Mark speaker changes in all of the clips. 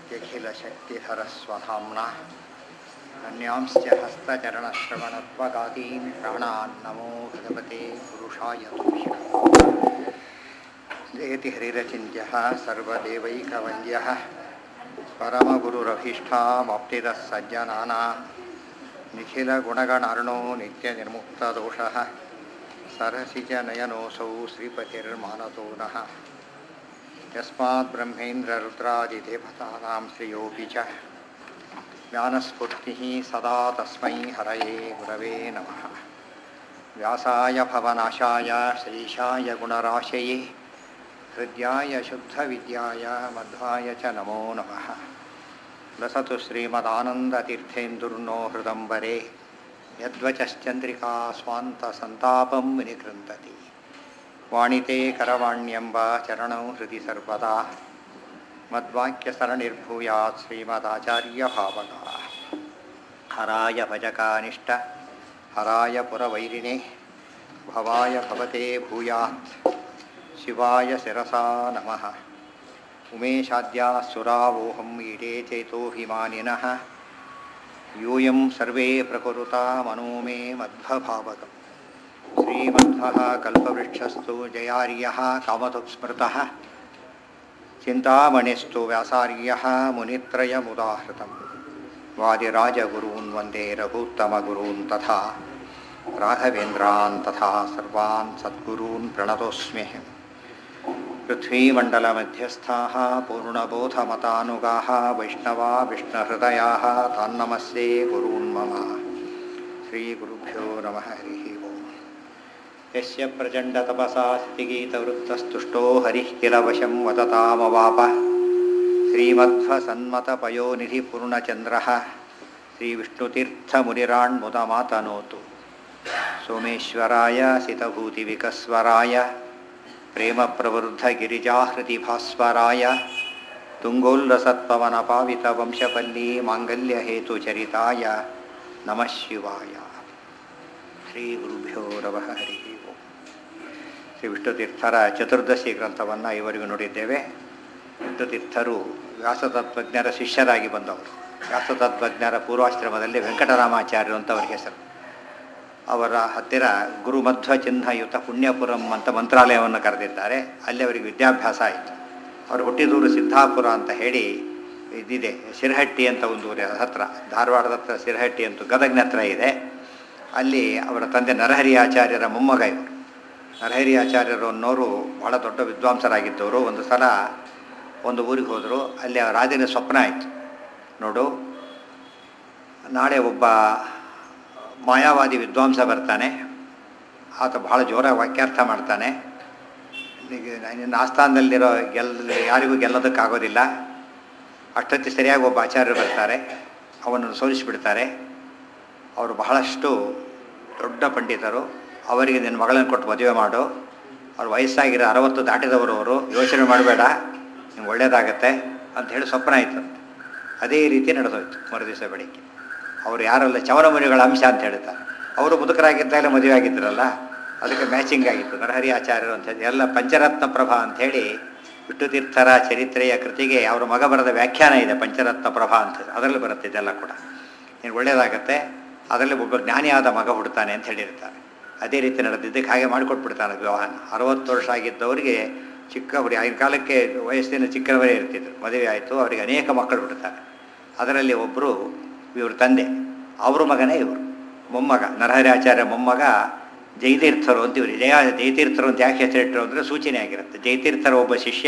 Speaker 1: यखिलशक्तिधरस्वधाम्ना अन्यांश्च हस्तचरणश्रवणत्वगादीन् प्राणान् नमो भगवते पुरुषाय तुभ्यः जयति हरिरचिन्त्यः सर्वदेवैकवन्द्यः परमगुरुरभीष्टामाप्तिदः सज्जनानां निखिलगुणगणार्णो नित्यनिर्मुक्तदोषः सरसि च नयनोऽसौ श्रीपतिर्मानतो नः यस्मात् ब्रह्मेन्द्ररुद्रादिदेवतानां श्रियोऽपि च ज्ञानस्फूर्तिः सदा तस्मै हरये गुरवे नमः व्यासाय भवनाशाय श्रीशाय गुणराशये हृद्याय शुद्धविद्याय मध्वाय च नमो नमः लसतु श्रीमदानन्दतीर्थेन्दुर्नो हृदम्बरे यद्वचश्चन्द्रिका स्वान्तसन्तापं विनिकृन्तति वाणिते करवाण्यम्ब चरणौ हृदि सर्वदा मद्वाक्यसरणिर्भूयात् श्रीमदाचार्यभावगा हराय भजकानिष्ट हराय पुरवैरिणे भवाय भवते भूयात् शिवाय शिरसा नमः उमेशाद्याः सुरावोहम् ईडे चेतोऽभिमानिनः यूयं सर्वे प्रकुरुता मनो मे मध्वभावकम् श्रीमध्वः कल्पवृक्षस्तु जयार्यः कामधुस्मृतः चिन्तामणिस्तु व्यासार्यः मुनित्रयमुदाहृतम् वादिराजगुरून् वन्दे रघुत्तमगुरून् तथा राघवेन्द्रान् तथा सर्वान् सद्गुरून् प्रणतोऽस्म्यहम् पृथ्वीमण्डलमध्यस्थाः पूर्णबोधमतानुगाः वैष्णवा विष्णुहृदयाः तान्नमस्ये गुरून् मम श्रीगुरुभ्यो नमः हरिः ओम् यस्य प्रचण्डतपसा स्थितिगीतवृत्तस्तुष्टो हरिः किल वशं वदतामवाप श्रीमध्वसन्मतपयोनिधिपूर्णचन्द्रः श्रीविष्णुतीर्थमुनिराण्मुदमातनोतु सोमेश्वराय सितभूतिविकस्वराय प्रेमप्रवृद्धगिरिजाहृतिभास्वराय तुङ्गोल्लसत्पवनपावितवंशपल्ली माङ्गल्यहेतुचरिताय नमः शिवाय ಶ್ರೀಗುರುಭ್ಯೋ ನಮಃ ಹರಿ ಓಂ ಶ್ರೀ ವಿಷ್ಣುತೀರ್ಥರ ಚತುರ್ದಶಿ ಗ್ರಂಥವನ್ನು ಇವರಿಗೂ ನೋಡಿದ್ದೇವೆ ವಿಷ್ಣುತೀರ್ಥರು ವ್ಯಾಸತತ್ವಜ್ಞರ ಶಿಷ್ಯರಾಗಿ ಬಂದವರು ವ್ಯಾಸತತ್ವಜ್ಞರ ಪೂರ್ವಾಶ್ರಮದಲ್ಲಿ ವೆಂಕಟರಾಮಾಚಾರ್ಯರು ಅಂತ ಅವರಿಗೆ ಹೆಸರು ಅವರ ಹತ್ತಿರ ಗುರು ಮಧ್ವ ಚಿಹ್ನಯುತ ಪುಣ್ಯಪುರಂ ಅಂತ ಮಂತ್ರಾಲಯವನ್ನು ಕರೆದಿದ್ದಾರೆ ಅಲ್ಲಿ ಅವರಿಗೆ ವಿದ್ಯಾಭ್ಯಾಸ ಆಯಿತು ಅವರು ಹುಟ್ಟಿದೂರು ಸಿದ್ದಾಪುರ ಅಂತ ಹೇಳಿ ಇದಿದೆ ಶಿರಹಟ್ಟಿ ಅಂತ ಒಂದು ಊರ ಹತ್ರ ಧಾರವಾಡದ ಹತ್ರ ಶಿರಹಟ್ಟಿ ಅಂತ ಗದಗ್ನ ಹತ್ರ ಇದೆ ಅಲ್ಲಿ ಅವರ ತಂದೆ ನರಹರಿ ಆಚಾರ್ಯರ ಮೊಮ್ಮಗ ಇವರು ನರಹರಿ ಆಚಾರ್ಯರು ಅನ್ನೋರು ಭಾಳ ದೊಡ್ಡ ವಿದ್ವಾಂಸರಾಗಿದ್ದವರು ಒಂದು ಸಲ ಒಂದು ಊರಿಗೆ ಹೋದರು ಅಲ್ಲಿ ಆ ರಾಜನ ಸ್ವಪ್ನ ಆಯಿತು ನೋಡು ನಾಳೆ ಒಬ್ಬ ಮಾಯಾವಾದಿ ವಿದ್ವಾಂಸ ಬರ್ತಾನೆ ಆತ ಭಾಳ ಜೋರಾಗಿ ವಾಕ್ಯಾರ್ಥ ಮಾಡ್ತಾನೆ ನಿನ್ನ ಆಸ್ಥಾನದಲ್ಲಿರೋ ಗೆಲ್ಲ ಯಾರಿಗೂ ಗೆಲ್ಲೋದಕ್ಕಾಗೋದಿಲ್ಲ ಅಷ್ಟೊತ್ತಿ ಸರಿಯಾಗಿ ಒಬ್ಬ ಆಚಾರ್ಯರು ಬರ್ತಾರೆ ಅವನನ್ನು ಸೋಲಿಸಿಬಿಡ್ತಾರೆ ಅವರು ಬಹಳಷ್ಟು ದೊಡ್ಡ ಪಂಡಿತರು ಅವರಿಗೆ ನಿನ್ನ ಮಗಳನ್ನು ಕೊಟ್ಟು ಮದುವೆ ಮಾಡು ಅವ್ರು ವಯಸ್ಸಾಗಿರೋ ಅರವತ್ತು ದಾಟಿದವರು ಅವರು ಯೋಚನೆ ಮಾಡಬೇಡ ನಿಮ್ಗೆ ಒಳ್ಳೇದಾಗತ್ತೆ ಅಂತ ಹೇಳಿ ಸ್ವಪ್ನ ಆಯಿತು ಅದೇ ರೀತಿ ನಡೆದೋಯ್ತು ಮರುದಿವಸ ಬೆಳಿಗ್ಗೆ ಅವರು ಯಾರಲ್ಲ ಚವನಮುನಿಗಳ ಅಂಶ ಅಂತ ಹೇಳ್ತಾರೆ ಅವರು ಮುದುಕರಾಗಿದ್ದಾಗಲೇ ಮದುವೆ ಆಗಿದ್ದರಲ್ಲ ಅದಕ್ಕೆ ಮ್ಯಾಚಿಂಗ್ ಆಗಿತ್ತು ನರಹರಿ ಆಚಾರ್ಯರು ಅಂತ ಎಲ್ಲ ಪಂಚರತ್ನ ಪ್ರಭಾ ಅಂಥೇಳಿ ವಿಷ್ಣುತೀರ್ಥರ ಚರಿತ್ರೆಯ ಕೃತಿಗೆ ಅವರ ಮಗ ಬರೆದ ವ್ಯಾಖ್ಯಾನ ಇದೆ ಪಂಚರತ್ನ ಪ್ರಭಾ ಅಂತ ಅದರಲ್ಲಿ ಬರುತ್ತೆ ಇದೆಲ್ಲ ಕೂಡ ನೀನು ಒಳ್ಳೆಯದಾಗತ್ತೆ ಅದರಲ್ಲಿ ಒಬ್ಬ ಜ್ಞಾನಿಯಾದ ಮಗ ಹುಡ್ತಾನೆ ಅಂತ ಹೇಳಿರ್ತಾರೆ ಅದೇ ರೀತಿ ನಡೆದಿದ್ದಕ್ಕೆ ಹಾಗೆ ಮಾಡಿಕೊಟ್ಬಿಡ್ತಾನೆ ವಿವಾಹನ ಅರವತ್ತು ವರ್ಷ ಆಗಿದ್ದವರಿಗೆ ಚಿಕ್ಕವರು ಆಗಿನ ಕಾಲಕ್ಕೆ ವಯಸ್ಸಿನ ಚಿಕ್ಕವರೇ ಇರ್ತಿದ್ರು ಮದುವೆ ಆಯಿತು ಅವರಿಗೆ ಅನೇಕ ಮಕ್ಕಳು ಹುಡ್ತಾರೆ ಅದರಲ್ಲಿ ಒಬ್ಬರು ಇವ್ರ ತಂದೆ ಅವ್ರ ಮಗನೇ ಇವರು ಮೊಮ್ಮಗ ನರಹರಿ ಆಚಾರ್ಯ ಮೊಮ್ಮಗ ಜಯತೀರ್ಥರು ಅಂತ ಇವರು ಜಯ ಜಯತೀರ್ಥರು ಅಂತ ಯಾಕೆ ಹೆಸರಿಟ್ಟರು ಅಂದರೆ ಸೂಚನೆ ಆಗಿರುತ್ತೆ ಜಯತೀರ್ಥರ ಒಬ್ಬ ಶಿಷ್ಯ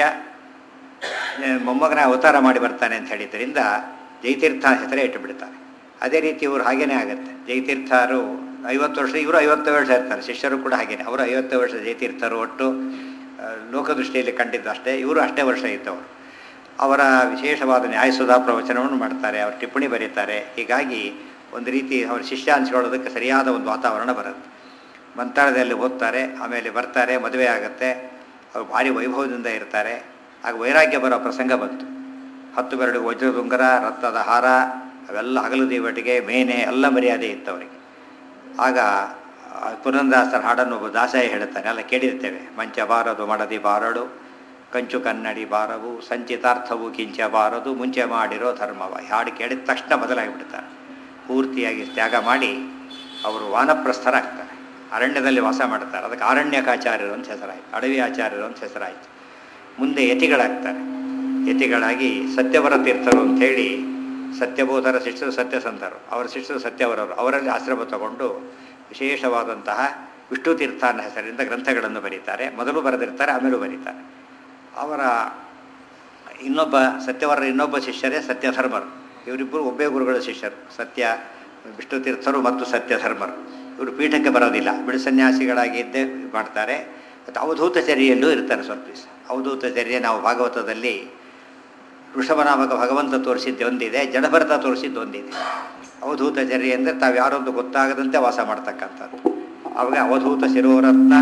Speaker 1: ಮೊಮ್ಮಗನ ಅವತಾರ ಮಾಡಿ ಬರ್ತಾನೆ ಅಂತ ಹೇಳಿದ್ದರಿಂದ ಜಯತೀರ್ಥ ಹೆಸರೇ ಇಟ್ಟುಬಿಡ್ತಾರೆ ಅದೇ ರೀತಿ ಇವರು ಹಾಗೇನೇ ಆಗುತ್ತೆ ಜಯತೀರ್ಥರು ಐವತ್ತು ವರ್ಷ ಇವರು ಐವತ್ತು ವರ್ಷ ಇರ್ತಾರೆ ಶಿಷ್ಯರು ಕೂಡ ಹಾಗೇನೆ ಅವರು ಐವತ್ತು ವರ್ಷ ಜಯತೀರ್ಥರು ಒಟ್ಟು ಲೋಕದೃಷ್ಟಿಯಲ್ಲಿ ಕಂಡಿದ್ದು ಅಷ್ಟೇ ಇವರು ಅಷ್ಟೇ ವರ್ಷ ಇದ್ದವರು ಅವರ ವಿಶೇಷವಾದ ನ್ಯಾಯಸುಧಾ ಪ್ರವಚನವನ್ನು ಮಾಡ್ತಾರೆ ಅವರು ಟಿಪ್ಪಣಿ ಬರೀತಾರೆ ಹೀಗಾಗಿ ಒಂದು ರೀತಿ ಅವ್ರ ಶಿಷ್ಯ ಅನ್ಸ್ಕೊಳ್ಳೋದಕ್ಕೆ ಸರಿಯಾದ ಒಂದು ವಾತಾವರಣ ಬರುತ್ತೆ ಮಂತ್ರಾಲಯದಲ್ಲಿ ಓದ್ತಾರೆ ಆಮೇಲೆ ಬರ್ತಾರೆ ಮದುವೆ ಆಗುತ್ತೆ ಅವರು ಭಾರಿ ವೈಭವದಿಂದ ಇರ್ತಾರೆ ಆಗ ವೈರಾಗ್ಯ ಬರೋ ಪ್ರಸಂಗ ಬಂತು ಹತ್ತು ಬೆರಡು ವಜ್ರದುಂಗರ ರಕ್ತದ ಹಾರ ಅವೆಲ್ಲ ಹಗಲು ದೇವಟಿಗೆ ಮೇನೆ ಎಲ್ಲ ಮರ್ಯಾದೆ ಇತ್ತು ಅವರಿಗೆ ಆಗ ಪುರಂದಾಸರ ಹಾಡನ್ನು ಒಬ್ಬ ದಾಸಾಯ ಹೇಳುತ್ತಾನೆ ಎಲ್ಲ ಕೇಳಿರ್ತೇವೆ ಮಂಚ ಬಾರದು ಮಡದಿ ಬಾರಡು ಕಂಚು ಕನ್ನಡಿ ಬಾರವು ಸಂಚಿತಾರ್ಥವು ಕಿಂಚ ಬಾರದು ಮುಂಚೆ ಮಾಡಿರೋ ಧರ್ಮವ ಈ ಹಾಡು ಕೇಳಿದ ತಕ್ಷಣ ಬದಲಾಗಿಬಿಡ್ತಾರೆ ಪೂರ್ತಿಯಾಗಿ ತ್ಯಾಗ ಮಾಡಿ ಅವರು ವಾನಪ್ರಸ್ಥರಾಗ್ತಾರೆ ಅರಣ್ಯದಲ್ಲಿ ವಾಸ ಮಾಡ್ತಾರೆ ಅದಕ್ಕೆ ಅರಣ್ಯಕಾಚಾರ್ಯರು ಅಂತ ಹೆಸರಾಯಿತು ಅಡವಿ ಆಚಾರ್ಯರು ಅಂತ ಹೆಸರಾಯಿತು ಮುಂದೆ ಯತಿಗಳಾಗ್ತಾರೆ ಯತಿಗಳಾಗಿ ಸತ್ಯವರ ತೀರ್ಥರು ಅಂಥೇಳಿ ಸತ್ಯಬೋಧರ ಶಿಷ್ಯರು ಸತ್ಯಸಂಧರು ಅವರ ಶಿಷ್ಯರು ಸತ್ಯವರರು ಅವರಲ್ಲಿ ಆಶ್ರಮ ತಗೊಂಡು ವಿಶೇಷವಾದಂತಹ ವಿಷ್ಣು ತೀರ್ಥ ಅನ್ನೋ ಹೆಸರಿಂದ ಗ್ರಂಥಗಳನ್ನು ಬರೀತಾರೆ ಮೊದಲು ಬರೆದಿರ್ತಾರೆ ಆಮೇಲೂ ಬರೀತಾರೆ ಅವರ ಇನ್ನೊಬ್ಬ ಸತ್ಯವರ ಇನ್ನೊಬ್ಬ ಶಿಷ್ಯರೇ ಸತ್ಯಧರ್ಮರು ಇವರಿಬ್ಬರು ಒಬ್ಬೇ ಗುರುಗಳ ಶಿಷ್ಯರು ಸತ್ಯ ವಿಷ್ಣು ತೀರ್ಥರು ಮತ್ತು ಸತ್ಯಧರ್ಮರು ಇವರು ಪೀಠಕ್ಕೆ ಬರೋದಿಲ್ಲ ಬಿಡು ಸನ್ಯಾಸಿಗಳಾಗಿ ಇದ್ದೇ ಮಾಡ್ತಾರೆ ಮತ್ತು ಅವಧೂತಚರ್ಯೆಯಲ್ಲೂ ಇರ್ತಾರೆ ಸ್ವಲ್ಪ ದಿವಸ ಅವಧೂತಚರ್ಯೆ ನಾವು ಭಾಗವತದಲ್ಲಿ ಋಷಭನಾಮಕ ಭಗವಂತ ತೋರಿಸಿದ್ದು ಒಂದಿದೆ ಜಡಭರತ ತೋರಿಸಿದ್ದು ಒಂದಿದೆ ಅವಧೂತಚರ್ಯೆ ಅಂದರೆ ತಾವು ಯಾರೊಂದು ಗೊತ್ತಾಗದಂತೆ ವಾಸ ಮಾಡ್ತಕ್ಕಂಥದ್ದು ಅವಾಗ ಅವಧೂತ ಶಿರೋರತ್ನ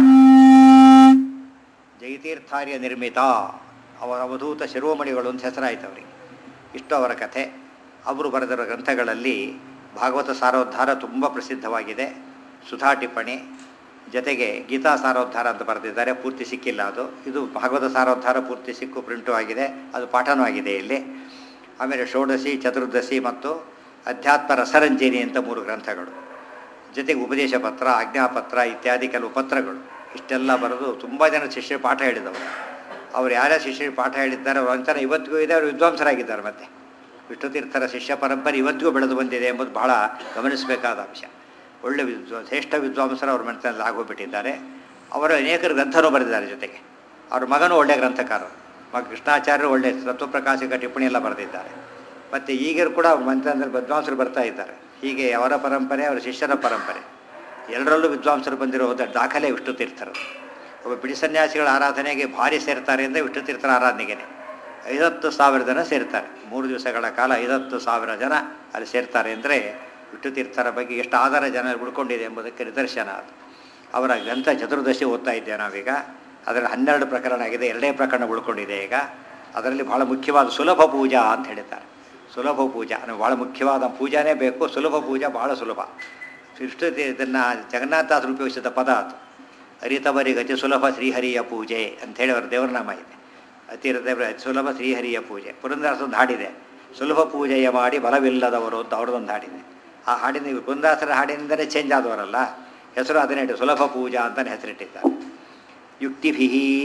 Speaker 1: ಜಯತೀರ್ಥಾರ್ಯ ನಿರ್ಮಿತ ಅವರ ಅವಧೂತ ಶಿರೋಮಣಿಗಳು ಅಂತ ಹೆಸರಾಯಿತು ಅವರಿಗೆ ಇಷ್ಟು ಅವರ ಕಥೆ ಅವರು ಬರೆದಿರೋ ಗ್ರಂಥಗಳಲ್ಲಿ ಭಾಗವತ ಸಾರೋದ್ಧಾರ ತುಂಬ ಪ್ರಸಿದ್ಧವಾಗಿದೆ ಸುಧಾ ಟಿಪ್ಪಣಿ ಜೊತೆಗೆ ಗೀತಾ ಸಾರೋದ್ಧಾರ ಅಂತ ಬರೆದಿದ್ದಾರೆ ಪೂರ್ತಿ ಸಿಕ್ಕಿಲ್ಲ ಅದು ಇದು ಭಾಗವತ ಸಾರೋದ್ಧಾರ ಪೂರ್ತಿ ಸಿಕ್ಕು ಪ್ರಿಂಟು ಆಗಿದೆ ಅದು ಪಾಠನೂ ಆಗಿದೆ ಇಲ್ಲಿ ಆಮೇಲೆ ಷೋಡಶಿ ಚತುರ್ದಶಿ ಮತ್ತು ಅಧ್ಯಾತ್ಮ ರಸರಂಜನಿ ಅಂತ ಮೂರು ಗ್ರಂಥಗಳು ಜೊತೆಗೆ ಉಪದೇಶ ಪತ್ರ ಆಜ್ಞಾಪತ್ರ ಇತ್ಯಾದಿ ಕೆಲವು ಪತ್ರಗಳು ಇಷ್ಟೆಲ್ಲ ಬರೆದು ತುಂಬ ಜನ ಶಿಷ್ಯರು ಪಾಠ ಹೇಳಿದವರು ಅವ್ರು ಯಾರ್ಯಾರು ಶಿಷ್ಯರು ಪಾಠ ಹೇಳಿದ್ದಾರೆ ಅವ್ರು ಅಂತಾನೆ ಇವತ್ತಿಗೂ ಇದೆ ಅವರು ವಿದ್ವಾಂಸರಾಗಿದ್ದಾರೆ ಮತ್ತೆ ವಿಷ್ಣುತೀರ್ಥರ ಶಿಷ್ಯ ಪರಂಪರೆ ಇವತ್ತಿಗೂ ಬೆಳೆದು ಬಂದಿದೆ ಎಂಬುದು ಬಹಳ ಗಮನಿಸಬೇಕಾದ ಅಂಶ ಒಳ್ಳೆ ವಿದ್ವಾ ಶ್ರೇಷ್ಠ ವಿದ್ವಾಂಸರು ಅವ್ರ ಮನೆತನದಲ್ಲಿ ಆಗೋಗ್ಬಿಟ್ಟಿದ್ದಾರೆ ಅವರು ಅನೇಕರು ಗ್ರಂಥನೂ ಬರೆದಿದ್ದಾರೆ ಜೊತೆಗೆ ಅವ್ರ ಮಗನೂ ಒಳ್ಳೆಯ ಗ್ರಂಥಕಾರರು ಮಗ ಕೃಷ್ಣಾಚಾರ್ಯರು ಒಳ್ಳೆಯ ತತ್ವಪ್ರಕಾಶಕ ಟಿಪ್ಪಣಿ ಎಲ್ಲ ಬರೆದಿದ್ದಾರೆ ಮತ್ತು ಈಗರು ಕೂಡ ಅವ್ರ ಮನೆತನದಲ್ಲಿ ವಿದ್ವಾಂಸರು ಬರ್ತಾ ಇದ್ದಾರೆ ಹೀಗೆ ಅವರ ಪರಂಪರೆ ಅವರ ಶಿಷ್ಯರ ಪರಂಪರೆ ಎಲ್ಲರಲ್ಲೂ ವಿದ್ವಾಂಸರು ಬಂದಿರೋ ದಾಖಲೆ ವಿಷ್ಣು ತೀರ್ಥರು ಒಬ್ಬ ಬಿಡಿ ಸನ್ಯಾಸಿಗಳ ಆರಾಧನೆಗೆ ಭಾರಿ ಸೇರ್ತಾರೆ ಅಂದರೆ ವಿಷ್ಣು ತೀರ್ಥರ ಆರಾಧನೆಗೇನೆ ಐವತ್ತು ಸಾವಿರ ಜನ ಸೇರ್ತಾರೆ ಮೂರು ದಿವಸಗಳ ಕಾಲ ಐವತ್ತು ಸಾವಿರ ಜನ ಅಲ್ಲಿ ಸೇರ್ತಾರೆ ಅಂದರೆ ವಿಷ್ಣು ತೀರ್ಥರ ಬಗ್ಗೆ ಎಷ್ಟು ಆಧಾರ ಜನ ಉಳ್ಕೊಂಡಿದೆ ಎಂಬುದಕ್ಕೆ ನಿದರ್ಶನ ಅದು ಅವರ ಗ್ರಂಥ ಚತುರ್ದಶಿ ಓದ್ತಾ ಇದ್ದೇವೆ ನಾವೀಗ ಅದರಲ್ಲಿ ಹನ್ನೆರಡು ಪ್ರಕರಣ ಆಗಿದೆ ಎರಡೇ ಪ್ರಕರಣ ಉಳ್ಕೊಂಡಿದೆ ಈಗ ಅದರಲ್ಲಿ ಬಹಳ ಮುಖ್ಯವಾದ ಸುಲಭ ಪೂಜಾ ಅಂತ ಹೇಳ್ತಾರೆ ಸುಲಭ ಪೂಜಾ ಅಂದರೆ ಭಾಳ ಮುಖ್ಯವಾದ ಪೂಜಾನೇ ಬೇಕು ಸುಲಭ ಪೂಜಾ ಭಾಳ ಸುಲಭ ವಿಷ್ಣು ಇದನ್ನು ಜಗನ್ನಾಥಾಸರು ಉಪಯೋಗಿಸಿದ ಪದ ಅದು ಅರಿತವರಿಗೆ ಅತಿ ಸುಲಭ ಶ್ರೀಹರಿಯ ಪೂಜೆ ಅಂಥೇಳಿ ಅವರ ದೇವರನಾಮ ಇದೆ ಅತಿ ದೇವರ ಅತಿ ಸುಲಭ ಶ್ರೀಹರಿಯ ಪೂಜೆ ಪುರಂದಾಸೊಂದು ಹಾಡಿದೆ ಸುಲಭ ಪೂಜೆಯ ಮಾಡಿ ಬಲವಿಲ್ಲದವರು ಅಂತ ಅವ್ರದ್ದೊಂದು ಹಾಡಿದೆ ಆ ಹಾಡಿನ ಪುರಂದಾಸರ ಹಾಡಿನಿಂದಲೇ ಚೇಂಜ್ ಆದವರಲ್ಲ ಹೆಸರು ಅದನ್ನೇ ಇಟ್ಟು ಸುಲಭ ಪೂಜಾ ಅಂತಲೇ ಹೆಸರಿಟ್ಟಿದ್ದಾರೆ ಯುಕ್ತಿಭಿ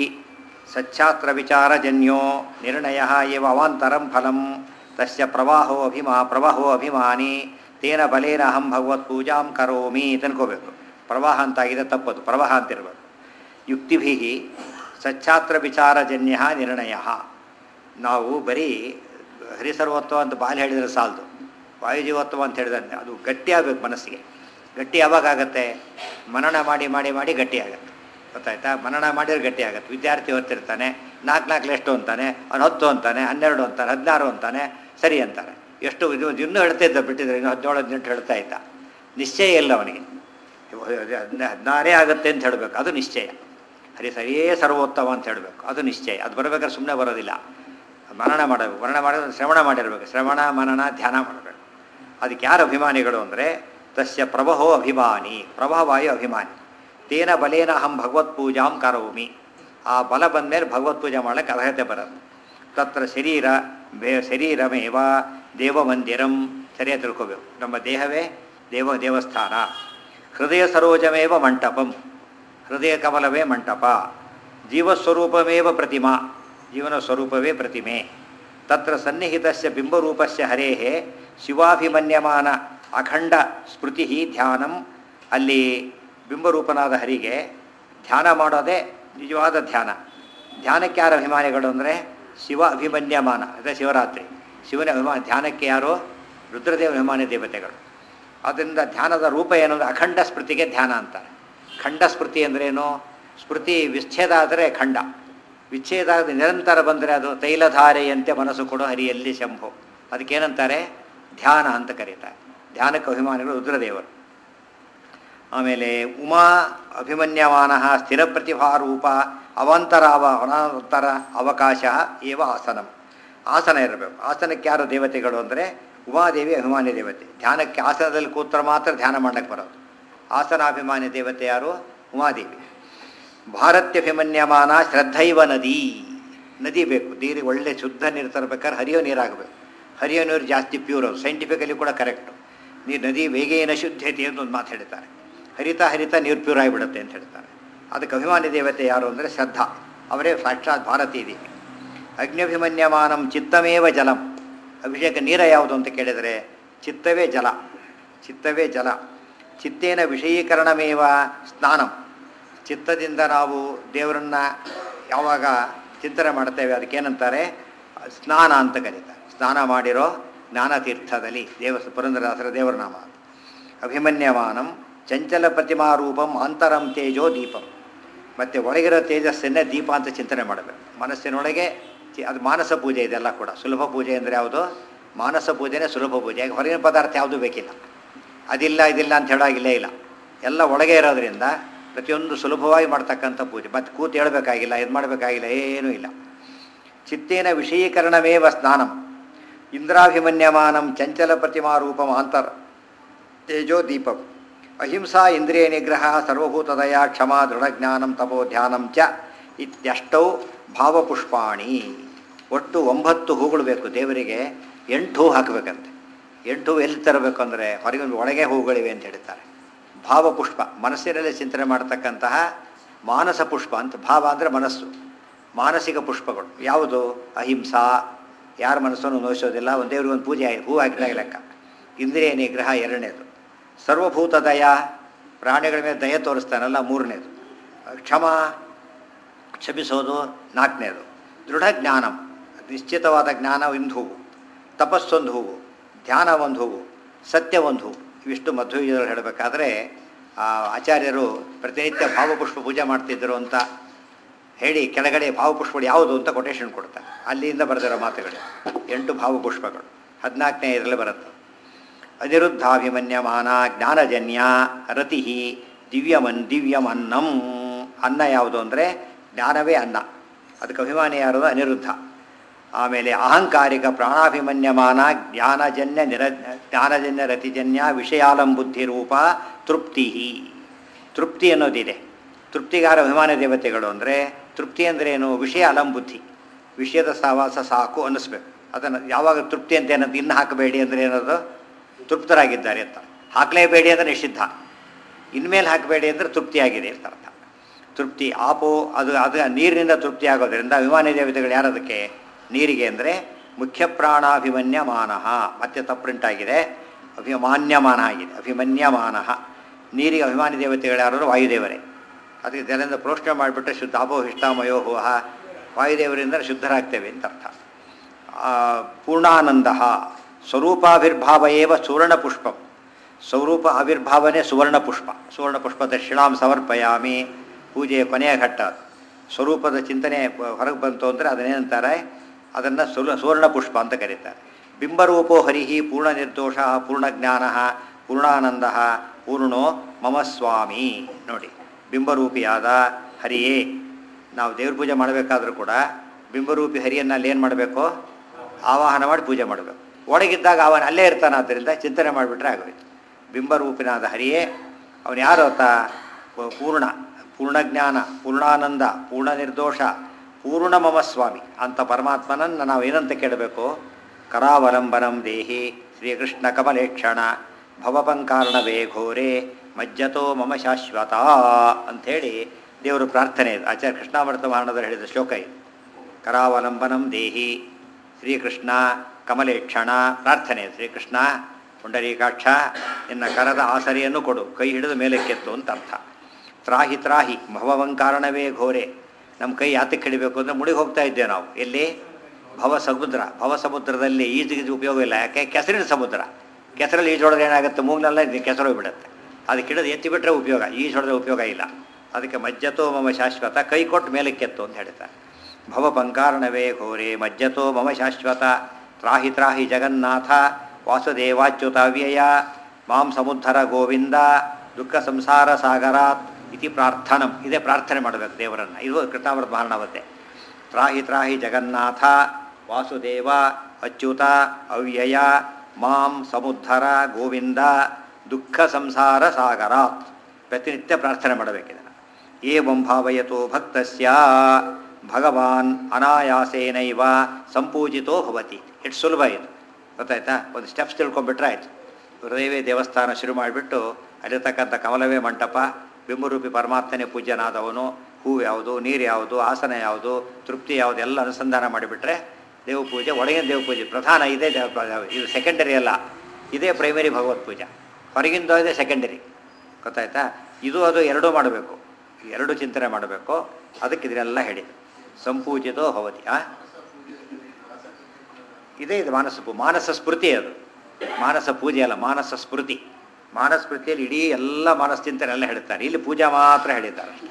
Speaker 1: ಸಚ್ಛಾತ್ರ ವಿಚಾರಜನ್ಯೋ ನಿರ್ಣಯ ಇವ ಅವಾಂತರಂ ಫಲಂ ತಸ್ಯ ಪ್ರವಾಹೋ ಅಭಿಮಾ ಪ್ರವಾಹೋ ಅಭಿಮಾನಿ ತೇನ ಬಲೇನ ಅಹಂ ಭಗವತ್ ಪೂಜಾಂ ಕರೋಮಿ ತನ್ಕೋಬೇಕು ಪ್ರವಾಹ ಅಂತಾಗಿದೆ ತಪ್ಪದು ಪ್ರವಾಹ ಅಂತಿರ್ಬೇಕು ಯುಕ್ತಿಭಿ ಸಚ್ಛಾತ್ರ ವಿಚಾರಜನ್ಯ ನಿರ್ಣಯ ನಾವು ಬರೀ ಹರಿಸರ್ವತ್ವ ಅಂತ ಬಾಲಿ ಹೇಳಿದರೆ ಸಾಲದು ವಾಯುಜೀವತ್ವ ಅಂತ ಹೇಳಿದ್ರೆ ಅದು ಗಟ್ಟಿಯಾಗಬೇಕು ಮನಸ್ಸಿಗೆ ಗಟ್ಟಿ ಯಾವಾಗ ಆಗುತ್ತೆ ಮನನ ಮಾಡಿ ಮಾಡಿ ಮಾಡಿ ಗಟ್ಟಿ ಆಗುತ್ತೆ ಗೊತ್ತಾಯ್ತಾ ಮನನ ಮಾಡಿದ್ರೆ ಗಟ್ಟಿ ಆಗುತ್ತೆ ವಿದ್ಯಾರ್ಥಿ ಹೊತ್ತಿರ್ತಾನೆ ನಾಲ್ಕು ನಾಲ್ಕು ಎಷ್ಟು ಅಂತಾನೆ ಅವ್ನು ಹತ್ತು ಅಂತಾನೆ ಹನ್ನೆರಡು ಅಂತಾನೆ ಹದಿನಾರು ಅಂತಾನೆ ಸರಿ ಅಂತಾರೆ ಎಷ್ಟು ಇದು ಇನ್ನೂ ಹೇಳ್ತಾ ಇದ್ದ ಬಿಟ್ಟಿದ್ರೆ ಇನ್ನು ಹದಿನೇಳು ಹದಿನೆಂಟು ಹೇಳ್ತಾ ಇದ್ದ ನಿಶ್ಚಯ ಇಲ್ಲ ಅವನಿಗೆ ಹದಿನಾರೇ ಆಗುತ್ತೆ ಅಂತ ಹೇಳಬೇಕು ಅದು ನಿಶ್ಚಯ ಹರಿ ಸರಿಯೇ ಸರ್ವೋತ್ತಮ ಅಂತ ಹೇಳಬೇಕು ಅದು ನಿಶ್ಚಯ ಅದು ಬರಬೇಕಾದ್ರೆ ಸುಮ್ಮನೆ ಬರೋದಿಲ್ಲ ಮನನ ಮಾಡಬೇಕು ಮನನ ಮಾಡಿದ್ರೆ ಶ್ರವಣ ಮಾಡಿರ್ಬೇಕು ಶ್ರವಣ ಮನನ ಧ್ಯಾನ ಮಾಡಬೇಕು ಅದಕ್ಕೆ ಯಾರು ಅಭಿಮಾನಿಗಳು ಅಂದರೆ ತಸ್ಯ ಪ್ರಭಹೋ ಅಭಿಮಾನಿ ಪ್ರಭಾವಾಯು ಅಭಿಮಾನಿ ತೇನ ಬಲೇನ ಅಹಂ ಭಗವತ್ ಪೂಜಾಂ ಕರೋಮಿ ಆ ಬಲ ಬಂದಮೇಲೆ ಭಗವತ್ ಪೂಜೆ ಮಾಡಲಿಕ್ಕೆ ಅರ್ಹತೆ ಬರೋದು ತತ್ರ ಶರೀರ ಬೇ ಶರೀರಮೇವ ದೇವಮಂದಿರಂ ಸರಿಯಾಗಿ ತಿಳ್ಕೋಬೇಕು ನಮ್ಮ ದೇಹವೇ ದೇವ ದೇವಸ್ಥಾನ ಹೃದಯ ಸರೋಜಮೇವ ಮಂಟಪಂ ಹೃದಯ ಕಮಲವೇ ಮಂಟಪ ಜೀವಸ್ವರೂಪಮೇವ ಪ್ರತಿಮಾ ಜೀವನ ಸ್ವರೂಪವೇ ಪ್ರತಿಮೆ ತತ್ರ ಸನ್ನಿಹಿತಸ್ಯ ಬಿಂಬರೂಪಸ್ಯ ಹರೇಃ ಶಿವಾಭಿಮನ್ಯಮಾನ ಅಖಂಡ ಸ್ಮೃತಿ ಧ್ಯಾನಂ ಅಲ್ಲಿ ಬಿಂಬರೂಪನಾದ ಹರಿಗೆ ಧ್ಯಾನ ಮಾಡೋದೇ ನಿಜವಾದ ಧ್ಯಾನ ಧ್ಯಾನಕ್ಕೆ ಯಾರು ಅಭಿಮಾನಿಗಳು ಅಂದರೆ ಶಿವ ಅಭಿಮನ್ಯಮಾನ ಅದೇ ಶಿವರಾತ್ರಿ ಶಿವನ ಅಭಿಮಾನ ಧ್ಯಾನಕ್ಕೆ ಯಾರು ರುದ್ರದೇವ ಅಭಿಮಾನಿ ದೇವತೆಗಳು ಅದರಿಂದ ಧ್ಯಾನದ ರೂಪ ಏನು ಅಂದರೆ ಅಖಂಡ ಸ್ಮೃತಿಗೆ ಧ್ಯಾನ ಅಂತಾರೆ ಖಂಡ ಸ್ಮೃತಿ ಅಂದ್ರೇನು ಸ್ಮೃತಿ ವಿಚ್ಛೇದ ಆದರೆ ಖಂಡ ವಿಚ್ಛೇದ ಆದ ನಿರಂತರ ಬಂದರೆ ಅದು ತೈಲಧಾರೆಯಂತೆ ಮನಸ್ಸು ಕೊಡೋ ಹರಿಯಲ್ಲಿ ಶಂಭು ಅದಕ್ಕೇನಂತಾರೆ ಧ್ಯಾನ ಅಂತ ಕರೀತಾರೆ ಧ್ಯಾನಕ್ಕೆ ಅಭಿಮಾನಿಗಳು ರುದ್ರದೇವರು ಆಮೇಲೆ ಉಮಾ ಅಭಿಮನ್ಯಮಾನ ಸ್ಥಿರ ಪ್ರತಿಭಾರೂಪ ಅವಾಂತರ ಅವ ಅನಾಂತರ ಅವಕಾಶ ಏವ ಆಸನಂ ಆಸನ ಇರಬೇಕು ಆಸನಕ್ಕೆ ಯಾರು ದೇವತೆಗಳು ಅಂದರೆ ಉಮಾದೇವಿ ಅಭಿಮಾನಿ ದೇವತೆ ಧ್ಯಾನಕ್ಕೆ ಆಸನದಲ್ಲಿ ಕೂತ್ರ ಮಾತ್ರ ಧ್ಯಾನ ಮಾಡಕ್ಕೆ ಬರೋದು ಆಸನಾಭಿಮಾನಿ ದೇವತೆ ಯಾರು ಉಮಾದೇವಿ ಭಾರತ್ಯಭಿಮನ್ಯಮಾನ ಶ್ರದ್ಧೈವ ನದಿ ನದಿ ಬೇಕು ನೀರಿಗೆ ಒಳ್ಳೆ ಶುದ್ಧ ನೀರು ತರಬೇಕಾದ್ರೆ ಹರಿಯೋ ನೀರಾಗಬೇಕು ಹರಿಯೋ ನೀರು ಜಾಸ್ತಿ ಪ್ಯೂರ್ ಅದು ಸೈಂಟಿಫಿಕಲಿ ಕೂಡ ಕರೆಕ್ಟು ನೀರು ನದಿ ವೇಗೇನ ಶುದ್ಧತೆ ಅಂತ ಒಂದು ಮಾತು ಹೇಳ್ತಾರೆ ಹರಿತಾ ಹರಿತಾ ನೀರು ಪ್ಯೂರ್ ಆಗಿಬಿಡುತ್ತೆ ಅಂತ ಹೇಳ್ತಾರೆ ಅದಕ್ಕೆ ಅಭಿಮಾನಿ ದೇವತೆ ಯಾರು ಅಂದರೆ ಶ್ರದ್ಧಾ ಅವರೇ ಸಾಕ್ಷಾತ್ ಭಾರತೀ ದೇವಿ ಅಗ್ನಿಭಿಮನ್ಯಮಾನಂ ಚಿತ್ತಮೇವ ಜಲಂ ಅಭಿಷೇಕ ನೀರ ಯಾವುದು ಅಂತ ಕೇಳಿದರೆ ಚಿತ್ತವೇ ಜಲ ಚಿತ್ತವೇ ಜಲ ಚಿತ್ತೇನ ವಿಷಯೀಕರಣಮೇವ ಸ್ನಾನಂ ಚಿತ್ತದಿಂದ ನಾವು ದೇವರನ್ನ ಯಾವಾಗ ಚಿಂತನೆ ಮಾಡ್ತೇವೆ ಅದಕ್ಕೇನಂತಾರೆ ಸ್ನಾನ ಅಂತ ಕರೀತಾರೆ ಸ್ನಾನ ಮಾಡಿರೋ ಜ್ಞಾನತೀರ್ಥದಲ್ಲಿ ದೇವ ಪುರಂದರದಾಸರ ದೇವರ ನಾಮ ಅದು. ಅಭಿಮನ್ಯಮಾನಂ ಚಂಚಲ ಪ್ರತಿಮಾ ರೂಪಂ ಅಂತರಂ ತೇಜೋ ದೀಪಂ ಮತ್ತು ಒಳಗಿರೋ ತೇಜಸ್ಸನ್ನೇ ದೀಪ ಅಂತ ಚಿಂತನೆ ಮಾಡಬೇಕು ಮನಸ್ಸಿನೊಳಗೆ ಚಿ- ಅದು ಮಾನಸ ಪೂಜೆ ಇದೆಲ್ಲ ಕೂಡ ಸುಲಭ ಪೂಜೆ ಅಂದರೆ ಯಾವುದು ಮಾನಸ ಪೂಜೆನೇ ಸುಲಭ ಪೂಜೆ ಯಾಕೆ ಹೊರಗಿನ ಪದಾರ್ಥ ಯಾವುದೂ ಬೇಕಿಲ್ಲ ಅದಿಲ್ಲ ಇದಿಲ್ಲ ಅಂತ ಹೇಳಾಗಿಲ್ಲೇ ಇಲ್ಲ ಎಲ್ಲ ಒಳಗೆ ಇರೋದ್ರಿಂದ ಪ್ರತಿಯೊಂದು ಸುಲಭವಾಗಿ ಮಾಡ್ತಕ್ಕಂಥ ಪೂಜೆ ಮತ್ತು ಕೂತು ಹೇಳಬೇಕಾಗಿಲ್ಲ ಇದು ಮಾಡಬೇಕಾಗಿಲ್ಲ ಏನೂ ಇಲ್ಲ ಚಿತ್ತೇನ ವಿಷಯೀಕರಣಮೇವ ಸ್ನಾನಂ ಇಂದ್ರಾಭಿಮನ್ಯಮಾನಂ ಚಂಚಲ ಪ್ರತಿಮಾ ರೂಪಂ ಅಂತರ್ ತೇಜೋ ದೀಪಂ ಅಹಿಂಸಾ ಇಂದ್ರಿಯ ನಿಗ್ರಹ ಸರ್ವಭೂತದಯ ಕ್ಷಮಾ ದೃಢಜ್ಞಾನಂ ತಪೋ ಧ್ಯಾನಂ ಚ ಇತ್ಯಷ್ಟೌ ಭಾವಪುಷ್ಪಾಣಿ ಒಟ್ಟು ಒಂಬತ್ತು ಹೂಗಳು ಬೇಕು ದೇವರಿಗೆ ಎಂಟು ಹೂ ಹಾಕಬೇಕಂತೆ ಎಂಟು ಹೂ ಎಲ್ಲಿ ತರಬೇಕು ಅಂದರೆ ಹೊರಗಿನ ಒಳಗೆ ಹೂಗಳಿವೆ ಅಂತ ಹೇಳ್ತಾರೆ ಭಾವಪುಷ್ಪ ಮನಸ್ಸಿನಲ್ಲಿ ಚಿಂತನೆ ಮಾಡ್ತಕ್ಕಂತಹ ಮಾನಸ ಪುಷ್ಪ ಅಂತ ಭಾವ ಅಂದರೆ ಮನಸ್ಸು ಮಾನಸಿಕ ಪುಷ್ಪಗಳು ಯಾವುದು ಅಹಿಂಸಾ ಯಾರ ಮನಸ್ಸನ್ನು ನೋಯಿಸೋದಿಲ್ಲ ಒಂದು ದೇವ್ರಿಗೆ ಒಂದು ಪೂಜೆ ಆಗಿ ಹೂ ಹಾಕಿದಾಗ ಲೆಕ್ಕ ಇಂದ್ರಿಯ ನಿಗ್ರಹ ಎರಡನೇದು ಸರ್ವಭೂತ ದಯ ಪ್ರಾಣಿಗಳ ಮೇಲೆ ದಯ ತೋರಿಸ್ತಾನಲ್ಲ ಮೂರನೇದು ಕ್ಷಮ ಕ್ಷಮಿಸೋದು ನಾಲ್ಕನೇದು ದೃಢ ಜ್ಞಾನಂ ನಿಶ್ಚಿತವಾದ ಜ್ಞಾನ ಒಂದು ಹೂವು ತಪಸ್ಸೊಂದು ಹೂವು ಧ್ಯಾನ ಒಂದು ಹೂವು ಸತ್ಯ ಒಂದು ಹೂವು ಇವಿಷ್ಟು ಮಧ್ವಯುಗದಲ್ಲಿ ಹೇಳಬೇಕಾದ್ರೆ ಆ ಆಚಾರ್ಯರು ಪ್ರತಿನಿತ್ಯ ಭಾವಪುಷ್ಪ ಪೂಜೆ ಮಾಡ್ತಿದ್ದರು ಅಂತ ಹೇಳಿ ಕೆಳಗಡೆ ಭಾವಪುಷ್ಪಗಳು ಯಾವುದು ಅಂತ ಕೊಟೇಶನ್ ಕೊಡ್ತಾರೆ ಅಲ್ಲಿಂದ ಬರೆದಿರೋ ಮಾತುಗಳು ಎಂಟು ಭಾವಪುಷ್ಪಗಳು ಹದಿನಾಲ್ಕನೇ ಇದರಲ್ಲಿ ಬರುತ್ತೆ ಅನಿರುದ್ಧಾಭಿಮನ್ಯಮಾನ ಜ್ಞಾನಜನ್ಯ ರತಿ ದಿವ್ಯಮನ್ ದಿವ್ಯಮನ್ನಂ ಅನ್ನ ಯಾವುದು ಅಂದರೆ ಜ್ಞಾನವೇ ಅನ್ನ ಅದಕ್ಕೆ ಅಭಿಮಾನಿ ಯಾರು ಅನಿರುದ್ಧ ಆಮೇಲೆ ಅಹಂಕಾರಿಕ ಪ್ರಾಣಾಭಿಮನ್ಯಮಾನ ಜ್ಞಾನಜನ್ಯ ನಿರ ಜ್ಞಾನಜನ್ಯ ರತಿಜನ್ಯ ವಿಷಯಾಲಂಬುದ್ಧಿ ರೂಪ ತೃಪ್ತಿ ತೃಪ್ತಿ ಅನ್ನೋದಿದೆ ತೃಪ್ತಿಗಾರ ಅಭಿಮಾನ ದೇವತೆಗಳು ಅಂದರೆ ತೃಪ್ತಿ ಅಂದ್ರೇನು ವಿಷಯ ಅಲಂಬುದ್ಧಿ ವಿಷಯದ ಸಹವಾಸ ಸಾಕು ಅನ್ನಿಸ್ಬೇಕು ಅದನ್ನು ಯಾವಾಗ ತೃಪ್ತಿ ಅಂತ ಏನಂತ ಇನ್ನು ಹಾಕಬೇಡಿ ಅಂದರೆ ಏನದು ತೃಪ್ತರಾಗಿದ್ದಾರೆ ಅಂತ ಹಾಕಲೇಬೇಡಿ ಅಂದರೆ ನಿಷಿದ್ಧ ಇನ್ಮೇಲೆ ಹಾಕಬೇಡಿ ಅಂದರೆ ತೃಪ್ತಿಯಾಗಿದೆ ಅಂತ ಅರ್ಥ ತೃಪ್ತಿ ಆಪೋ ಅದು ಅದು ನೀರಿನಿಂದ ತೃಪ್ತಿ ಆಗೋದ್ರಿಂದ ಅಭಿಮಾನಿ ದೇವತೆಗಳು ಯಾರದಕ್ಕೆ ನೀರಿಗೆ ಅಂದರೆ ಮುಖ್ಯ ಪ್ರಾಣಾಭಿಮನ್ಯಮಾನ ಮತ್ತೆ ತಪ್ಪುಂಟಾಗಿದೆ ಆಗಿದೆ ಅಭಿಮಾನ್ಯಮಾನ ಆಗಿದೆ ಅಭಿಮನ್ಯಮಾನ ನೀರಿಗೆ ಅಭಿಮಾನಿ ದೇವತೆಗಳು ಯಾರು ವಾಯುದೇವರೇ ಅದಕ್ಕೆ ಜಲದಿಂದ ಪ್ರೋಷ್ಣ ಮಾಡಿಬಿಟ್ರೆ ಶುದ್ಧ ಅಪೋ ಹಿಷ್ಟಾಮಯೋ ಹೂಹ ವಾಯುದೇವರಿಂದ ಶುದ್ಧರಾಗ್ತೇವೆ ಅಂತ ಅರ್ಥ ಆ, ಪೂರ್ಣಾನಂದ ಸ್ವರೂಪಾವಿರ್ಭಾವ ಏವ ಸುವರ್ಣಪುಷ್ಪಂ ಸ್ವರೂಪ ಆವಿರ್ಭಾವನೆ ಸುವರ್ಣಪುಷ್ಪ ಸುವರ್ಣಪುಷ್ಪ ದಕ್ಷಿಣಾಂ ಸಮರ್ಪಯಾಮಿ ಪೂಜೆಯ ಕೊನೆಯ ಘಟ್ಟ ಅದು. ಸ್ವರೂಪದ ಚಿಂತನೆ ಹೊರಗೆ ಬಂತು ಅಂದರೆ ಅದನ್ನೇನಂತಾರೆ ಅದನ್ನು ಸುಲ ಸುವರ್ಣಪುಷ್ಪ ಅಂತ ಕರೀತಾರೆ ಬಿಂಬರೂಪೋ ಹರಿಹಿ ಪೂರ್ಣ ನಿರ್ದೋಷ ಪೂರ್ಣಜ್ಞಾನ ಪೂರ್ಣಾನಂದ ಪೂರ್ಣೋ ಮಮ ಸ್ವಾಮಿ ನೋಡಿ ಬಿಂಬರೂಪಿಯಾದ ಹರಿಯೇ ನಾವು ದೇವ್ರ ಪೂಜೆ ಮಾಡಬೇಕಾದ್ರೂ ಕೂಡ ಬಿಂಬರೂಪಿ ಹರಿಯನ್ನು ಅಲ್ಲಿ ಏನು ಮಾಡಬೇಕು ಆವಾಹನ ಮಾಡಿ ಪೂಜೆ ಮಾಡಬೇಕು ಒಳಗಿದ್ದಾಗ ಅವನು ಅಲ್ಲೇ ಇರ್ತಾನೆ ಆದ್ದರಿಂದ ಚಿಂತನೆ ಮಾಡಿಬಿಟ್ರೆ ಆಗೋಯ್ತು ಬಿಂಬರೂಪಿನಾದ ಹರಿಯೇ ಅವನು ಯಾರು ಆತ ಪ- ಪೂರ್ಣ ಪೂರ್ಣಜ್ಞಾನ ಪೂರ್ಣಾನಂದ ಪೂರ್ಣ ನಿರ್ದೋಷ ಪೂರ್ಣ ಮಮ ಸ್ವಾಮಿ ಅಂತ ಪರಮಾತ್ಮನನ್ನು ನಾವು ಏನಂತ ಕೇಳಬೇಕು ಕರಾವಲಂಬನಂ ದೇಹಿ ಶ್ರೀಕೃಷ್ಣ ಕಮಲೇಕ್ಷಣ ಭವಪಂಕಾರ್ಣವೇ ಘೋರೆ ಮಜ್ಜತೋ ಮಮ ಶಾಶ್ವತ ಅಂಥೇಳಿ ದೇವರು ಪ್ರಾರ್ಥನೆ ಇದು ಆಚಾರ್ಯ ಕೃಷ್ಣಾಮೃತ ಮಹಾರಣದಲ್ಲಿ ಹೇಳಿದ ಶ್ಲೋಕ ಇದು ಕರಾವಲಂಬನಂ ದೇಹಿ ಶ್ರೀಕೃಷ್ಣ ಕಮಲೇಕ್ಷಣ ಪ್ರಾರ್ಥನೆ ಶ್ರೀಕೃಷ್ಣ ಪುಂಡರೀಕಾಕ್ಷ ನಿನ್ನ ಕರದ ಆಸರಿಯನ್ನು ಕೊಡು ಕೈ ಹಿಡಿದು ಮೇಲಕ್ಕೆತ್ತು ಅಂತ ಅರ್ಥ ತ್ರಾಹಿ ತ್ರಾಹಿ ಭವವಂಕಾರಣವೇ ಘೋರೆ ನಮ್ಮ ಕೈ ಯಾತಕ್ಕೆ ಹಿಡಿಬೇಕು ಅಂದರೆ ಮುಡಿಗೆ ಹೋಗ್ತಾ ಇದ್ದೇವೆ ನಾವು ಎಲ್ಲಿ ಭವ ಸಮುದ್ರ ಭವ ಸಮುದ್ರದಲ್ಲಿ ಈಜಿಗೆ ಉಪಯೋಗ ಇಲ್ಲ ಯಾಕೆ ಕೆಸರಿನ ಸಮುದ್ರ ಕೆಸರಲ್ಲಿ ಈಜೊಡೆದ್ರೆ ಏನಾಗುತ್ತೆ ಮೂಗ್ನೆಲ್ಲ ಕೆಸರು ಹೋಗ್ಬಿಡುತ್ತೆ ಅದಕ್ಕೆ ಹಿಡಿದು ಎತ್ತಿ ಬಿಟ್ಟರೆ ಉಪಯೋಗ ಈಜೊಡೆದ್ರೆ ಉಪಯೋಗ ಇಲ್ಲ ಅದಕ್ಕೆ ಮಜ್ಜತೋ ಮಮ ಶಾಶ್ವತ ಕೈ ಕೊಟ್ಟು ಮೇಲಕ್ಕೆತ್ತು ಅಂತ ಹೇಳ್ತಾರೆ ಭವ ಪಂಕಾರ್ಣವೇ ಘೋರೆ ಮಜ್ಜತೋ ಮಮ ಶಾಶ್ವತ ತ್ರಾಹಿ ತ್ರಾಹಿ ಜಗನ್ನಾಥ ವಾಸುದೇವಾಚ್ಯುತಾವ್ಯಯ ಮಾಂ ಸಮುದ್ಧರ ಗೋವಿಂದ ದುಃಖ ಸಂಸಾರ ಸಾಗರಾತ್ ಇತಿ ಪ್ರಾರ್ಥನಂ ಇದೇ ಪ್ರಾರ್ಥನೆ ಮಾಡಬೇಕು ದೇವರನ್ನು ಇದು ಕೃಷ್ಣಾಮೃತ ಮಹಾರಣವತ್ತೆ ತ್ರಾಹಿ ತ್ರಾಹಿ ಜಗನ್ನಾಥ ವಾಸುದೇವ ಅಚ್ಯುತ ಅವ್ಯಯ ಮಾಂ ಸಮುದ್ಧರ ಗೋವಿಂದ ದುಃಖ ಸಂಸಾರ ಸಾಗರಾತ್ ಪ್ರತಿನಿತ್ಯ ಪ್ರಾರ್ಥನೆ ಮಾಡಬೇಕಿದೆ ಏವಂ ಭಾವಯತೋ ಭಕ್ತಸ್ಯ ಭಗವಾನ್ ಅನಾಯಾಸೇನೈವ ಸಂಪೂಜಿತೋ ಭವತಿ ಎಷ್ಟು ಸುಲಭ ಇದು ಗೊತ್ತಾಯ್ತಾ ಒಂದು ಸ್ಟೆಪ್ಸ್ ತಿಳ್ಕೊಂಬಿಟ್ರೆ ಆಯ್ತು ಹೃದಯವೇ ದೇವಸ್ಥಾನ ಶುರು ಮಾಡಿಬಿಟ್ಟು ಅಲ್ಲಿರ್ತಕ್ಕಂಥ ಕಮಲವೇ ಮಂಟಪ ಬಿಂಬರೂಪಿ ಪರಮಾತ್ಮನೇ ಪೂಜ್ಯನಾದವನು ಹೂ ಯಾವುದು ನೀರು ಯಾವುದು ಆಸನ ಯಾವುದು ತೃಪ್ತಿ ಯಾವುದು ಎಲ್ಲ ಅನುಸಂಧಾನ ಮಾಡಿಬಿಟ್ರೆ ದೇವ ಪೂಜೆ ಒಳಗಿನ ದೇವ ಪೂಜೆ ಪ್ರಧಾನ ಇದೇ ದೇವ ಇದು ಸೆಕೆಂಡರಿ ಅಲ್ಲ ಇದೇ ಪ್ರೈಮರಿ ಭಗವತ್ ಪೂಜೆ ಹೊರಗಿಂದ ಇದೆ ಸೆಕೆಂಡರಿ ಗೊತ್ತಾಯ್ತಾ ಇದು ಅದು ಎರಡೂ ಮಾಡಬೇಕು ಎರಡು ಚಿಂತನೆ ಮಾಡಬೇಕು ಅದಕ್ಕೆ ಇದನ್ನೆಲ್ಲ ಹೇಳಿ ಸಂಪೂಜಿತೋ ಭವತಿ ಆ ಇದೇ ಇದು ಮಾನಸ ಪೂ ಮಾನಸ ಸ್ಮೃತಿ ಅದು ಮಾನಸ ಪೂಜೆ ಅಲ್ಲ ಮಾನಸ ಸ್ಮೃತಿ ಮಾನಸ ಸ್ಮೃತಿಯಲ್ಲಿ ಇಡೀ ಎಲ್ಲ ಮಾನಸ ಚಿಂತನೆ ಎಲ್ಲ ಹೇಳ್ತಾರೆ ಇಲ್ಲಿ ಪೂಜಾ ಮಾತ್ರ ಹೇಳಿದ್ದಾರೆ ಅಷ್ಟೇ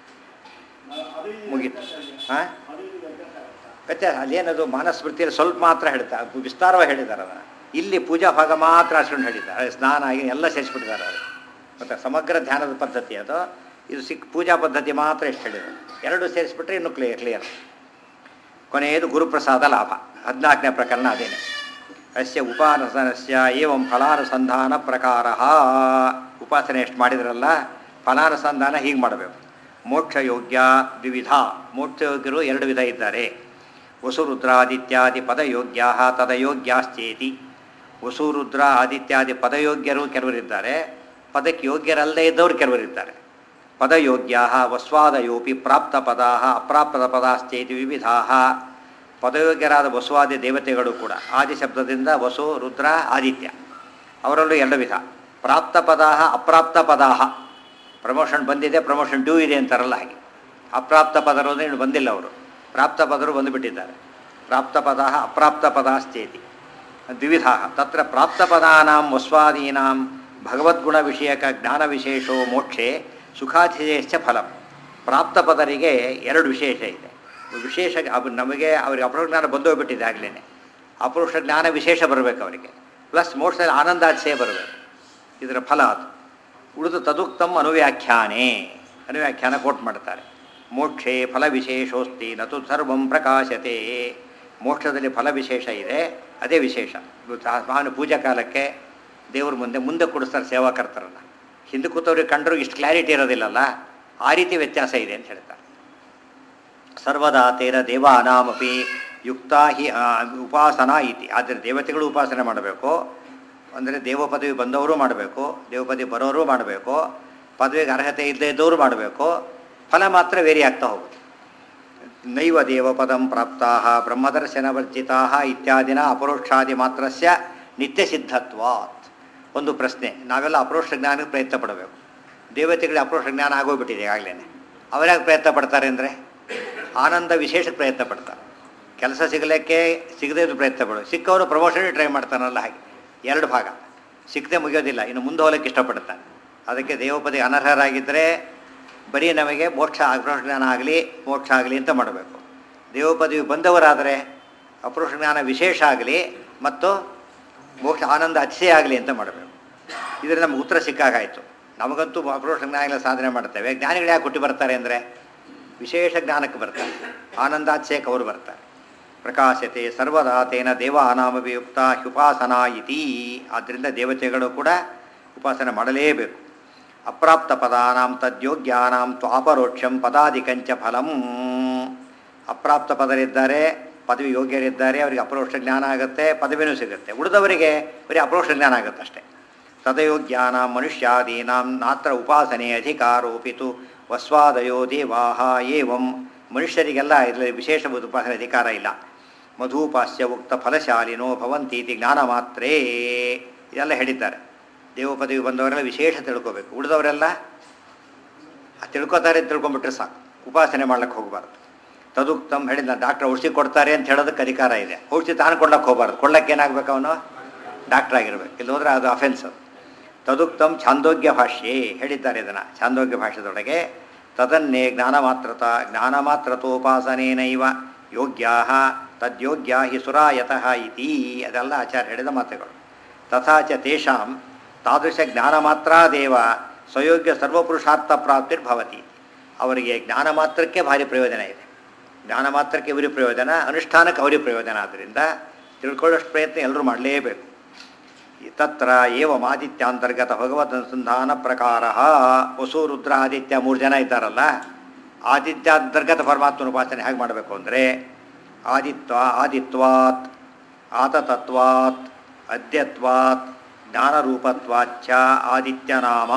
Speaker 1: ಮುಗೀತು ಹಾಂ ವ್ಯತ್ಯಾಸ ಅಲ್ಲೇನದು ಮಾನಸ ಸ್ಮೃತಿಯಲ್ಲಿ ಸ್ವಲ್ಪ ಮಾತ್ರ ಹೇಳ್ತಾರೆ ವಿಸ್ತಾರವಾಗಿ ಹೇಳಿದ್ದಾರೆ ಅದನ್ನು ಇಲ್ಲಿ ಪೂಜಾ ಭಾಗ ಮಾತ್ರ ಆಚರಣೆ ಹೇಳಿದ್ದಾರೆ ಸ್ನಾನ ಆಗಿ ಎಲ್ಲ ಸೇರಿಸ್ಬಿಟ್ಟಿದ್ದಾರೆ ಅದು ಮತ್ತು ಸಮಗ್ರ ಧ್ಯಾನದ ಪದ್ಧತಿ ಅದು ಇದು ಸಿಕ್ ಪೂಜಾ ಪದ್ಧತಿ ಮಾತ್ರ ಎಷ್ಟು ಹೇಳಿದ್ರು ಎರಡು ಸೇರಿಸ್ಬಿಟ್ರೆ ಇನ್ನೂ ಕ್ಲಿಯರ್ ಕ್ಲಿಯರ್ ಕೊನೆಯದು ಗುರುಪ್ರಸಾದ ಲಾಭ ಹದಿನಾಲ್ಕನೇ ಪ್ರಕರಣ ಅದೇನೆ ಅಸ್ಯ ಉಪಾಸನಸ್ಯ ಏವಂ ಫಲಾನುಸಂಧಾನ ಪ್ರಕಾರ ಉಪಾಸನೆ ಎಷ್ಟು ಮಾಡಿದ್ರಲ್ಲ ಫಲಾನುಸಂಧಾನ ಹೀಗೆ ಮಾಡಬೇಕು ಮೋಕ್ಷಯೋಗ್ಯ ದ್ವಿವಿಧ ಮೋಕ್ಷಯೋಗ್ಯರು ಎರಡು ವಿಧ ಇದ್ದಾರೆ ವಸುರುದ್ರಾದಿತ್ಯಾದಿ ಪದಯೋಗ್ಯ ತದಯೋಗ್ಯಾಶ್ಚೇತಿ ವಸುರುದ್ರ ಆದಿತ್ಯಾದಿ ಪದಯೋಗ್ಯರು ಕೆಲವರಿದ್ದಾರೆ ಪದಕ್ಕೆ ಯೋಗ್ಯರಲ್ಲದೇ ಇದ್ದವರು ಕೆಲವರಿದ್ದಾರೆ ಪದಯೋಗ್ಯ ವಸ್ವಾದಯೋಪಿ ಪ್ರಾಪ್ತ ಪದಾ ಅಪ್ರಾಪ್ತ ಪದಾಶ್ಚೇತಿ ವಿವಿಧಾ ಪದಯೋಗ್ಯರಾದ ವಸುವಾದಿ ದೇವತೆಗಳು ಕೂಡ ಆದಿ ಶಬ್ದದಿಂದ ವಸು ರುದ್ರ ಆದಿತ್ಯ ಅವರಲ್ಲೂ ಎರಡು ವಿಧ ಪ್ರಾಪ್ತ ಪದಾ ಅಪ್ರಾಪ್ತ ಪದಾ ಪ್ರಮೋಷನ್ ಬಂದಿದೆ ಪ್ರಮೋಷನ್ ಡ್ಯೂ ಇದೆ ಅಂತಾರಲ್ಲ ಹಾಗೆ ಅಪ್ರಾಪ್ತ ಪದರು ಅಂದರೆ ಇನ್ನು ಬಂದಿಲ್ಲ ಅವರು ಪ್ರಾಪ್ತ ಪದರು ಬಂದುಬಿಟ್ಟಿದ್ದಾರೆ ಪ್ರಾಪ್ತ ಪದ ಅಪ್ರಾಪ್ತ ಪದಾಶ್ಚೇತಿ ದ್ವಿವಿಧ ತತ್ರ ಪ್ರಾಪ್ತ ಪದಾನಾಂ ವಸ್ವಾದೀನಾಂ ಭಗವದ್ಗುಣ ವಿಷಯಕ ಜ್ಞಾನ ವಿಶೇಷೋ ಮೋಕ್ಷೆ ಸುಖಾತಿಶೇಷ ಫಲಂ ಪ್ರಾಪ್ತ ಪದರಿಗೆ ಎರಡು ವಿಶೇಷ ಇದೆ ವಿಶೇಷ ಅವ್ ನಮಗೆ ಅವ್ರಿಗೆ ಅಪರೋಕ್ಷ ಜ್ಞಾನ ಬಂದೋಗ್ಬಿಟ್ಟಿದೆ ಆಗಲೇ ಅಪರೋಕ್ಷ ಜ್ಞಾನ ವಿಶೇಷ ಬರಬೇಕು ಅವರಿಗೆ ಪ್ಲಸ್ ಮೋಕ್ಷದಲ್ಲಿ ಆನಂದಾತಿಶಯ ಬರಬೇಕು ಇದರ ಫಲ ಅದು ಉಳಿದು ತದುಕ್ತಂ ಅನುವ್ಯಾಖ್ಯಾನೆ ಅನುವ್ಯಾಖ್ಯಾನ ಕೋಟ್ ಮಾಡ್ತಾರೆ ಮೋಕ್ಷೇ ಫಲ ವಿಶೇಷೋಸ್ತಿ ನತು ಸರ್ವಂ ಪ್ರಕಾಶತೆ ಮೋಕ್ಷದಲ್ಲಿ ಫಲ ವಿಶೇಷ ಇದೆ ಅದೇ ವಿಶೇಷ ಸಾಮಾನ್ಯ ಪೂಜಾ ಕಾಲಕ್ಕೆ ದೇವ್ರ ಮುಂದೆ ಮುಂದೆ ಕೊಡಿಸ್ತಾರೆ ಸೇವಾಕರ್ತರನ್ನ ಹಿಂದೆ ಕೂತವ್ರಿಗೆ ಕಂಡರೂ ಇಷ್ಟು ಕ್ಲಾರಿಟಿ ಇರೋದಿಲ್ಲಲ್ಲ ಆ ರೀತಿ ವ್ಯತ್ಯಾಸ ಇದೆ ಅಂತ ಹೇಳ್ತಾರೆ ಸರ್ವದಾ ತೇರ ದೇವಾನಾಮಪಿ ಯುಕ್ತ ಹಿ ಆ, ಉಪಾಸನಾ ಇತಿ ಆದರೆ ದೇವತೆಗಳು ಉಪಾಸನೆ ಮಾಡಬೇಕು ಅಂದರೆ ದೇವ ಪದವಿ ಬಂದವರು ಮಾಡಬೇಕು ದೇವ ಪದವಿ ಬರೋರು ಮಾಡಬೇಕು ಪದವಿಗೆ ಅರ್ಹತೆ ಇಲ್ಲದೇ ಇದ್ದವರು ಮಾಡಬೇಕು ಫಲ ಮಾತ್ರ ವೇರಿ ಆಗ್ತಾ ಹೋಗುತ್ತೆ ನೈವ ದೇವಪದಂ ಪ್ರಾಪ್ತಾ ಬ್ರಹ್ಮದರ್ಶನವರ್ಜಿತಾ ಇತ್ಯಾದಿನ ಅಪರೋಕ್ಷಾದಿ ಮಾತ್ರಸ್ಯ ನಿತ್ಯ ಸಿದ್ಧತ್ವಾತ್ ಒಂದು ಪ್ರಶ್ನೆ ನಾವೆಲ್ಲ ಅಪರೋಕ್ಷ ಜ್ಞಾನಕ್ಕೆ ಪ್ರಯತ್ನ ಪಡಬೇಕು ದೇವತೆಗಳಿಗೆ ಅಪರೋಕ್ಷ ಜ್ಞಾನ ಆಗೋಗ್ಬಿಟ್ಟಿದೆ ಈಗಾಗಲೇ ಅವರ್ಯಾಕೆ ಪ್ರಯತ್ನ ಪಡ್ತಾರೆ ಅಂದರೆ ಆನಂದ ವಿಶೇಷಕ್ಕೆ ಪ್ರಯತ್ನ ಪಡ್ತಾರೆ ಕೆಲಸ ಸಿಗಲಿಕ್ಕೆ ಸಿಗದೇ ಇದ್ದು ಪ್ರಯತ್ನ ಪಡೋದು ಸಿಕ್ಕವರು ಪ್ರಮೋಷನ್ ಟ್ರೈ ಮಾಡ್ತಾನಲ್ಲ ಹಾಗೆ ಎರಡು ಭಾಗ ಸಿಕ್ಕದೆ ಮುಗಿಯೋದಿಲ್ಲ ಇನ್ನು ಮುಂದೆ ಹೋಗಲಿಕ್ಕೆ ಇಷ್ಟಪಡ್ತಾನೆ ಅದಕ್ಕೆ ದೇವಪದಿ ಅನರ್ಹರಾಗಿದ್ದರೆ ಬರೀ ನಮಗೆ ಮೋಕ್ಷ ಅಪರೋಕ್ಷ ಜ್ಞಾನ ಆಗಲಿ ಮೋಕ್ಷ ಆಗಲಿ ಅಂತ ಮಾಡಬೇಕು ದೇವಪದವಿ ಬಂದವರಾದರೆ ಅಪರೋಕ್ಷ ಜ್ಞಾನ ವಿಶೇಷ ಆಗಲಿ ಮತ್ತು ಮೋಕ್ಷ ಆನಂದ ಅತಿಶಯ ಆಗಲಿ ಅಂತ ಮಾಡಬೇಕು ಇದರಿಂದ ನಮ್ಗೆ ಉತ್ತರ ಸಿಕ್ಕಾಗಾಯಿತು ನಮಗಂತೂ ಅಪರೋಕ್ಷ ಜ್ಞಾನಗಳ ಸಾಧನೆ ಮಾಡ್ತೇವೆ ಜ್ಞಾನಿಗಳು ಯಾಕೆ ಹುಟ್ಟಿ ಬರ್ತಾರೆ ಅಂದರೆ ವಿಶೇಷ ಜ್ಞಾನಕ್ಕೆ ಬರ್ತಾರೆ ಆನಂದಾತಿಶಯಕ್ಕೆ ಅವರು ಬರ್ತಾರೆ ಪ್ರಕಾಶತೆ ಸರ್ವದಾ ತೇನ ದೇವಾನಾಮಭಿಯುಕ್ತ ಉಪಾಸನಾ ಇತಿ ಆದ್ದರಿಂದ ದೇವತೆಗಳು ಕೂಡ ಉಪಾಸನೆ ಮಾಡಲೇಬೇಕು ಅಪ್ರಾಪ್ತ ಪದಾನಾಂ ತದ್ಯೋಗ್ಯಾನಾಂ ತ್ವಾಪರೋಕ್ಷಂ ಪದಾಧಿಕಂಚ ಫಲಂ ಅಪ್ರಾಪ್ತ ಪದರಿದ್ದಾರೆ ಪದವಿ ಯೋಗ್ಯರಿದ್ದಾರೆ ಅವರಿಗೆ ಅಪರೋಕ್ಷ ಜ್ಞಾನ ಆಗುತ್ತೆ ಪದವಿನೂ ಸಿಗುತ್ತೆ ಉಳಿದವರಿಗೆ ಬರೀ ಅಪರೋಕ್ಷ ಜ್ಞಾನ ಆಗುತ್ತೆ ಅಷ್ಟೇ ತದಯೋಗ್ಯಾನ ಮನುಷ್ಯಾದೀನಾಂ ನಾತ್ರ ಉಪಾಸನೆ ಅಧಿಕಾರೋಪಿತು ವಸ್ವಾದಯೋ ದೇವಾಹ ಏವಂ ಮನುಷ್ಯರಿಗೆಲ್ಲ ಇದರಲ್ಲಿ ವಿಶೇಷ ಉಪಾಸನೆ ಅಧಿಕಾರ ಇಲ್ಲ ಮಧೂಪಾಸ್ಯ ಉಕ್ತ ಫಲಶಾಲಿನೋ ಭವಂತೀತಿ ಜ್ಞಾನ ಮಾತ್ರೇ ಇದೆಲ್ಲ ಹೇಳಿದ್ದಾರೆ ದೇವ ಪದವಿ ಬಂದವರೆಲ್ಲ ವಿಶೇಷ ತಿಳ್ಕೋಬೇಕು ಉಳಿದವರೆಲ್ಲ ಆ ತಿಳ್ಕೊತಾರೆ ಅಂತ ತಿಳ್ಕೊಂಬಿಟ್ರೆ ಸಾಕು ಉಪಾಸನೆ ಮಾಡ್ಲಿಕ್ಕೆ ಹೋಗಬಾರ್ದು ತದುಕ್ತಮ್ ಹೇಳಿದ ಡಾಕ್ಟರ್ ಔಷಧಿ ಕೊಡ್ತಾರೆ ಅಂತ ಹೇಳೋದಕ್ಕೆ ಅಧಿಕಾರ ಇದೆ ಔಷಧಿ ತಾನು ಕೊಡ್ಲಕ್ಕೆ ಹೋಗಬಾರ್ದು ಕೊಡ್ಲಕ್ಕೆ ಏನಾಗಬೇಕು ಅವನು ಡಾಕ್ಟರ್ ಆಗಿರ್ಬೇಕು ಇಲ್ಲಿ ಹೋದ್ರೆ ಅದು ಅಫೆನ್ಸ್ ಅದು ತದುಕ್ತಂ ಛಾಂದೋಗ್ಯ ಭಾಷ್ಯೆ ಹೇಳಿದ್ದಾರೆ ಇದನ್ನು ಛಾಂದೋಗ್ಯ ಭಾಷ್ಯದೊಳಗೆ ತದನ್ನೇ ಜ್ಞಾನಮಾತ್ರತ ಜ್ಞಾನಮಾತ್ರತೋಪಾಸನೇನೈವ ಯೋಗ್ಯಾ ತದ್ಯೋಗ್ಯ ಹಿ ಸುರಾಯತಃ ಇತಿ ಅದೆಲ್ಲ ಆಚಾರ್ಯ ಹೇಳಿದ ಮಾತುಗಳು ತಥಾ ಚ ತೇಷಾಂ ತಾದೃಶ ಜ್ಞಾನ ಮಾತ್ರಾದೇವ ಸ್ವಯೋಗ್ಯ ಸರ್ವಪುರುಷಾರ್ಥ ಪ್ರಾಪ್ತಿರ್ಭವತಿ ಅವರಿಗೆ ಜ್ಞಾನ ಮಾತ್ರಕ್ಕೆ ಭಾರಿ ಪ್ರಯೋಜನ ಇದೆ ಜ್ಞಾನ ಮಾತ್ರಕ್ಕೆ ಇವರಿಗೆ ಪ್ರಯೋಜನ ಅನುಷ್ಠಾನಕ್ಕೆ ಅವರಿಗೆ ಪ್ರಯೋಜನ ಆದ್ದರಿಂದ ತಿಳ್ಕೊಳ್ಳೋಷ್ಟು ಪ್ರಯತ್ನ ಎಲ್ಲರೂ ಮಾಡಲೇಬೇಕು ತತ್ರ ಏವಂ ಆದಿತ್ಯಾಂತರ್ಗತ ಭಗವದ್ ಅನುಸಂಧಾನ ಪ್ರಕಾರ ವಸು ರುದ್ರ ಆದಿತ್ಯ ಮೂರು ಜನ ಇದ್ದಾರಲ್ಲ ಆದಿತ್ಯಾಂತರ್ಗತ ಪರಮಾತ್ಮನ ಉಪಾಸನೆ ಹೇಗೆ ಮಾಡಬೇಕು ಅಂದರೆ ಆದಿತ್ವ ಆದಿತ್ವಾತ್ ಆತತತ್ವಾತ್ ಅದ್ಯತ್ವಾತ್ ಜ್ಞಾನರೂಪತ್ವಾಚ್ಛ ಆದಿತ್ಯನಾಮ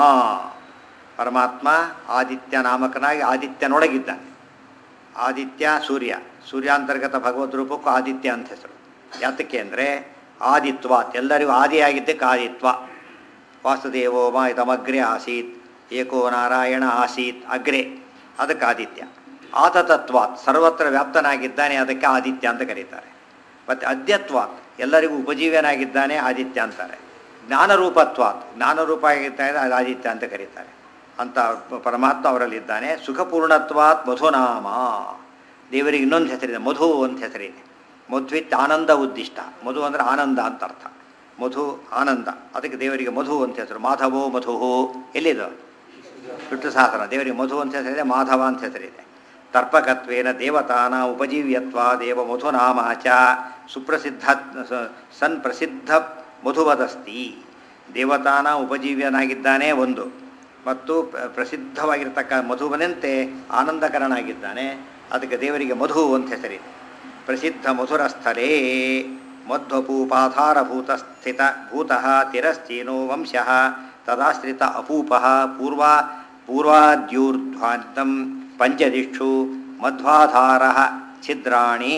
Speaker 1: ಪರಮಾತ್ಮ ಆದಿತ್ಯ ನಾಮಕನಾಗಿ ಆದಿತ್ಯನೊಳಗಿದ್ದಾನೆ ಆದಿತ್ಯ ಸೂರ್ಯ ಸೂರ್ಯಾಂತರ್ಗತ ಭಗವದ್ ರೂಪಕ್ಕೂ ಆದಿತ್ಯ ಅಂತ ಹೆಸರು ಯಾತಕ್ಕೆ ಅಂದರೆ ಆದಿತ್ವಾತ್ ಎಲ್ಲರಿಗೂ ಆದಿಯಾಗಿದ್ದಕ್ಕೆ ಆದಿತ್ವ ವಾಸುದೇವೋ ಮಾ ಇದಮಗ್ರೆ ಆಸೀತ್ ಏಕೋ ನಾರಾಯಣ ಆಸೀತ್ ಅಗ್ರೆ ಅದಕ್ಕೆ ಆದಿತ್ಯ ಆತತತ್ವಾತ್ ಸರ್ವತ್ರ ವ್ಯಾಪ್ತನಾಗಿದ್ದಾನೆ ಅದಕ್ಕೆ ಆದಿತ್ಯ ಅಂತ ಕರೀತಾರೆ ಮತ್ತು ಅದ್ಯತ್ವಾತ್ ಎಲ್ಲರಿಗೂ ಉಪಜೀವ್ಯನಾಗಿದ್ದಾನೆ ಆದಿತ್ಯ ಅಂತಾರೆ ಜ್ಞಾನರೂಪತ್ವಾತ್ ಜ್ಞಾನರೂಪ ಆಗಿದ್ದಾನೆ ಅದು ಆದಿತ್ಯ ಅಂತ ಕರೀತಾರೆ ಅಂತ ಪರಮಾತ್ಮ ಅವರಲ್ಲಿದ್ದಾನೆ ಸುಖಪೂರ್ಣತ್ವಾತ್ ಮಧುನಾಮ ದೇವರಿಗೆ ಇನ್ನೊಂದು ಹೆಸರಿದೆ ಮಧು ಅಂತ ಹೆಸರಿದೆ ಮಧ್ವಿತ್ ಆನಂದ ಉದ್ದಿಷ್ಟ ಮಧು ಅಂದರೆ ಆನಂದ ಅಂತ ಅರ್ಥ ಮಧು ಆನಂದ ಅದಕ್ಕೆ ದೇವರಿಗೆ ಮಧು ಅಂತ ಹೆಸರು ಮಾಧವೋ ಮಧು ಎಲ್ಲಿದು ವಿಷ್ಣು ಸಹಸ್ರ ದೇವರಿಗೆ ಮಧು ಅಂತ ಹೆಸರಿದೆ ಮಾಧವ ಅಂತ ಹೆಸರಿದೆ ತರ್ಪಕತ್ವೇನ ದೇವತಾನ ಉಪಜೀವ್ಯತ್ವ ದೇವ ಮಧುನಾಮಾಚ ಸುಪ್ರಸಿದ್ಧ ಸ- ಸನ್ ಪ್ರಸಿದ್ಧ ಮಧುವದಸ್ತಿ ದೇವತಾನ ಉಪಜೀವ್ಯನಾಗಿದ್ದಾನೆ ಒಂದು ಮತ್ತು ಪ್ರ- ಪ್ರಸಿದ್ಧವಾಗಿರ್ತಕ್ಕ ಮಧುವನಂತೆ ಆನಂದಕರನಾಗಿದ್ದಾನೆ ಅದಕ್ಕೆ ದೇವರಿಗೆ ಮಧು ಅಂತ ಹೆಸರಿದೆ ಪ್ರಸಿದ್ಧ ಮಧುರಸ್ಥಲೇ ಮಧ್ವಪೂಪಾಧಾರಭೂತ ಸ್ಥಿತ ಭೂತಃ ತಿರಶ್ಚೀನೋ ವಂಶಃ ತದಾಶ್ರಿತ ಅಪೂಪಃ ಪೂರ್ವ ಪೂರ್ವಾದ್ಯೂರ್ಧ್ವಾಂತಂ ಪಂಚದಿಕ್ಷು ಮಧ್ವಾಧಾರ ಛಿದ್ರಾಣಿ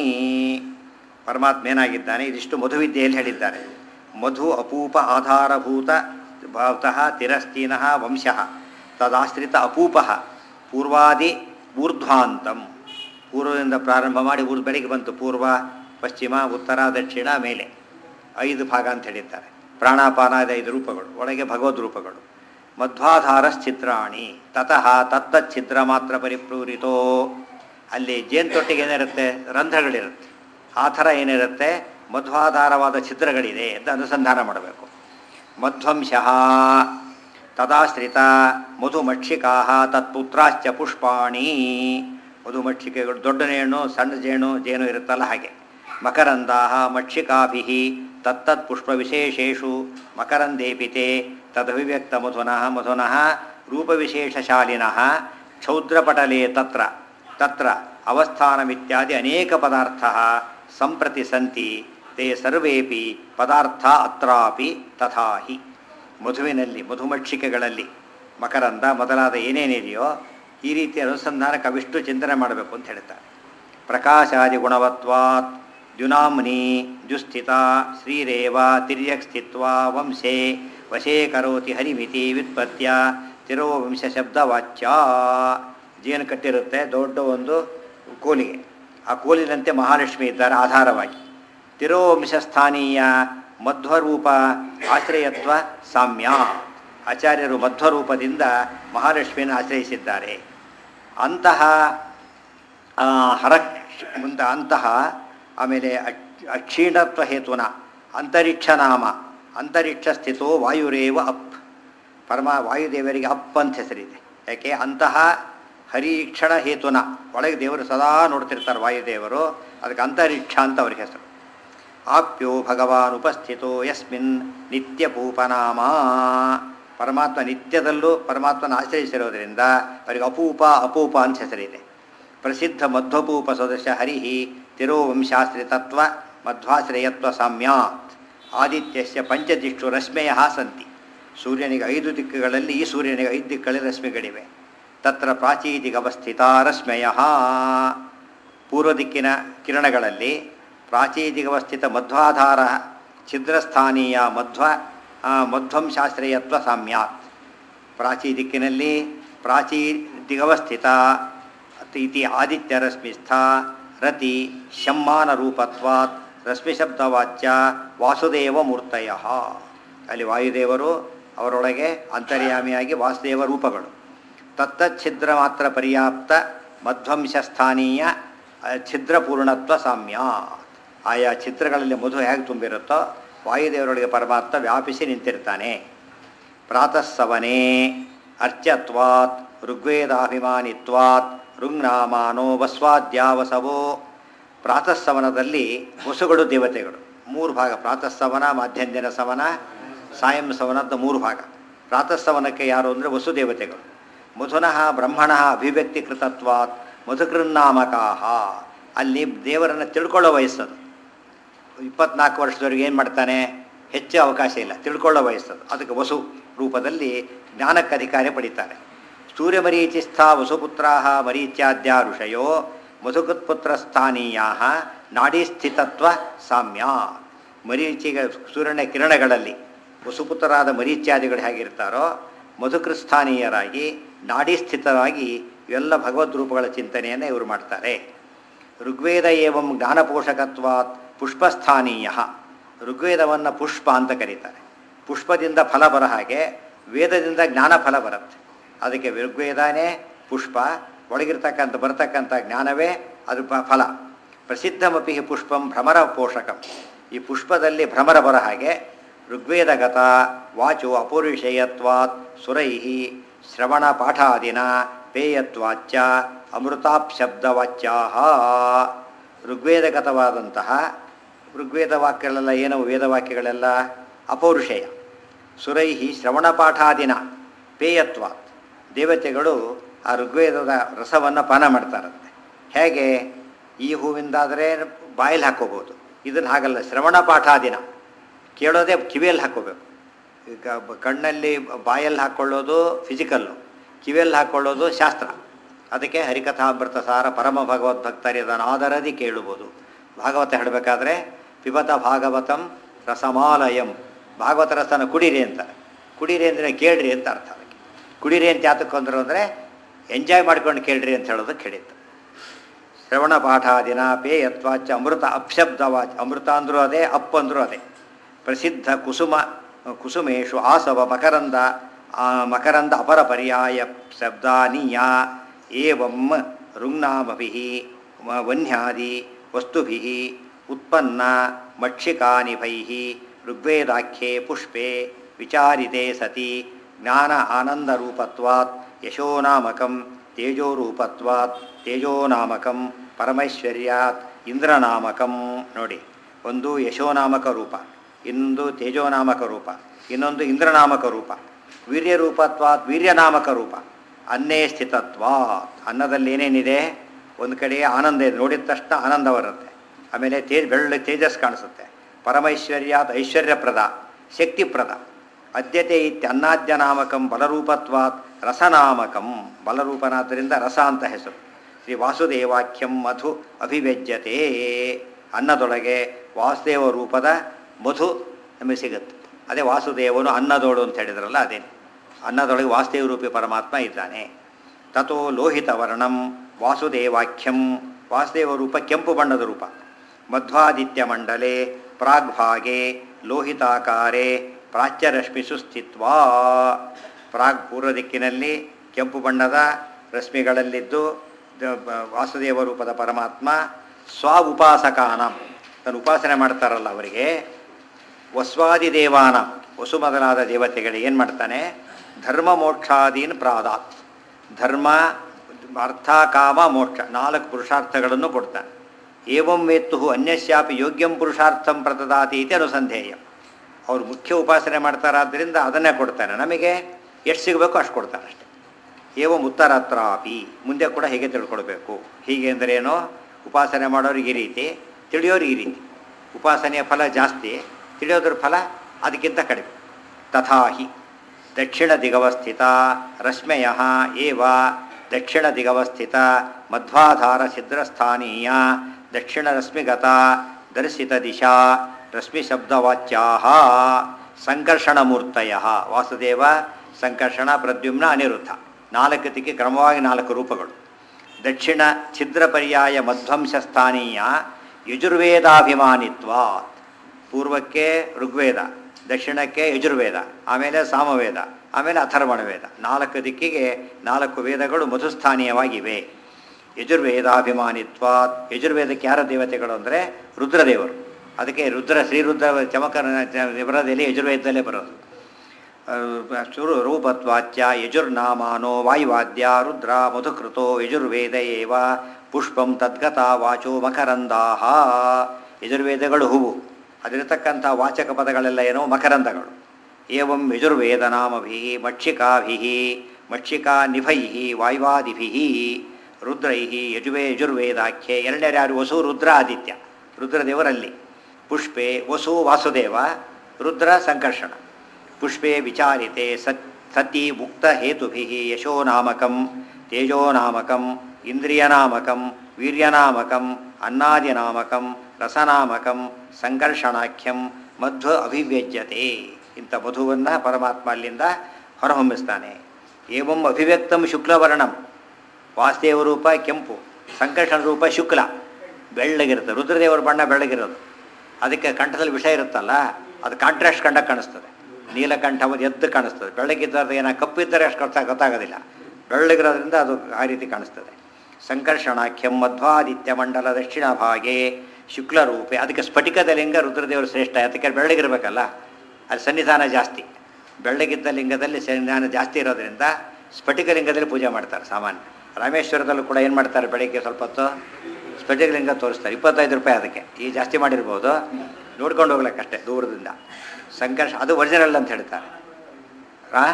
Speaker 1: ಪರಮಾತ್ಮ ಏನಾಗಿದ್ದಾನೆ ಇದಿಷ್ಟು ಮಧುವಿದ್ಯೆಯಲ್ಲಿ ಹೇಳಿದ್ದಾರೆ ಮಧು ಅಪೂಪ ಆಧಾರಭೂತ ಭವತಃ ತಿರಸ್ತೀನಃ ವಂಶಃ ತದಾಶ್ರಿತ ಅಪೂಪಃ ಪೂರ್ವಾದಿ ಊರ್ಧ್ವಾಂತಂ ಪೂರ್ವದಿಂದ ಪ್ರಾರಂಭ ಮಾಡಿ ಊರ್ ಬೆಳಗ್ಗೆ ಬಂತು ಪೂರ್ವ ಪಶ್ಚಿಮ ಉತ್ತರ ದಕ್ಷಿಣ ಮೇಲೆ ಐದು ಭಾಗ ಅಂತ ಹೇಳಿದ್ದಾರೆ ಪ್ರಾಣಾಪಾನಾದ ಐದು ರೂಪಗಳು ಒಳಗೆ ಭಗವದ್ ರೂಪಗಳು ಮಧ್ವಾಧಾರ ಚಿತ್ರಾಣಿ ತತಃ ತತ್ತಚ್ಛಿದ್ರ ಮಾತ್ರ ಪರಿಪ್ರೂರಿತೋ ಅಲ್ಲಿ ಜೇನುತೊಟ್ಟಿಗೆ ಏನಿರುತ್ತೆ ರಂಧ್ರಗಳಿರುತ್ತೆ ಆ ಥರ ಏನಿರುತ್ತೆ ಮಧ್ವಾಧಾರವಾದ ಛಿದ್ರಗಳಿದೆ ಅಂತ ಅನುಸಂಧಾನ ಮಾಡಬೇಕು ಮಧ್ವಂಶಃ ತದಾಶ್ರಿತ ಮಧುಮಕ್ಷಿಕಾ ತತ್ಪುತ್ರಾಶ್ಚ ಪುಷ್ಪಾಣಿ ಮಧುಮಕ್ಷಿಕೆಗಳು ದೊಡ್ಡ ನೇಣು ಸಣ್ಣ ಜೇನು ಜೇನು ಇರುತ್ತಲ್ಲ ಹಾಗೆ ಮಕರಂದಾಹ ಮಕ್ಷಿಕಾಭಿ ತತ್ತತ್ ಪುಷ್ಪವಿಶೇಷೇಷು ಮಕರಂದೇಪಿತೆ ತದಭಿವ್ಯಕ್ತ ಮಧುನಃ ಮಧುನಃ ರೂಪವಿಶೇಷಶಾಲಿನಃ ಕ್ಷೌದ್ರಪಟಲೆ ತತ್ರ ತತ್ರ ಅವಸ್ಥಾನಮಿತ್ಯಾದಿ ಅನೇಕ ಪದಾರ್ಥ ಸಂಪ್ರತಿ ಸಂತಿ ತೇ ಸರ್ವೇಪಿ ಪದಾರ್ಥ ಅತ್ರಾಪಿ ತಥಾಹಿ ಮಧುವಿನಲ್ಲಿ ಮಧುಮಕ್ಷಿಕೆಗಳಲ್ಲಿ ಮಕರಂದ ಮೊದಲಾದ ಏನೇನಿದೆಯೋ ಈ ರೀತಿಯ ಅನುಸಂಧಾನಕ್ಕೆ ಅವಿಷ್ಟು ಚಿಂತನೆ ಮಾಡಬೇಕು ಅಂತ ಹೇಳ್ತಾರೆ ಪ್ರಕಾಶಾದಿ ಗುಣವತ್ವಾತ್ ದ್ಯುನಾಮ್ನಿ ಜುಸ್ಥಿತ ಶ್ರೀರೇವ ತಿರ್ಯಕ್ ಸ್ಥಿತ್ವಾ ವಂಶೇ ವಶೇ ಕರೋತಿ ಹರಿಮಿತಿ ವ್ಯುತ್ಪತ್ಯ ತಿರೋವಂಶ ಶಬ್ದವಾಚ್ಯ ಜೇನು ಕಟ್ಟಿರುತ್ತೆ ದೊಡ್ಡ ಒಂದು ಕೋಲಿಗೆ ಆ ಕೋಲಿನಂತೆ ಮಹಾಲಕ್ಷ್ಮಿ ಇದ್ದಾರೆ ಆಧಾರವಾಗಿ ತಿರೋವಂಶ ಸ್ಥಾನೀಯ ಮಧ್ವರೂಪ ಆಶ್ರಯತ್ವ ಸಾಮ್ಯ ಆಚಾರ್ಯರು ಮಧ್ವರೂಪದಿಂದ ಮಹಾಲಕ್ಷ್ಮಿಯನ್ನು ಆಶ್ರಯಿಸಿದ್ದಾರೆ ಅಂತಹ ಆ, ಹರ ಮುಂದೆ ಅಂತಹ ಆಮೇಲೆ ಅಕ್ಷ- ಅಕ್ಷೀಣತ್ವ ಹೇತುನ ಅಂತರಿಕ್ಷ ನಾಮ ಅಂತರಿಕ್ಷ ಸ್ಥಿತೋ ವಾಯುರೇವ ಅಪ್ ಪರಮ ವಾಯುದೇವರಿಗೆ ಅಪ್ ಅಂತ ಹೆಸರಿದೆ ಯಾಕೆ ಅಂತಹ ಹರಿಕ್ಷಣ ಹೇತುನ ಒಳಗೆ ದೇವರು ಸದಾ ನೋಡ್ತಿರ್ತಾರೆ ವಾಯುದೇವರು ಅದಕ್ಕೆ ಅಂತರಿಕ್ಷ ಅಂತ ಅವ್ರಿಗೆ ಹೆಸರು ಆಪ್ಯೋ ಭಗವಾನ್ ಉಪಸ್ಥಿತೋ ಯಸ್ಮಿನ್ ನಿತ್ಯ ಪೂಪನಾಮ ಪರಮಾತ್ಮ ನಿತ್ಯದಲ್ಲೂ ಪರಮಾತ್ಮನ ಆಶ್ರಯಿಸಿರೋದ್ರಿಂದ ಅವರಿಗೆ ಅಪೂಪ ಅಪೂಪ ಅಂತ ಹೆಸರಿದೆ ಪ್ರಸಿದ್ಧ ಮಧ್ವಪೂಪ ಸದಸ್ಯ ಹರಿ ತಿರೋವಂಶಾಶ್ರಿತತ್ವ ಮಧ್ವಾಶ್ರಯತ್ವ ಸಾಮ್ಯಾತ್ ಆದಿತ್ಯಸ್ಯ ಪಂಚದಿಷ್ಟು ರಶ್ಮೆಯ ಸಂತಿ ಸೂರ್ಯನಿಗೆ ಐದು ದಿಕ್ಕುಗಳಲ್ಲಿ ಈ ಸೂರ್ಯನಿಗೆ ಐದು ದಿಕ್ಕಗಳಲ್ಲಿ ರಶ್ಮಿಗಳಿವೆ ತತ್ರ ಪ್ರಾಚೀದಿಗವಸ್ಥಿತ ರಶ್ಮೆಯ ಪೂರ್ವ ದಿಕ್ಕಿನ ಕಿರಣಗಳಲ್ಲಿ ಪ್ರಾಚೀದಿಗವಸ್ಥಿತ ಮಧ್ವಾಧಾರ ಛಿದ್ರಸ್ಥಾನೀಯ ಮಧ್ವ ಆ, ಮಧ್ವಂಶಾಶ್ರಯತ್ವ ಸಾಮ್ಯಾತ್ ಪ್ರಾಚೀ ದಿಕ್ಕಿನಲ್ಲಿ ಪ್ರಾಚೀ ದಿಗವಸ್ಥಿತ ಇತಿ ಆದಿತ್ಯ ರಶ್ಮಿಸ್ಥ ರತಿ ಶಮ್ಮಾನ ರೂಪತ್ವಾತ್ ರಶ್ಮಿಶಬ್ದವಾಚ್ಯ ವಾಸುದೇವ ಮೂರ್ತಯ ಅಲ್ಲಿ ವಾಯುದೇವರು ಅವರೊಳಗೆ ಅಂತರ್ಯಾಮಿಯಾಗಿ ವಾಸುದೇವ ರೂಪಗಳು ತತ್ತಚ್ಛಿದ್ರ ಮಾತ್ರ ಪರ್ಯಾಪ್ತ ಮಧ್ವಂಶಸ್ಥಾನೀಯ ಆ, ಛಿದ್ರಪೂರ್ಣತ್ವ ಸಾಮ್ಯ ಆಯಾ ಚಿತ್ರಗಳಲ್ಲಿ ಮಧು ಹೇಗೆ ತುಂಬಿರುತ್ತೋ ವಾಯುದೇವರೊಳಗೆ ಪರಮಾತ್ಮ ವ್ಯಾಪಿಸಿ ನಿಂತಿರ್ತಾನೆ ಪ್ರಾತಃಸವನೆ ಅರ್ಚತ್ವಾತ್ ಋಗ್ವೇದಾಭಿಮಾನಿತ್ವಾತ್ ಋಗ್ನಾಮಾನೋ ವಸ್ವಾದ್ಯಾವಸವೋ ಪ್ರಾತಃಸವನದಲ್ಲಿ ವಸುಗಳು ದೇವತೆಗಳು ಮೂರು ಭಾಗ ಪ್ರಾತಃಸವನ ಮಾಧ್ಯಂದಿನ ಸವನ ಸಾಯಂ ಸವನ ಅಂತ ಮೂರು ಭಾಗ ಪ್ರಾತಃಸವನಕ್ಕೆ ಯಾರು ಅಂದರೆ ವಸುದೇವತೆಗಳು ಮಧುನಃ ಬ್ರಹ್ಮಣಃ ಅಭಿವ್ಯಕ್ತಿಕೃತತ್ವಾತ್ ಮಧುಕೃನ್ನಾಮಕಾಹ ಅಲ್ಲಿ ದೇವರನ್ನು ತಿಳ್ಕೊಳ್ಳೋ ವಯಸ್ಸದು ಇಪ್ಪತ್ನಾಲ್ಕು ವರ್ಷದವರೆಗೆ ಏನು ಮಾಡ್ತಾನೆ ಹೆಚ್ಚು ಅವಕಾಶ ಇಲ್ಲ ತಿಳ್ಕೊಳ್ಳೋ ವಯಸ್ಸದು ಅದಕ್ಕೆ ವಸು ರೂಪದಲ್ಲಿ ಜ್ಞಾನಕ್ಕೆ ಅಧಿಕಾರ ಪಡಿತಾರೆ ಸೂರ್ಯಮರೀಚಿಸ್ಥ ವಸುಪುತ್ರ ಮರೀಚ್ಯಾದ್ಯ ಋಷಯೋ ಮಧುಕೃತ್ಪುತ್ರ ಸ್ಥಾನೀಯ ನಾಡೀಸ್ಥಿತತ್ವ ಸಾಮ್ಯ ಮರೀಚಿಗ ಸೂರ್ಯನ ಕಿರಣಗಳಲ್ಲಿ ವಸುಪುತ್ರರಾದ ಮರೀಚ್ಯಾದಿಗಳು ಹೇಗಿರ್ತಾರೋ ಮಧುಕೃಸ್ಥಾನೀಯರಾಗಿ ನಾಡೀಸ್ಥಿತರಾಗಿ ಇವೆಲ್ಲ ಭಗವದ್ ರೂಪಗಳ ಚಿಂತನೆಯನ್ನು ಇವರು ಮಾಡ್ತಾರೆ ಋಗ್ವೇದ ಏವಂ ಜ್ಞಾನಪೋಷಕತ್ವಾತ್ ಪುಷ್ಪಸ್ಥಾನೀಯ ಋಗ್ವೇದವನ್ನು ಪುಷ್ಪ ಅಂತ ಕರೀತಾರೆ ಪುಷ್ಪದಿಂದ ಫಲ ಬರೋ ಹಾಗೆ ವೇದದಿಂದ ಜ್ಞಾನ ಫಲ ಬರುತ್ತೆ ಅದಕ್ಕೆ ಋಗ್ವೇದನೇ ಪುಷ್ಪ ಒಳಗಿರ್ತಕ್ಕಂಥ ಬರ್ತಕ್ಕಂಥ ಜ್ಞಾನವೇ ಅದು ಪ- ಫಲ ಪ್ರಸಿದ್ಧಮಪಿ ಹಿ ಪುಷ್ಪಂ ಭ್ರಮರ ಪೋಷಕಂ ಈ ಪುಷ್ಪದಲ್ಲಿ ಭ್ರಮರ ಬರೋ ಹಾಗೆ ಋಗ್ವೇದಗತ ವಾಚು ಅಪೌರುಷೇಯತ್ವಾತ್ ಸುರೈ ಶ್ರವಣ ಪಾಠಾದಿನ ಪೇಯತ್ವಾಚ್ಯ ಅಮೃತಾಪ್ಶಬ್ದವಾಚ್ಯಾ ಋಗ್ವೇದಗತವಾದಂತಹ ಋಗ್ವೇದ ವಾಕ್ಯಗಳೆಲ್ಲ ಏನವು ವೇದವಾಕ್ಯಗಳೆಲ್ಲ ಅಪೌರುಷೇಯ ಸುರೈಹಿ ಶ್ರವಣ ಪಾಠಾದಿನ ಪೇಯತ್ವಾತ್ ದೇವತೆಗಳು ಆ ಋಗ್ವೇದದ ರಸವನ್ನು ಪಾನ ಮಾಡ್ತಾರಂತೆ ಹೇಗೆ ಈ ಹೂವಿಂದಾದರೆ ಬಾಯಲ್ಲಿ ಹಾಕೋಬೋದು ಇದನ್ನು ಹಾಗಲ್ಲ ಶ್ರವಣ ಪಾಠಾದಿನ ಕೇಳೋದೇ ಕಿವಿಯಲ್ಲಿ ಹಾಕೋಬೇಕು ಈಗ ಬ- ಕಣ್ಣಲ್ಲಿ ಬಾಯಲ್ಲಿ ಹಾಕ್ಕೊಳ್ಳೋದು ಫಿಸಿಕಲ್ಲು ಕಿವಿಯಲ್ಲಿ ಹಾಕ್ಕೊಳ್ಳೋದು ಶಾಸ್ತ್ರ ಅದಕ್ಕೆ ಹರಿಕಥಾಮೃತ ಸಾರ ಪರಮ ಭಗವದ್ಭಕ್ತರಿದನಾದರದಿ ಕೇಳುವುದು ಭಾಗವತ ಹೇಳಬೇಕಾದ್ರೆ ಪಿಬತ ಭಾಗವತಂ ರಸಮಾಲಯಂ ಭಾಗವತ ರಸನ ಕುಡೀರಿ ಅಂತ ಕುಡೀರಿ ಅಂದರೆ ಕೇಳ್ರಿ ಅಂತ ಅರ್ಥ ಅದಕ್ಕೆ ಕುಡೀರಿ ಅಂತ ಯಾತಕ್ಕೆ ಅಂದರು ಅಂದರೆ ಎಂಜಾಯ್ ಮಾಡ್ಕೊಂಡು ಕೇಳ್ರಿ ಅಂತ ಹೇಳೋದಕ್ಕೆ ಹೇಳಿತ್ತು ಶ್ರವಣ ಪಾಠಾದಿನ ಪೇಯತ್ವಾಚ ಅಮೃತ ಅಪ್ಶಬ್ದವಾಚ ಅಮೃತ ಅಂದರೂ ಅದೇ ಅಪ್ ಅಂದರೂ ಅದೇ ಪ್ರಸಿದ್ಧ ಕುಸುಮ ಕುಸುಮೇಶು ಆಸವ ಮಕರಂದ ಆ, ಮಕರಂದ ಅಪರ ಪರ್ಯಾಯ ಶಬ್ದಾನೀಯ ಏವಂ ಋಗ್ನಾಮಭಿ ವನ್ಯಾದಿ ವಸ್ತುಭಿ ಉತ್ಪನ್ನ ಮಕ್ಷಿಕಾನಿಭೈ ಋಗ್ವೇದಾಖ್ಯೆ ಪುಷ್ಪೆ ವಿಚಾರಿತೆ ಸತಿ ಜ್ಞಾನ ಆನಂದರೂಪತ್ವಾತ್ ಯಶೋನಾಮಕಂ ತೇಜೋರೂಪತ್ವಾತ್ ತೇಜೋನಾಮಕಂ ಪರಮೈಶ್ವರ್ಯಾತ್ ಇಂದ್ರನಾಮಕಂ ನೋಡಿ ಒಂದು ಯಶೋನಾಮಕ ರೂಪ ಇನ್ನೊಂದು ತೇಜೋನಾಮಕ ರೂಪ ಇನ್ನೊಂದು ಇಂದ್ರನಾಮಕ ರೂಪ ವೀರ್ಯರೂಪತ್ವಾತ್ ವೀರ್ಯನಾಮಕ ರೂಪ ಅನ್ನೇ ಸ್ಥಿತತ್ವಾತ್ ಅನ್ನದಲ್ಲಿ ಏನೇನಿದೆ ಒಂದು ಕಡೆ ಆನಂದ ಇದೆ ನೋಡಿದ ತಕ್ಷಣ ಆನಂದ ಬರುತ್ತೆ ಆಮೇಲೆ ತೇಜ್ ಬೆಳ್ಳ ತೇಜಸ್ ಕಾಣಿಸುತ್ತೆ ಪರಮೈಶ್ವರ್ಯಾತ್ ಐಶ್ವರ್ಯಪ್ರದ ಶಕ್ತಿಪ್ರದ ಅದ್ಯತೆ ಇತ್ಯ ಅನ್ನಾದ್ಯ ನಾಮಕಂ ಬಲರೂಪತ್ವಾತ್ ರಸನಾಮಕಂ ಬಲರೂಪನಾದ್ದರಿಂದ ರಸ ಅಂತ ಹೆಸರು ಶ್ರೀ ವಾಸುದೇವಾಖ್ಯಂ ಮಧು ಅಭಿವ್ಯಜ್ಯತೆ ಅನ್ನದೊಳಗೆ ವಾಸುದೇವ ರೂಪದ ಮಧು ನಮಗೆ ಸಿಗುತ್ತೆ ಅದೇ ವಾಸುದೇವನು ಅನ್ನದೋಳು ಅಂತ ಹೇಳಿದ್ರಲ್ಲ ಅದೇನು ಅನ್ನದೊಳಗೆ ವಾಸುದೇವ ರೂಪಿ ಪರಮಾತ್ಮ ಇದ್ದಾನೆ ತಥೋ ಲೋಹಿತ ವರ್ಣಂ ವಾಸುದೇವಾಖ್ಯಂ ವಾಸುದೇವ ರೂಪ ಕೆಂಪು ಬಣ್ಣದ ರೂಪ ಮಧ್ವಾದಿತ್ಯ ಮಂಡಲೆ ಪ್ರಾಗ್ಭಾಗೆ ಲೋಹಿತಾಕಾರೆ ಪ್ರಾಚ್ಯರಶ್ಮಿಸು ಸ್ಥಿತ್ವಾ ಪ್ರಾಗ್ ಪೂರ್ವ ದಿಕ್ಕಿನಲ್ಲಿ ಕೆಂಪು ಬಣ್ಣದ ರಶ್ಮಿಗಳಲ್ಲಿದ್ದು ದ- ಬ- ವಾಸುದೇವ ರೂಪದ ಪರಮಾತ್ಮ ಸ್ವ ಉಪಾಸಕಾನ ತನ್ನ ಉಪಾಸನೆ ಮಾಡ್ತಾರಲ್ಲ ಅವರಿಗೆ ವಸ್ವಾದಿ ದೇವಾನ ವಸು ಮೊದಲಾದ ದೇವತೆಗಳಿಗೆ ಏನು ಮಾಡ್ತಾನೆ ಧರ್ಮ ಮೋಕ್ಷಾದೀನ್ ಪ್ರಾದಾತ್ ಧರ್ಮ ಅರ್ಥ ಕಾಮ ಮೋಕ್ಷ ನಾಲ್ಕು ಪುರುಷಾರ್ಥಗಳನ್ನು ಕೊಡ್ತಾನೆ ಏವಂ ವೇತ್ತು ಅನ್ಯಸ್ಯಾಪಿ ಯೋಗ್ಯಂ ಪುರುಷಾರ್ಥಂ ಪ್ರದದಾತಿ ಇತಿ ಅನುಸಂಧೇಯ ಅವರು ಮುಖ್ಯ ಉಪಾಸನೆ ಮಾಡ್ತಾರಾದ್ದರಿಂದ ಅದನ್ನೇ ಕೊಡ್ತಾನೆ ನಮಗೆ ಎಷ್ಟು ಸಿಗಬೇಕು ಅಷ್ಟು ಕೊಡ್ತಾನೆ ಅಷ್ಟೆ ಏವಂ ಉತ್ತರತ್ರಾಪಿ ಮುಂದೆ ಕೂಡ ಹೀಗೆ ತಿಳ್ಕೊಳ್ಬೇಕು ಹೀಗೆ ಅಂದ್ರೇನು ಉಪಾಸನೆ ಮಾಡೋರಿಗೆ ಈ ರೀತಿ ತಿಳಿಯೋರಿಗೆ ಈ ರೀತಿ ಉಪಾಸನೆಯ ಫಲ ಜಾಸ್ತಿ ತಿಳಿಯೋದ್ರ ಫಲ ಅದಕ್ಕಿಂತ ಕಡಿಮೆ ತಥಾಹಿ ದಕ್ಷಿಣ ದಿಗವಸ್ಥಿತ ರಶ್ಮಯ ಏವ ದಕ್ಷಿಣ ದಿಗವಸ್ಥಿತ ಮಧ್ವಾಧಾರ ಛಿದ್ರಸ್ಥಾನೀಯ ದಕ್ಷಿಣ ರಶ್ಮಿಗತ ದರ್ಶಿತ ದಿಶಾ ರಶ್ಮಿ ಶಬ್ದವಾಚ್ಯಾ ಸಂಕರ್ಷಣಮೂರ್ತಯ ವಾಸುದೇವ ಸಂಕರ್ಷಣ ಪ್ರದ್ಯುಮ್ನ ಅನಿರುದ್ಧ ನಾಲ್ಕು ದಿಕ್ಕಿ ಕ್ರಮವಾಗಿ ನಾಲ್ಕು ರೂಪಗಳು ದಕ್ಷಿಣ ಛಿದ್ರ ಪರ್ಯಾಯ ಮಧ್ವಂಶ ಸ್ಥಾನೀಯ ಯಜುರ್ವೇದಾಭಿಮಾನಿತ್ವಾತ್ ಪೂರ್ವಕ್ಕೆ ಋಗ್ವೇದ ದಕ್ಷಿಣಕ್ಕೆ ಯಜುರ್ವೇದ ಆಮೇಲೆ ಸಾಮವೇದ ಆಮೇಲೆ ಅಥರ್ವಣ ವೇದ ನಾಲ್ಕು ದಿಕ್ಕಿಗೆ ನಾಲ್ಕು ವೇದಗಳು ಮಧುಸ್ಥಾನೀಯವಾಗಿವೆ ಯಜುರ್ವೇದಾಭಿಮಾನಿತ್ವಾತ್ ಯಜುರ್ವೇದಕ್ಕೆ ಯಾರ ದೇವತೆಗಳು ಅಂದರೆ ರುದ್ರದೇವರು ಅದಕ್ಕೆ ರುದ್ರ ಶ್ರೀರುದ್ರ ಚಮಕನ ವಿವರದಲ್ಲಿ ಯಜುರ್ವೇದದಲ್ಲೇ ಬರೋದು ಶುರು ರೂಪತ್ವಾಚ್ಯ ಯಜುರ್ನಾಮಾನೋ ವಾಯುವಾದ್ಯ ರುದ್ರ ಮಧುಕೃತೋ ಯಜುರ್ವೇದ ಏವ ಪುಷ್ಪಂ ತದ್ಗತ ವಾಚೋ ಮಕರಂದಾಹ ಯಜುರ್ವೇದಗಳು ಹೂವು ಅದಿರತಕ್ಕಂಥ ವಾಚಕ ಪದಗಳೆಲ್ಲ ಏನೋ ಮಕರಂದಗಳು ಏವಂ ಯಜುರ್ವೇದ ನಾಮಭಿ ಮಕ್ಷಿಕಾಭಿ ಮಕ್ಷಿಕಾ ನಿಭೈ ವಾಯುವಾದಿಭಿ ರುದ್ರೈ ಯಜುವೇ ಯಜುರ್ವೇದಾಖ್ಯೆ ಎರಡನೇ ಯಾರು ವಸು ರುದ್ರ ಆದಿತ್ಯ ರುದ್ರದೇವರಲ್ಲಿ ಪುಷ್ಪೆ ವಸು ವಾಸುದೇವ ರುದ್ರ ಸಂಕರ್ಷಣ ಪುಷ್ಪೆ ವಿಚಾರಿತೆ ಸತ್ ಸತಿ ಮುಕ್ತ ಹೇತುಭಿ ಯಶೋನಾಮಕಂ ತೇಜೋನಾಮಕಂ ಇಂದ್ರಿಯನಾಮಕಂ ವೀರ್ಯನಾಮಕಂ ಅನ್ನಾದಿನಾಮಕಂ ರಸನಾಮಕಂ ಸಂಕರ್ಷಣಾಖ್ಯಂ ಮಧ್ವ ಅಭಿವ್ಯಜ್ಯತೆ ಇಂಥ ಮಧುವನ್ನು ಪರಮಾತ್ಮ ಅಲ್ಲಿಂದ ಹೊರಹೊಮ್ಮಿಸ್ತಾನೆ ಏವಂ ಅಭಿವ್ಯಕ್ತಂ ಶುಕ್ಲವರ್ಣಂ ವಾಸುದೇವ ರೂಪ ಕೆಂಪು ಸಂಕರ್ಷಣ ರೂಪ ಶುಕ್ಲ ಬೆಳ್ಳಗಿರುತ್ತೆ ರುದ್ರದೇವರ ಬಣ್ಣ ಬೆಳ್ಳಗಿರೋದು ಅದಕ್ಕೆ ಕಂಠದಲ್ಲಿ ವಿಷಯ ಇರುತ್ತಲ್ಲ ಅದು ಕಾಂಟ್ರಾಸ್ಟ್ ಕಂಡ ಕಾಣಿಸ್ತದೆ ನೀಲಕಂಠ ಒಂದು ಎದ್ದು ಕಾಣಿಸ್ತದೆ ಬೆಳ್ಳಗಿದ್ದರೆ ಏನೋ ಕಪ್ಪಿದ್ದರೆ ಅಷ್ಟು ಗೊತ್ತಾ ಗೊತ್ತಾಗೋದಿಲ್ಲ ಬೆಳ್ಳಗಿರೋದ್ರಿಂದ ಅದು ಆ ರೀತಿ ಕಾಣಿಸ್ತದೆ ಸಂಕರ್ಷಣಾಖ್ಯಂ ಮಧ್ವಾದಿತ್ಯ ಮಂಡಲ ದಕ್ಷಿಣ ಭಾಗೆ ಶುಕ್ಲರೂಪೆ ಅದಕ್ಕೆ ಸ್ಫಟಿಕದ ಲಿಂಗ ರುದ್ರದೇವರು ಶ್ರೇಷ್ಠ ಅದಕ್ಕೆ ಬೆಳ್ಳಗಿರ್ಬೇಕಲ್ಲ ಅಲ್ಲಿ ಸನ್ನಿಧಾನ ಜಾಸ್ತಿ ಬೆಳ್ಳಗಿದ್ದ ಲಿಂಗದಲ್ಲಿ ಸನ್ನಿಧಾನ ಜಾಸ್ತಿ ಇರೋದ್ರಿಂದ ಸ್ಫಟಿಕ ಲಿಂಗದಲ್ಲಿ ಪೂಜೆ ಮಾಡ್ತಾರೆ ಸಾಮಾನ್ಯ ರಾಮೇಶ್ವರದಲ್ಲೂ ಕೂಡ ಏನು ಮಾಡ್ತಾರೆ ಬೆಳಗ್ಗೆ ಸ್ವಲ್ಪ ಹೊತ್ತು ಸ್ಫಟಿಕ ಲಿಂಗ ತೋರಿಸ್ತಾರೆ ಇಪ್ಪತ್ತೈದು ರೂಪಾಯಿ ಅದಕ್ಕೆ ಈ ಜಾಸ್ತಿ ಮಾಡಿರ್ಬೋದು ನೋಡ್ಕೊಂಡು ಹೋಗ್ಲಿಕ್ಕಷ್ಟೇ ದೂರದಿಂದ ಸಂಕರ್ಷ ಅದು ಒರಿಜಿನಲ್ ಅಂತ ಹೇಳ್ತಾರೆ ಆ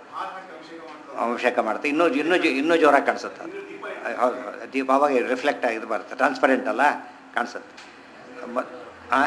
Speaker 1: ಅಭಿಷೇಕ ಮಾಡ್ತಾರೆ ಇನ್ನೂ ಇನ್ನೂ ಜೊ- ಇನ್ನೂ ಜೋರಾಗಿ ಕಾಣಿಸುತ್ತೆ ಅದು ಹೌದು ಹೌದು. ದೀಪ ಅವಾಗ ರಿಫ್ಲೆಕ್ಟ್ ಆಗಿದ್ದು ಬರುತ್ತೆ ಟ್ರಾನ್ಸ್ಪರೆಂಟ್ ಅಲ್ಲ ಕಾಣಿಸುತ್ತೆ ಮ ಆ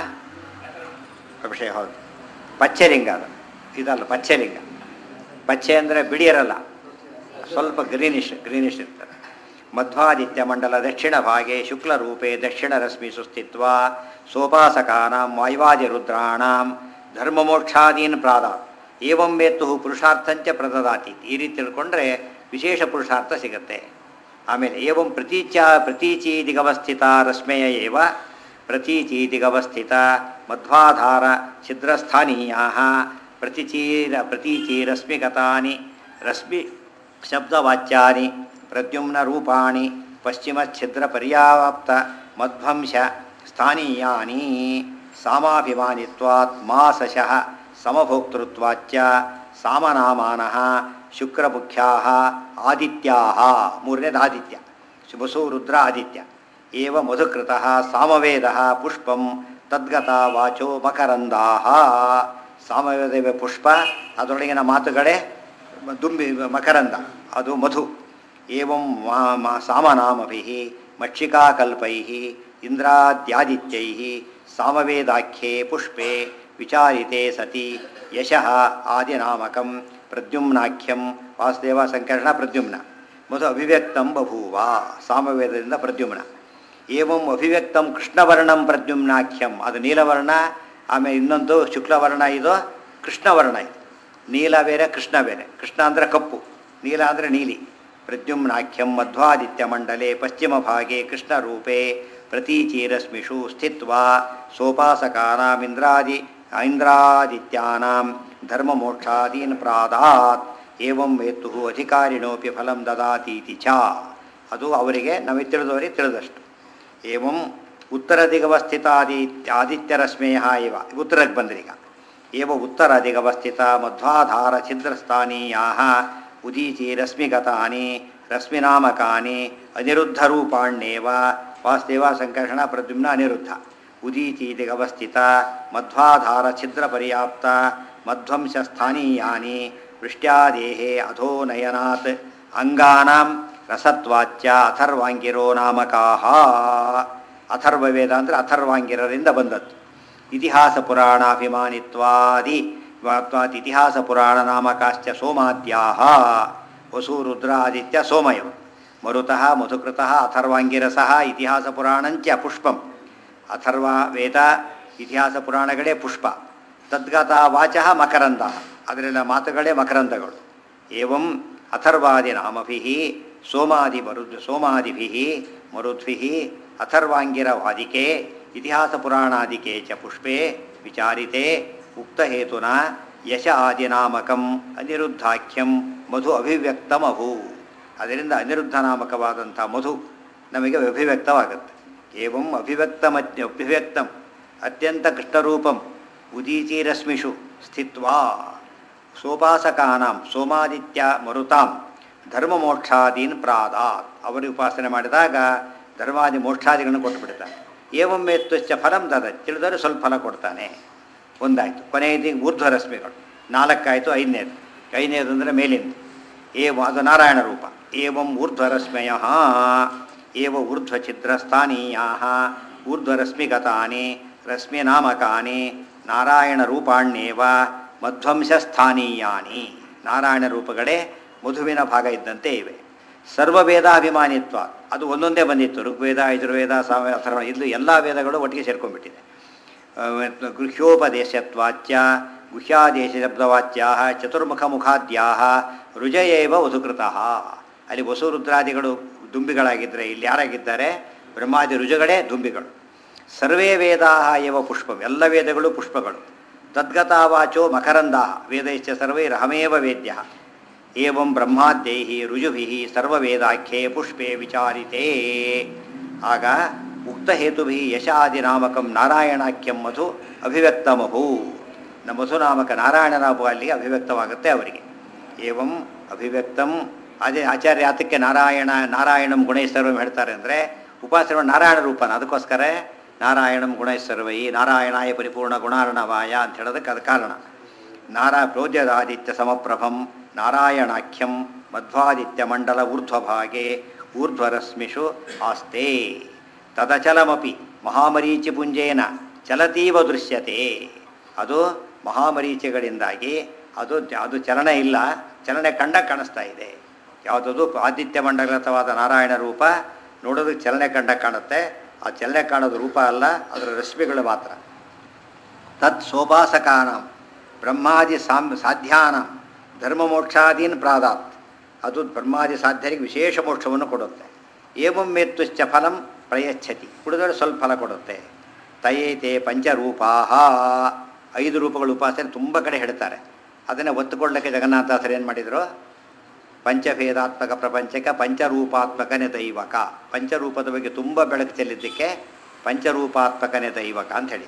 Speaker 1: ಅಭಿಷೇಕ ಹೌದು ಪಚ್ಚೆಲಿಂಗ ಅದು ಇದಲ್ಲ ಪಚ್ಚೆಲಿಂಗ ಪಚ್ಚೆ ಅಂದರೆ ಬಿಡಿಯರಲ್ಲ ಸ್ವಲ್ಪ ಗ್ರೀನಿಶ್ ಗ್ರೀನಿಶ್ ಇರ್ತಾರೆ ಮಧ್ವಾದಿತ್ಯ ಮಂಡಲ ದಕ್ಷಿಣ ಭಾಗೆ ಶುಕ್ಲರೂಪೆ ದಕ್ಷಿಣ ರಶ್ಮಿ ಸುಸ್ಥಿತ್ವ ಸೋಪಾಸಕಾನಾಂ ವಾಯುವಾದಿ ರುದ್ರಾಣಾಂ ಧರ್ಮಮೋಕ್ಷಾದೀನ್ ಪ್ರಾದಾತ್ ಏವಂ ವೇತ್ತು ಪುರುಷಾರ್ಥಂಚ ಪ್ರದದಾತಿ ಈ ರೀತಿ ತಿಳ್ಕೊಂಡ್ರೆ ವಿಶೇಷ ಪುರುಷಾರ್ಥ ಸಿಗುತ್ತೆ ಆಮೇಲೆ ಏವಂ ಪ್ರತೀಚ ಪ್ರತೀಚೀದಿಗವಸ್ಥಿತ ರಶ್ಮೆಯ ಏವ ಪ್ರತೀಚೀದಿಗವಸ್ಥಿತ ಮಧ್ವಾಧಾರ ಛಿದ್ರಸ್ಥಾನೀಯಾ ಪ್ರತಿಚೀರ ಪ್ರತೀಚೀರಶ್ಮಿಗತಾನಿ ರಶ್ಮಿ ಶಬ್ದವಾಚ್ಯಾನಿ ಪ್ರದ್ಯುಮ್ನ ರೂಪಾಣಿ ಪಶ್ಚಿಮಚ್ಛಿದ್ರ ಪರ್ಯಾಪ್ತ ಮಧ್ವಂಶ ಸ್ಥಾನೀಯಾನಿ ಸಾಮಾಭಿಮಾನಿತ್ವಾತ್ ಮಾಸಶಃ ಸಮಭೋಕ್ತೃತ್ವಾಚ್ಚ ಸಾಮನಾಮಾನಃ ಶುಕ್ರಮುಖ್ಯಾಃ ಆದಿತ್ಯಾಃ ಮೂರನೇದು ಆದಿತ್ಯ ಶುಭಸು ರುದ್ರ ಆದಿತ್ಯ ಏವ ಮಧುಕೃತಃ ಸಾಮವೇದಃ ಪುಷ್ಪಂ ತದ್ಗತ ವಾಚೋ ಮಕರಂದಾಃ ಸಾಮವೇದ ಪುಷ್ಪ ಅದರೊಳಗಿನ ಮಾತುಗಳೇ ದುಂಬಿ ಮಕರಂದ ಅದು ಮಧು ಏವಂ ಮಾ ಮಾ ಸಾಮನಾಮಭಿ ಮಕ್ಷಿಕಾಕಲ್ಪೈ ಇಂದ್ರಾದ್ಯಾದಿತ್ಯೈ ಸಾಮವೇದಾಖ್ಯೆ ಪುಷ್ಪೆ ವಿಚಾರಿತೆ ಸತಿ ಯಶಃ ಆದಿನಾಮಕಂ ಪ್ರದ್ಯುಮ್ನಾಖ್ಯಂ ವಾಸುದೇವ ಸಂಕರ್ಷಣ ಪ್ರದ್ಯುಮ್ನ ಮಧು ಅಭಿವ್ಯಕ್ತಂ ಬಭೂವ ಸಾಮವೇದದಿಂದ ಪ್ರದ್ಯುಮ್ನ ಏವಂ ಅಭಿವ್ಯಕ್ತಂ ಕೃಷ್ಣವರ್ಣಂ ಪ್ರದ್ಯುಮ್ನಾಖ್ಯಂ ಅದು ನೀಲವರ್ಣ ಆಮೇಲೆ ಇನ್ನೊಂದು ಶುಕ್ಲವರ್ಣ ಇದು ಕೃಷ್ಣವರ್ಣ ಇದು ನೀಲ ಬೇರೆ ಕೃಷ್ಣ ಬೇರೆ ಕೃಷ್ಣ ಅಂದರೆ ಕಪ್ಪು ನೀಲ ಅಂದರೆ ನೀಲಿ ಪ್ರದ್ಯುಮ್ನಾಖ್ಯಂ ಮಧ್ವಾದಿತ್ಯ ಮಂಡಲೆ ಪಶ್ಚಿಮ ಭಾಗೆ ಕೃಷ್ಣರೂಪೆ ಪ್ರತೀಚೀರಶ್ಮಿಷು ಸ್ಥಿತ್ವಾ ಸೋಪಾಸಕಾನಾಮಿಂದ್ರಾದಿ ಐಂದ್ರಾದಿತ್ಯಾನಾಂ ಧರ್ಮಮೋಕ್ಷಾದೀನ್ ಪ್ರಾದಾತ್ ಏವಂ ವೇತ್ತು ಅಧಿಕಾರಿಣೋಪಿ ಫಲಂ ದದಾತೀತಿ ಚ ಅದು ಅವರಿಗೆ ನಮಗೆ ತಿಳಿದವರಿಗೆ ತಿಳಿದಷ್ಟು ಏವಂ ಉತ್ತರ ದಿಗವಸ್ಥಿತಾದಿ ಆದಿತ್ಯರಶ್ಮೇಯ ಇವ ಉತ್ತರಕ್ಕೆ ಬಂದ್ರೀಗ ಏವ ಉತ್ತರ ದಿಗವಸ್ಥಿತ ಮಧ್ವಾಧಾರ ಛಿದ್ರಸ್ಥಾನೀಯಾ ಉದೀಚಿ ರಶ್ಮಿಗತಾನಿ ರಶ್ಮಿನಾಮಕಾನಿ ಅನಿರುದ್ಧರೂಪಾಣ್ಯೇವ ವಾಸುದೇವ ಸಂಕರ್ಷಣ ಪ್ರದ್ಯುಮ್ನ ಅನಿರುದ್ಧ ಉದೀಚಿ ದಿಗವಸ್ಥಿತ ಮಧ್ವಾಧಾರ ಛಿದ್ರ ಪರ್ಯಾಪ್ತ ಮಧ್ವಂಶ ಸ್ಥಾನೀಯಾನಿ ವೃಷ್ಟ್ಯಾದೇಹೇ ಅಧೋ ನಯನಾತ್ ಅಂಗಾನಾಂ ರಸತ್ವಾಚ್ಯ ಅಥರ್ವಾಂಗಿರೋ ನಾಮಕಾಹ ಅಥರ್ವವೇದ ಅಂದರೆ ಅಥರ್ವಾಂಗಿರರಿಂದ ಬಂದದ್ದು ಇತಿಹಾಸ ಪುರಾಣಾಭಿಮಾನಿತ್ವಾದಿ ವಾತ್ವಾತ್ ಇತಿಹಾಸ ಪುರಾಣ ನಾಮಕಾಶ್ಚ ಸೋಮಾದ್ಯಾಹ ವಸು ರುದ್ರಾದಿತ್ಯ ಸೋಮಯವ ಮರುತಃ ಮಧುಕೃತಃ ಅಥರ್ವಾಂಗಿರಸಃ ಇತಿಹಾಸ ಪುರಾಣಂಚ ಪುಷ್ಪಂ ಅಥರ್ವ ವೇದ ಇತಿಹಾಸ ಪುರಾಣಗಳೇ ಪುಷ್ಪ ತದ್ಗತ ವಾಚ ಮಕರಂದ ಅದರಿಂದ ಮಾತುಗಳೇ ಮಕರಂದಗಳು ಏವಂ ಅಥರ್ವಾದಿ ನಾಮಭಿ ಸೋಮಾದಿ ಮರು ಸೋಮಾದಿಭಿ ಮರುದ್ಭಿ ಅಥರ್ವಾಂಗಿರವಾದಿಕೆ ಇತಿಹಾಸ ಪುರಾಣಾದಿಕೆ ಚ ಪುಷ್ಪೆ ವಿಚಾರಿತೆ ಉಕ್ತಹೇತುನ ಯಶ ಆದಿನಾಮಕಂ ಅನಿರುದ್ಧಾಖ್ಯಂ ಮಧು ಅಭಿವ್ಯಕ್ತಮಭೂ ಅದರಿಂದ ಅನಿರುದ್ಧ ನಾಮಕವಾದಂಥ ಮಧು ನಮಗೆ ಅಭಿವ್ಯಕ್ತವಾಗುತ್ತೆ ಏವಂ ಅಭಿವ್ಯಕ್ತಮತ್ಯ ಅಭಿವ್ಯಕ್ತಂ ಅತ್ಯಂತ ಕೃಷ್ಣರೂಪಂ ಉದೀಚೀರಶ್ಮಿಷು ಸ್ಥಿತ್ವಾ ಸೋಪಾಸಕಾನಾಂ ಸೋಮಾದಿತ್ಯ ಮರುತಾಂ ಧರ್ಮಮೋಕ್ಷಾದೀನ್ ಪ್ರಾದಾತ್ ಅವರು ಉಪಾಸನೆ ಮಾಡಿದಾಗ ಧರ್ಮಾದಿ ಮೋಕ್ಷಾದಿಗಳನ್ನು ಕೊಟ್ಟುಬಿಡ್ತಾನೆ ಏವಂ ಎತ್ತುಶ್ಚ ಫಲಂ ದದ ತಿಳಿದರೆ ಸ್ವಲ್ಪ ಫಲ ಕೊಡ್ತಾನೆ ಒಂದಾಯಿತು ಕೊನೆಯದಿ ಊರ್ಧ್ವ ರಶ್ಮಿಗಳು ನಾಲ್ಕಾಯಿತು ಐದನೇದು ಐದನೇದು ಅಂದರೆ ಮೇಲಿಂದು ಏವ ಅದು ನಾರಾಯಣ ರೂಪ ಏವಂ ಊರ್ಧ್ವರಶ್ಮಯ ಏವ ಊರ್ಧ್ವಛಿದ್ರಸ್ಥಾನೀಯಾ ಊರ್ಧ್ವರಶ್ಮಿಗತಾನಿ ರಶ್ಮಿನಾಮಕಾನಿ ನಾರಾಯಣ ರೂಪಾಣ್ಯೇವ ಮಧ್ವಂಸಸ್ಥಾನೀಯಾನಿ ನಾರಾಯಣ ರೂಪಗಳೇ ಮಧುವಿನ ಭಾಗ ಇದ್ದಂತೆ ಇವೆ ಸರ್ವವೇದಾಭಿಮಾನಿತ್ವ ಅದು ಒಂದೊಂದೇ ಬಂದಿತ್ತು ಋಗ್ವೇದ ಯಜುರ್ವೇದ ಸಾಮ ಅಥರ್ವ ಇದು ಎಲ್ಲ ವೇದಗಳು ಒಟ್ಟಿಗೆ ಸೇರ್ಕೊಂಡ್ಬಿಟ್ಟಿದೆ ಗೃಹ್ಯೋಪದೇಶತ್ವಾಚ್ಯ ಗುಹ್ಯಾದೇಶಬ್ದವಾಚ್ಯಾ ಚತುರ್ಮುಖ ಮುಖಾದ್ಯಾ ರುಜಯೇವ ವಧುಕೃತಃ ಅಲ್ಲಿ ವಸುರುದ್ರಾದಿಗಳು ದುಂಬಿಗಳಾಗಿದ್ದರೆ ಇಲ್ಲಿ ಯಾರಾಗಿದ್ದಾರೆ ಬ್ರಹ್ಮಾದಿ ರುಜುಗಳೇ ದುಂಬಿಗಳು ಸರ್ವೇ ವೇದಾ ಏವ ಪುಷ್ಪಂ ಎಲ್ಲ ವೇದಗಳು ಪುಷ್ಪಗಳು ತದ್ಗತಾವಾಚೋ ಮಕರಂದ ವೇದೈಶ್ಚ ಸರ್ವೈರಹಮೇವ ವೇದ್ಯ ಏವಂ ಬ್ರಹ್ಮಾದ್ಯೈ ರುಜುಭಿ ಸರ್ವವೇದಾಖ್ಯೆ ಪುಷ್ಪೆ ವಿಚಾರಿತೇ ಆಗ ಉಕ್ತಹೇತುಭಿ ಯಶಾದಿನಾಮಕಂ ನಾರಾಯಣಾಖ್ಯಂ ಮಧು ಅಭಿವ್ಯಕ್ತಮಹು ನ ಮಧುನಾಮಕ ನಾರಾಯಣನಾಭು ಅಲ್ಲಿಗೆ ಅಭಿವ್ಯಕ್ತವಾಗುತ್ತೆ ಅವರಿಗೆ ಏವಂ ಅಭಿವ್ಯಕ್ತಂ ಅದೇ ಆಚಾರ್ಯ ಆತಕ್ಕೆ ನಾರಾಯಣ ನಾರಾಯಣಂ ಗುಣೈಶ್ವರಂ ಹೇಳ್ತಾರೆ ಅಂದರೆ ಉಪಾಸನೆ ನಾರಾಯಣ ರೂಪನ ಅದಕ್ಕೋಸ್ಕರ ನಾರಾಯಣಂ ಗುಣೈಶ್ವರವೈ ನಾರಾಯಣಾಯ ಪರಿಪೂರ್ಣ ಗುಣಾರ್ಣವಾಯ ಅಂತ ಹೇಳೋದಕ್ಕೆ ಅದು ಕಾರಣ ನಾರಾ ಪ್ರೋಜ್ಯದಾದಿತ್ಯ ಸಮಪ್ರಭಂ ನಾರಾಯಣಾಖ್ಯಂ ಮಧ್ವಾದಿತ್ಯ ಮಂಡಲ ಊರ್ಧ್ವಭಾಗೆ ಊರ್ಧ್ವರಶ್ಮಿಷು ಆಸ್ತೆ ತದಚಲಮಪಿ ಮಹಾಮರೀಚಿಪುಂಜೇನ ಚಲತೀವ ದೃಶ್ಯತೆ ಅದು ಮಹಾಮರೀಚಿಗಳಿಂದಾಗಿ ಅದು ಅದು ಚಲನೆ ಇಲ್ಲ ಚಲನೆ ಕಂಡ ಕಾಣಿಸ್ತಾ ಇದೆ ಯಾವುದದು ಆದಿತ್ಯ ಮಂಡಲತವಾದ ನಾರಾಯಣ ರೂಪ ನೋಡೋದಕ್ಕೆ ಚಲನೆ ಕಂಡ ಕಾಣುತ್ತೆ ಆ ಚಲನೆ ಕಾಣೋದು ರೂಪ ಅಲ್ಲ ಅದರ ರಶ್ಮಿಗಳು ಮಾತ್ರ ತತ್ ಸೋಪಾಸಕಾನಾಂ ಬ್ರಹ್ಮಾದಿ ಸಾಮ್ ಸಾಧ್ಯಾನಾಂ ಧರ್ಮ ಮೋಕ್ಷಾದೀನ್ ಪ್ರಾದಾತ್ ಅದು ಬ್ರಹ್ಮಾದಿ ಸಾಧ್ಯರಿಗೆ ವಿಶೇಷ ಮೋಕ್ಷವನ್ನು ಕೊಡುತ್ತೆ ಏವಂ ಮೇತ್ತುಶ್ಚ ಫಲಂ ಪ್ರಯಚ್ಛತಿ ಕುಡಿದರೆ ಸ್ವಲ್ಪ ಫಲ ಕೊಡುತ್ತೆ ತಯೇತೆ ಪಂಚರೂಪಾಹ ಐದು ರೂಪಗಳು ಉಪಾಸನೆ ತುಂಬ ಕಡೆ ಹೇಳ್ತಾರೆ ಅದನ್ನು ಒತ್ತುಕೊಳ್ಳಕ್ಕೆ ಜಗನ್ನಾಥಾಸರು ಏನು ಮಾಡಿದರು ಪಂಚಭೇದಾತ್ಮಕ ಪ್ರಪಂಚಕ್ಕೆ ಪಂಚರೂಪಾತ್ಮಕನೇ ದೈವಕ ಪಂಚರೂಪದ ಬಗ್ಗೆ ತುಂಬ ಬೆಳಕು ಚೆಲ್ಲಿದ್ದಕ್ಕೆ ಪಂಚರೂಪಾತ್ಮಕನೇ ದೈವಕ ಅಂತ ಹೇಳಿ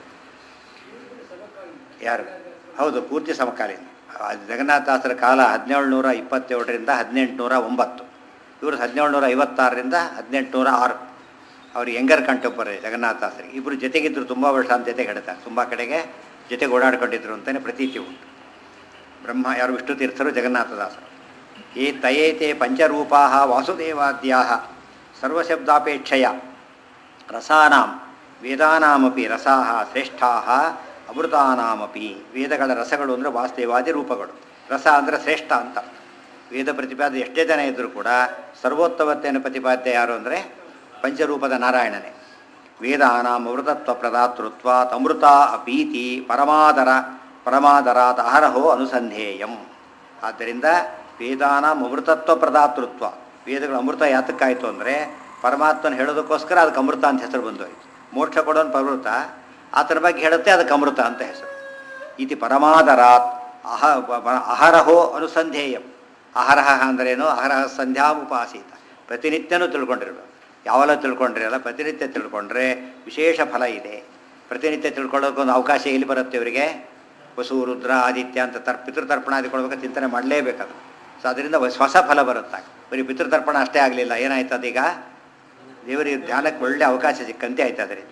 Speaker 1: ಯಾರು ಹೌದು ಪೂರ್ತಿ ಸಮಕಾಲೀನ ಆ ಜಗನ್ನಾಥದಾಸರ ಕಾಲ ಹದಿನೇಳು ನೂರ ಇಪ್ಪತ್ತೇಳರಿಂದ ಹದಿನೆಂಟುನೂರ ಒಂಬತ್ತು ಇವರು ಹದಿನೇಳು ನೂರ ಐವತ್ತಾರರಿಂದ ಹದಿನೆಂಟುನೂರ ಆರು ಅವರು ಯಂಗರ್ ಕಂಟೆಂಪರರಿ ಜಗನ್ನಾಥದಾಸರಿಗೆ ಇಬ್ಬರು ಜೊತೆಗಿದ್ದರು ತುಂಬ ವರ್ಷ ಅಂತ ಜೊತೆಗೆ ಹೇಳ್ತಾರೆ ತುಂಬ ಕಡೆಗೆ ಜೊತೆಗೆ ಓಡಾಡ್ಕೊಂಡಿದ್ರು ಅಂತಲೇ ಪ್ರತೀತಿ ಉಂಟು ಬ್ರಹ್ಮ ಯಾರು ವಿಷ್ಣು ತೀರ್ಥರು ಜಗನ್ನಾಥದಾಸರು ಈ ತಯೇತೆ ಪಂಚರೂಪಾ ವಾಸುದೇವಾದ್ಯಾ ಸರ್ವಶಬ್ದಾಪೇಕ್ಷೆಯ ರಸಾನಾಂ ವೇದಾನಾಮಪಿ ರಸಾ ಶ್ರೇಷ್ಠಾ ಅಮೃತಾನಾಮಪಿ ವೇದಗಳ ರಸಗಳು ಅಂದರೆ ವಾಸುದೇವಾದಿ ರೂಪಗಳು ರಸ ಅಂದರೆ ಶ್ರೇಷ್ಠ ಅಂತ ವೇದ ಪ್ರತಿಪಾದ್ಯ ಎಷ್ಟೇ ಜನ ಇದ್ದರೂ ಕೂಡ ಸರ್ವೋತ್ತಮತೆಯನ್ನು ಪ್ರತಿಪಾದ್ಯ ಯಾರು ಅಂದರೆ ಪಂಚರೂಪದ ನಾರಾಯಣನೇ ವೇದಾನಾಂ ಅಮೃತತ್ವ ಪ್ರದಾತೃತ್ವಾತ್ ಅಮೃತ ಅಪೀತಿ ಪರಮಾದರ ಪರಮಾದರಾತ್ ಅಹರಹೋ ಅನುಸಂಧೇಯಂ ಆದ್ದರಿಂದ ವೇದಾನಾಂ ಅಮೃತತ್ವ ಪ್ರದಾತೃತ್ವ ವೇದಗಳ ಅಮೃತ ಯಾತಕ್ಕಾಯಿತು ಅಂದರೆ ಪರಮಾತ್ಮನ ಹೇಳೋದಕ್ಕೋಸ್ಕರ ಅದಕ್ಕೆ ಅಮೃತ ಅಂತ ಹೆಸರು ಬಂದೋಯ್ತು ಮೋಕ್ಷ ಕೊಡೋನು ಪರ್ವೃತ ಆತನ ಬಗ್ಗೆ ಹೇಳುತ್ತೆ ಅದಕ್ಕೆ ಅಮೃತ ಅಂತ ಹೆಸರು ಇತಿ ಪರಮಾದರಾತ್ ಅಹ ಅಹರಹೋ ಅನುಸಂಧೇಯಂ ಅಹರಹ ಅಂದ್ರೇನು ಅಹರಹ ಸಂಧ್ಯಾಮುಪಾಸೀತ ಪ್ರತಿನಿತ್ಯನೂ ತಿಳ್ಕೊಂಡಿರ್ಬೇಕು ಯಾವೆಲ್ಲ ತಿಳ್ಕೊಂಡಿರಲ್ಲ ಪ್ರತಿನಿತ್ಯ ತಿಳ್ಕೊಂಡ್ರೆ ವಿಶೇಷ ಫಲ ಇದೆ ಪ್ರತಿನಿತ್ಯ ತಿಳ್ಕೊಳ್ಳೋಕ್ಕೊಂದು ಅವಕಾಶ ಎಲ್ಲಿ ಬರುತ್ತೆ ಇವರಿಗೆ ವಸು ರುದ್ರ ಆದಿತ್ಯ ಅಂತ ತರ್ ಪಿತೃತರ್ಪಣಾದಿ ಕೊಡ್ಬೇಕು ಚಿಂತನೆ ಮಾಡಲೇಬೇಕದು ಸೊ ಅದರಿಂದ ಹೊಸ ಫಲ ಬರುತ್ತೆ ಬರೀ ಪಿತೃತರ್ಪಣ ಅಷ್ಟೇ ಆಗಲಿಲ್ಲ ಏನಾಯ್ತು ಅದೀಗ ದೇವರಿಗೆ ಧ್ಯಾನಕ್ಕೆ ಒಳ್ಳೆ ಅವಕಾಶ ಸಿಕ್ಕಂತೆ ಆಯ್ತು ಅದರಿಂದ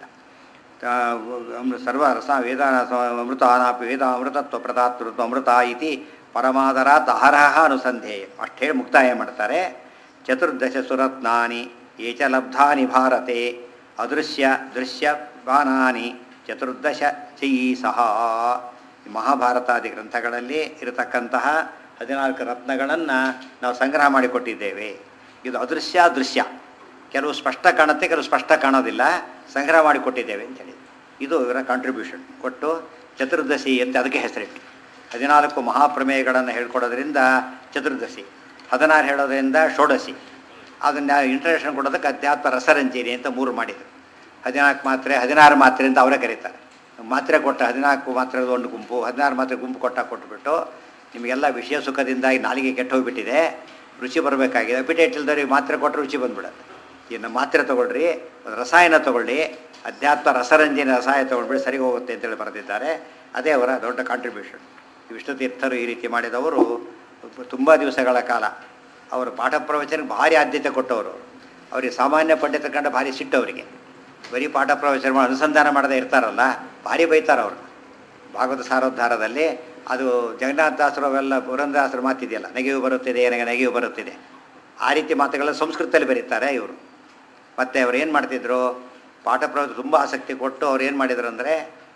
Speaker 1: ಸರ್ವ ರಸ ವೇದ ಅಮೃತ ಅನಾಪಿ ವೇದ ಅಮೃತತ್ವ ಪ್ರದಾತೃತ್ವ ಅಮೃತ ಇತಿ ಪರಮಾದರಾತ್ ಅಹರಹ ಅನುಸಂಧೇಯ ಅಷ್ಟು ಹೇಳಿ ಮುಕ್ತಾಯ ಮಾಡ್ತಾರೆ ಚತುರ್ದಶ ಸುರತ್ನಾನಿ ಏಚ ಲಬ್ಧಾನಿ ಭಾರತೆ ಅದೃಶ್ಯ ದೃಶ್ಯ ಬಾನಾನಿ ಚತುರ್ದಶ ಚಯಿ ಸಹ ಮಹಾಭಾರತಾದಿ ಗ್ರಂಥಗಳಲ್ಲಿ ಇರತಕ್ಕಂತಹ ಹದಿನಾಲ್ಕು ರತ್ನಗಳನ್ನು ನಾವು ಸಂಗ್ರಹ ಮಾಡಿಕೊಟ್ಟಿದ್ದೇವೆ ಇದು ಅದೃಶ್ಯ ದೃಶ್ಯ ಕೆಲವು ಸ್ಪಷ್ಟ ಕಾಣುತ್ತೆ ಕೆಲವು ಸ್ಪಷ್ಟ ಕಾಣೋದಿಲ್ಲ ಸಂಗ್ರಹ ಮಾಡಿಕೊಟ್ಟಿದ್ದೇವೆ ಅಂತೇಳಿ ಇದು ಇವರ ಕಾಂಟ್ರಿಬ್ಯೂಷನ್ ಕೊಟ್ಟು ಚತುರ್ದಶಿ ಅಂತ ಅದಕ್ಕೆ ಹೆಸರಿಟ್ಟು ಹದಿನಾಲ್ಕು ಮಹಾಪ್ರಮೇಯಗಳನ್ನು ಹೇಳ್ಕೊಡೋದ್ರಿಂದ ಚತುರ್ದಶಿ ಹದಿನಾರು ಹೇಳೋದ್ರಿಂದ ಷೋಡಶಿ ಅದನ್ನು ಇಂಟ್ರಡಕ್ಷನ್ ಕೊಡೋದಕ್ಕೆ ಅಧ್ಯಾತ್ಮ ರಸರಂಜೀನಿ ಅಂತ ಮೂರು ಮಾಡಿದರು ಹದಿನಾಲ್ಕು ಮಾತ್ರೆ ಹದಿನಾರು ಮಾತ್ರೆ ಅಂತ ಅವರೇ ಕರೀತಾರೆ ಮಾತ್ರೆ ಕೊಟ್ಟ ಹದಿನಾಲ್ಕು ಮಾತ್ರೆ ಒಂದು ಗುಂಪು ಹದಿನಾರು ಮಾತ್ರೆ ಗುಂಪು ಕೊಟ್ಟ ಕೊಟ್ಬಿಟ್ಟು ನಿಮಗೆಲ್ಲ ವಿಷಯ ಸುಖದಿಂದಾಗಿ ನಾಲಿಗೆ ಕೆಟ್ಟು ಹೋಗ್ಬಿಟ್ಟಿದೆ ರುಚಿ ಬರಬೇಕಾಗಿದೆ ಅಪಿಟೇಟ್ ಇಲ್ದವ್ರಿಗೆ ಮಾತ್ರೆ ಕೊಟ್ಟರೆ ರುಚಿ ಬಂದ್ಬಿಡುತ್ತೆ ಇನ್ನು ಮಾತ್ರೆ ತೊಗೊಳ್ರಿ ಒಂದು ರಸಾಯನ ತೊಗೊಳ್ಳಿ ಅಧ್ಯಾತ್ಮ ರಸರಂಜನೆ ರಸಾಯನ ತೊಗೊಳ್ಬಿಟ್ಟು ಸರಿ ಹೋಗುತ್ತೆ ಅಂತೇಳಿ ಬರೆದಿದ್ದಾರೆ ಅದೇ ಅವರ ದೊಡ್ಡ ಕಾಂಟ್ರಿಬ್ಯೂಷನ್ ವಿಷ್ಣು ತೀರ್ಥರು ಈ ರೀತಿ ಮಾಡಿದವರು ತುಂಬ ದಿವಸಗಳ ಕಾಲ ಅವರು ಪಾಠ ಪ್ರವಚನಕ್ಕೆ ಭಾರಿ ಆದ್ಯತೆ ಕೊಟ್ಟವರು ಅವರಿಗೆ ಸಾಮಾನ್ಯ ಪಂಡಿತ ಕಂಡ ಭಾರಿ ಸಿಟ್ಟು ಅವರಿಗೆ ಬರೀ ಪಾಠ ಪ್ರವಚನ ಮಾಡಿ ಅನುಸಂಧಾನ ಮಾಡದೇ ಇರ್ತಾರಲ್ಲ ಭಾರಿ ಬೈತಾರೆ ಅವರು ಭಾಗವತ ಸಾರೋದ್ಧಾರದಲ್ಲಿ ಅದು ಜಗನ್ನಾಥದಾಸರು ಅವೆಲ್ಲ ಪುರಂದರಾಸರು ಮಾತಿದೆಯಲ್ಲ ನೆಗೆಯು ಬರುತ್ತಿದೆ ನನಗೆ ನೆಗೆಯು ಬರುತ್ತಿದೆ ಆ ರೀತಿ ಮಾತುಗಳ ಸಂಸ್ಕೃತದಲ್ಲಿ ಬರೀತಾರೆ ಇವರು ಮತ್ತು ಅವ್ರು ಏನು ಮಾಡ್ತಿದ್ರು ಪಾಠ ಪ್ರವೃತ್ತಿ ತುಂಬ ಆಸಕ್ತಿ ಕೊಟ್ಟು ಅವ್ರು ಏನು ಮಾಡಿದ್ರು ಅಂದರೆ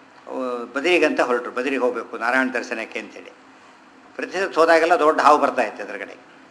Speaker 1: ಬದರಿಗಂತ ಹೊರಟರು ಬದರಿಗೆ ಹೋಗಬೇಕು ನಾರಾಯಣ ದರ್ಶನಕ್ಕೆ ಅಂತೇಳಿ ಪ್ರತಿ ಸತಿ ಹೋದಾಗೆಲ್ಲ ದೊಡ್ಡ ಹಾವು ಬರ್ತಾ ಇತ್ತು ಎದುರುಗಡೆ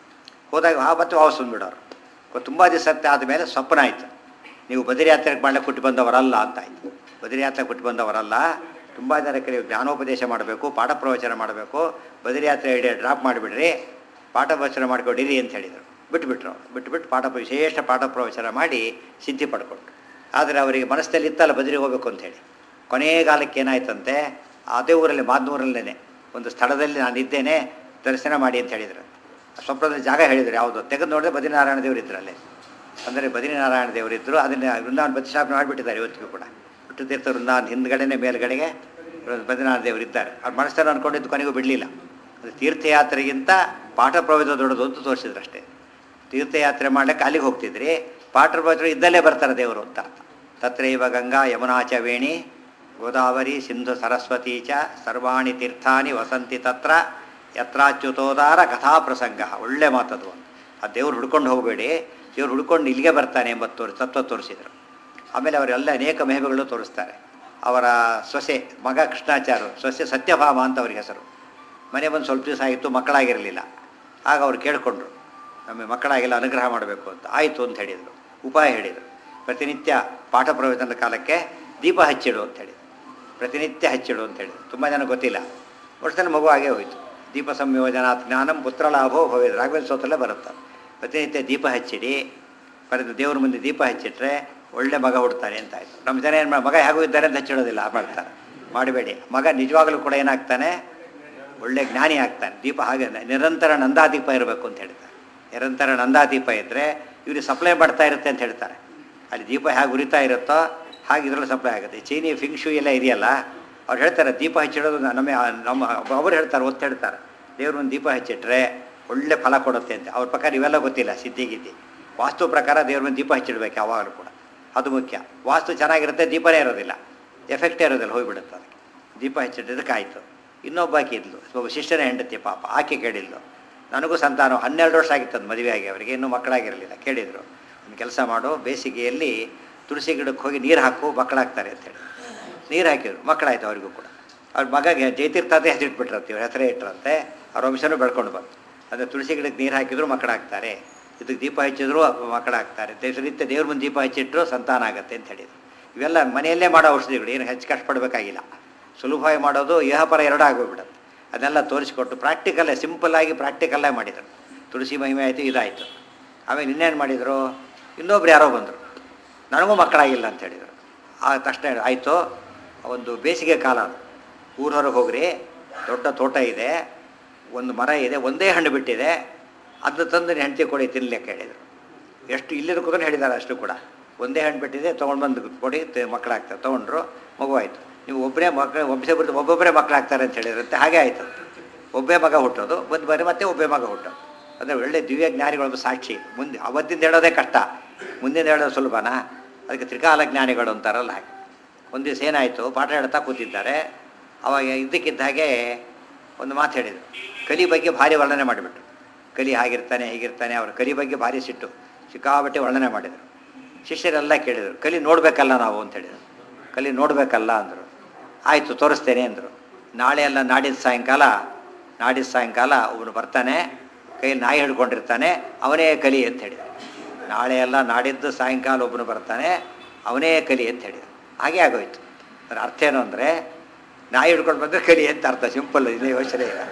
Speaker 1: ಹೋದಾಗ ಹಾವು ಮತ್ತು ವಾಪಸ್ ಬಂದ್ಬಿಡೋರು ತುಂಬ ದಿವಸ ಆದಮೇಲೆ ಸ್ವಪ್ನ ಆಯಿತು ನೀವು ಬದರಿ ಯಾತ್ರೆಗೆ ಮಾಡಲಿಕ್ಕೆ ಕೊಟ್ಟು ಬಂದವರಲ್ಲ ಅಂತ ಆಯಿತು ಬದರಿ ಯಾತ್ರೆ ಕೊಟ್ಟು ಬಂದವರಲ್ಲ ತುಂಬ ಜನಕ್ಕೆ ನೀವು ಜ್ಞಾನೋಪದೇಶ ಮಾಡಬೇಕು ಪಾಠ ಪ್ರವಚನ ಮಾಡಬೇಕು ಬದರಿ ಯಾತ್ರೆ ಐಡಿಯಾ ಡ್ರಾಪ್ ಮಾಡಿಬಿಡ್ರಿ ಪಾಠ ಪ್ರವಚನ ಮಾಡಿಕೊಡಿರಿ ಅಂತ ಹೇಳಿದರು ಬಿಟ್ಬಿಟ್ರು ಅವ್ರು ಬಿಟ್ಬಿಟ್ಟು ಪಾಠ ಪ್ರ- ವಿಶೇಷ ಪಾಠ ಪ್ರವಚನ ಮಾಡಿ ಸಿದ್ಧಿ ಪಡ್ಕೊಂಡ್ರು ಆದರೆ ಅವರಿಗೆ ಮನಸ್ಸಲ್ಲಿ ಇತ್ತಲ್ಲ ಬದರಿಗೆ ಹೋಗಬೇಕು ಅಂತೇಳಿ ಕೊನೆಗಾಲಕ್ಕೆ ಏನಾಯ್ತಂತೆ ಅದೇ ಊರಲ್ಲಿ ಮಾದ್ನೂರಲ್ಲೇ ಒಂದು ಸ್ಥಳದಲ್ಲಿ ನಾನು ಇದ್ದೇನೆ ದರ್ಶನ ಮಾಡಿ ಅಂತ ಹೇಳಿದರು ಸ್ವಪ್ನದಲ್ಲಿ ಜಾಗ ಹೇಳಿದರು ಯಾವುದು ತೆಗೆದು ನೋಡಿದ್ರೆ ಬದ್ರಿನಾರಾಯಣ ದೇವರು ಇದ್ರಲ್ಲಿ ಅಂದರೆ ಬದ್ರಿನಾರಾಯಣ ದೇವರಿದ್ದರು ಅದನ್ನು ವೃಂದಾವನ ಪ್ರತಿಷ್ಠಾಪನೆ ಮಾಡಿಬಿಟ್ಟಿದ್ದಾರೆ ಇವತ್ತಿಗೂ ಕೂಡ ಬಿಟ್ಟು ತೀರ್ಥ ವೃಂದಾವನ ಹಿಂದ್ಗಡೆನೇ ಮೇಲ್ಗಡೆಗೆ ಬದ್ರಿನಾರಾಯಣ ದೇವರು ಇದ್ದಾರೆ ಅವ್ರ ಮನಸ್ಸನ್ನು ಅಂದ್ಕೊಂಡಿದ್ದು ಕೊನೆಗೂ ಬಿಡಲಿಲ್ಲ ಅದು ತೀರ್ಥಯಾತ್ರೆಗಿಂತ ಪಾಠ ಪ್ರವೇಶ ದೊಡ್ಡದು ಅಂತ ತೋರಿಸಿದ್ರು ಅಷ್ಟೇ ತೀರ್ಥಯಾತ್ರೆ ಮಾಡ್ಲಿಕ್ಕೆ ಅಲ್ಲಿಗೆ ಹೋಗ್ತಿದ್ರಿ ಪಾಠ ಪ್ರವಚನ ಇದ್ದಲ್ಲೇ ಬರ್ತಾರೆ ದೇವರು ಅಂತ ಅರ್ಥ ತತ್ರೈವ ಗಂಗಾ ಯಮುನಾ ಚ ವೇಣಿ ಗೋದಾವರಿ ಸಿಂಧು ಸರಸ್ವತಿ ಚ ಸರ್ವಾಣಿ ತೀರ್ಥಾನಿ ವಸಂತಿ ತತ್ರ ಯತ್ರಾಚ್ಯುತೋದಾರ ಕಥಾಪ್ರಸಂಗ ಒಳ್ಳೆ ಮಾತದು ಆ ದೇವ್ರು ಹುಡ್ಕೊಂಡು ಹೋಗಬೇಡಿ ದೇವ್ರು ಹುಡ್ಕೊಂಡು ಇಲ್ಲಿಗೆ ಬರ್ತಾನೆ ಎಂಬ ತೋರಿ ತತ್ವ ತೋರಿಸಿದರು ಆಮೇಲೆ ಅವರೆಲ್ಲ ಅನೇಕ ಮಹಿಮೆಗಳು ತೋರಿಸ್ತಾರೆ ಅವರ ಸೊಸೆ ಮಗ ಕೃಷ್ಣಾಚಾರ್ಯರು ಸೊಸೆ ಸತ್ಯಭಾಮ ಅಂತ ಅವ್ರಿಗೆ ಹೆಸರು ಮನೆ ಬಂದು ಸ್ವಲ್ಪ ದಿವಸ ಆಗಿತ್ತು ಮಕ್ಕಳಾಗಿರಲಿಲ್ಲ ಆಗ ಅವ್ರು ಕೇಳಿಕೊಂಡ್ರು ನಮಗೆ ಮಕ್ಕಳಾಗಿಲ್ಲ ಅನುಗ್ರಹ ಮಾಡಬೇಕು ಅಂತ ಆಯಿತು ಅಂತ ಹೇಳಿದರು ಉಪಾಯ ಹೇಳಿದರು ಪ್ರತಿನಿತ್ಯ ಪಾಠ ಪ್ರವಚನದ ಕಾಲಕ್ಕೆ ದೀಪ ಹಚ್ಚಿಡು ಅಂತ ಹೇಳಿದ್ರು ಪ್ರತಿನಿತ್ಯ ಹಚ್ಚಿಡು ಅಂತ ಹೇಳಿದ್ರು ತುಂಬ ಜನ ಗೊತ್ತಿಲ್ಲ ವರ್ಷದಲ್ಲಿ ಮಗು ಆಗೇ ಹೋಯಿತು ದೀಪ ಸಂಯೋಜನಾ ಜ್ಞಾನಂ ಪುತ್ರಲಾಭೋ ಭವೇದು ರಾಘವೇಂದ್ರ ಸ್ತೋತ್ರಲ್ಲೇ ಬರುತ್ತೆ ಪ್ರತಿನಿತ್ಯ ದೀಪ ಹಚ್ಚಿಡಿ ಬರೆದು ದೇವ್ರ ಮುಂದೆ ದೀಪ ಹಚ್ಚಿಟ್ರೆ ಒಳ್ಳೆ ಮಗ ಹುಡ್ತಾನೆ ಅಂತ ಆಯಿತು ನಮ್ಮ ಜನ ಏನು ಮಗ ಹೇಗೂ ಇದ್ದಾರೆ ಅಂತ ಹಚ್ಚಿಡೋದಿಲ್ಲ ಮಾಡ್ತಾರೆ ಮಾಡಬೇಡಿ ಮಗ ನಿಜವಾಗಲೂ ಕೂಡ ಏನಾಗ್ತಾನೆ ಒಳ್ಳೆ ಜ್ಞಾನಿ ಆಗ್ತಾನೆ ದೀಪ ಹಾಗೆ ನಿರಂತರ ನಂದಾದೀಪ ಇರಬೇಕು ಅಂತ ಹೇಳ್ತಾರೆ ನಿರಂತರ ನಂದಾದೀಪ ಇದ್ದರೆ ಇವ್ರಿಗೆ ಸಪ್ಲೈ ಮಾಡ್ತಾ ಇರುತ್ತೆ ಅಂತ ಹೇಳ್ತಾರೆ ಅಲ್ಲಿ ದೀಪ ಹೇಗೆ ಉರಿತಾ ಇರುತ್ತೋ ಹಾಗೆ ಇದರಲ್ಲಿ ಸಪ್ಲೈ ಆಗುತ್ತೆ ಚೀನಿ ಫಿಂಕ್ಷು ಎಲ್ಲ ಇದೆಯಲ್ಲ ಅವ್ರು ಹೇಳ್ತಾರೆ ದೀಪ ಹಚ್ಚಿಡೋದು ನಮ್ಮ ನಮ್ಮ ಅವರು ಹೇಳ್ತಾರೆ ಒತ್ತು ಹೇಳ್ತಾರೆ ದೇವ್ರ ಒಂದು ದೀಪ ಹಚ್ಚಿಟ್ರೆ ಒಳ್ಳೆ ಫಲ ಕೊಡುತ್ತೆ ಅಂತ ಅವ್ರ ಪ್ರಕಾರ ಇವೆಲ್ಲ ಗೊತ್ತಿಲ್ಲ ಸಿದ್ಧಿ ಗಿದ್ದಿ ವಾಸ್ತು ಪ್ರಕಾರ ದೇವ್ರ ಮೇಲೆ ದೀಪ ಹಚ್ಚಿಡ್ಬೇಕು ಯಾವಾಗಲೂ ಕೂಡ ಅದು ಮುಖ್ಯ ವಾಸ್ತು ಚೆನ್ನಾಗಿರುತ್ತೆ ದೀಪನೇ ಇರೋದಿಲ್ಲ ಎಫೆಕ್ಟೇ ಇರೋದಿಲ್ಲ ಹೋಗಿಬಿಡುತ್ತೆ ಅದಕ್ಕೆ ದೀಪ ಹಚ್ಚಿಟ್ಟಿದ್ದಕ್ಕೆ ಆಯಿತು ಇನ್ನೊಬ್ಬಾಕಿ ಇದ್ಲು ಒಬ್ಬ ಶಿಷ್ಟನೇ ಹೆಂಡತಿ ಪಾಪ ಆಕೆ ಕೇಳಿದ್ಲು ನನಗೂ ಸಂತಾನ ಹನ್ನೆರಡು ವರ್ಷ ಆಗಿತ್ತು ಅದು ಮದುವೆ ಆಗಿ ಅವರಿಗೆ ಇನ್ನೂ ಮಕ್ಕಳಾಗಿರಲಿಲ್ಲ ಕೇಳಿದರು ಒಂದು ಕೆಲಸ ಮಾಡು ಬೇಸಿಗೆಯಲ್ಲಿ ತುಳಸಿ ಗಿಡಕ್ಕೆ ಹೋಗಿ ನೀರು ಹಾಕು ಮಕ್ಕಳಾಗ್ತಾರೆ ಅಂತೇಳಿ ನೀರು ಹಾಕಿದ್ರು ಮಕ್ಕಳಾಯ್ತು ಅವರಿಗೂ ಕೂಡ ಅವ್ರ ಮಗಗೆ ಜಯತೀರ್ಥ ಅಂತ ಹೆಸರಿಟ್ಬಿಟ್ರಂತೆ ಇವ್ರ ಹೆಸರೇ ಇಟ್ಟರಂತೆ ಅವ್ರ ವಂಶನೂ ಬೆಳ್ಕೊಂಡು ಬಂತು ಅಂದರೆ ತುಳಸಿ ಗಿಡಕ್ಕೆ ನೀರು ಹಾಕಿದ್ರು ಮಕ್ಕಳಾಗ್ತಾರೆ ಇದಕ್ಕೆ ದೀಪ ಹಚ್ಚಿದ್ರು ಮಕ್ಕಳಾಗ್ತಾರೆ ದಿವಸನಿತ್ಯ ದೇವ್ರ ಮುಂದೆ ದೀಪ ಹಚ್ಚಿಟ್ರು ಸಂತಾನ ಆಗುತ್ತೆ ಅಂತ ಹೇಳಿದ್ರು ಇವೆಲ್ಲ ಮನೆಯಲ್ಲೇ ಮಾಡೋ ಔಷಧಿಗಳು ಏನು ಹೆಚ್ಚು ಕಷ್ಟಪಡಬೇಕಾಗಿಲ್ಲ ಸುಲಭವಾಗಿ ಮಾಡೋದು ಇಹಪರ ಎರಡೂ ಆಗೋಗ್ಬಿಡುತ್ತೆ ಅದನ್ನೆಲ್ಲ ತೋರಿಸಿಕೊಟ್ಟು ಪ್ರಾಕ್ಟಿಕಲ್ಲೇ ಸಿಂಪಲ್ಲಾಗಿ ಪ್ರಾಕ್ಟಿಕಲ್ಲೇ ಮಾಡಿದರು ತುಳಸಿ ಮಹಿಮೆ ಆಯಿತು ಇದಾಯಿತು ಆಮೇಲೆ ಇನ್ನೇನು ಮಾಡಿದರು ಇನ್ನೊಬ್ರು ಯಾರೋ ಬಂದರು ನನಗೂ ಮಕ್ಕಳಾಗಿಲ್ಲ ಅಂತ ಹೇಳಿದರು ಆ ತಕ್ಷಣ ಆಯಿತು ಒಂದು ಬೇಸಿಗೆ ಕಾಲ ಅದು ಊರವರೆಗೆ ಹೋಗ್ರಿ ದೊಡ್ಡ ತೋಟ ಇದೆ ಒಂದು ಮರ ಇದೆ ಒಂದೇ ಹಣ್ಣು ಬಿಟ್ಟಿದೆ ಅದನ್ನ ತಂದು ಹೆಂಡತಿ ಕೊಡಿ ತಿನ್ಲಿಕ್ಕೆ ಹೇಳಿದರು ಎಷ್ಟು ಇಲ್ಲಿಂದ ಕೂತ್ಕೊಂಡು ಹೇಳಿದ್ದಾರೆ ಅಷ್ಟು ಕೂಡ ಒಂದೇ ಹಣ್ಣು ಬಿಟ್ಟಿದೆ ತೊಗೊಂಡು ಬಂದು ಕೊಡಿ ತ- ಮಕ್ಕಳಾಗ್ತಾರೆ ತೊಗೊಂಡ್ರು ಮಗುವಾಯಿತು ನೀವು ಒಬ್ಬರೇ ಮಕ್ಕಳು ವಂಶ ಬಿಟ್ಟು ಒಬ್ಬೊಬ್ಬರೇ ಮಕ್ಕಳಾಗ್ತಾರೆ ಅಂತ ಹೇಳಿದ್ರಂತೆ ಹಾಗೆ ಆಯಿತು ಒಬ್ಬೇ ಮಗ ಹುಟ್ಟೋದು ಒಂದು ಬಾರಿ ಮತ್ತೆ ಒಬ್ಬೇ ಮಗ ಹುಟ್ಟೋದು ಅಂದರೆ ಒಳ್ಳೆ ದಿವ್ಯ ಜ್ಞಾನಿಗಳು ಸಾಕ್ಷಿ ಮುಂದೆ ಅವತ್ತಿಂದ ಹೇಳೋದೇ ಕಷ್ಟ ಮುಂದಿನ ಹೇಳೋದು ಸುಲಭನಾ ಅದಕ್ಕೆ ತ್ರಿಕಾಲ ಜ್ಞಾನಿಗಳು ಅಂತಾರಲ್ಲ ಹಾಗೆ ಒಂದು ದಿವಸ ಏನಾಯಿತು ಪಾಠ ಹೇಳ್ತಾ ಕೂತಿದ್ದಾರೆ ಅವಾಗ ಇದ್ದಕ್ಕಿದ್ದ ಹಾಗೆ ಒಂದು ಮಾತು ಹೇಳಿದರು ಕಲಿ ಬಗ್ಗೆ ಭಾರಿ ವರ್ಣನೆ ಮಾಡಿಬಿಟ್ರು ಕಲಿ ಹಾಗಿರ್ತಾನೆ ಹೀಗಿರ್ತಾನೆ ಅವ್ರ ಕಲಿ ಬಗ್ಗೆ ಭಾರಿ ಸಿಟ್ಟು ಸಿಕ್ಕಾಬಟ್ಟೆ ವರ್ಣನೆ ಮಾಡಿದರು ಶಿಷ್ಯರೆಲ್ಲ ಕೇಳಿದರು ಕಲಿ ನೋಡಬೇಕಲ್ಲ ನಾವು ಅಂತ ಹೇಳಿದರು ಕಲಿ ನೋಡಬೇಕಲ್ಲ ಅಂದರು ಆಯಿತು ತೋರಿಸ್ತೇನೆ ಅಂದರು ನಾಳೆ ಎಲ್ಲ ನಾಡಿದ್ದು ಸಾಯಂಕಾಲ ನಾಡಿದ್ದು ಸಾಯಂಕಾಲ ಅವನು ಬರ್ತಾನೆ ಕೈಯಲ್ಲಿ ನಾಯಿ ಹಿಡ್ಕೊಂಡಿರ್ತಾನೆ ಅವನೇ ಕಲಿ ಅಂತ ಹೇಳಿದರು ನಾಳೆ ಎಲ್ಲ ನಾಡಿದ್ದು ಸಾಯಂಕಾಲ ಒಬ್ಬನು ಬರ್ತಾನೆ ಅವನೇ ಕಲಿ ಅಂತ ಹೇಳಿದರು ಹಾಗೆ ಆಗೋಯ್ತು ಅದರ ಅರ್ಥ ಏನು ಅಂದರೆ ನಾಯಿ ಹಿಡ್ಕೊಂಡು ಬಂದರೆ ಕಲಿ ಅಂತ ಅರ್ಥ ಸಿಂಪಲ್ ಇದೇ ಯೋಚನೆ ಇಲ್ಲ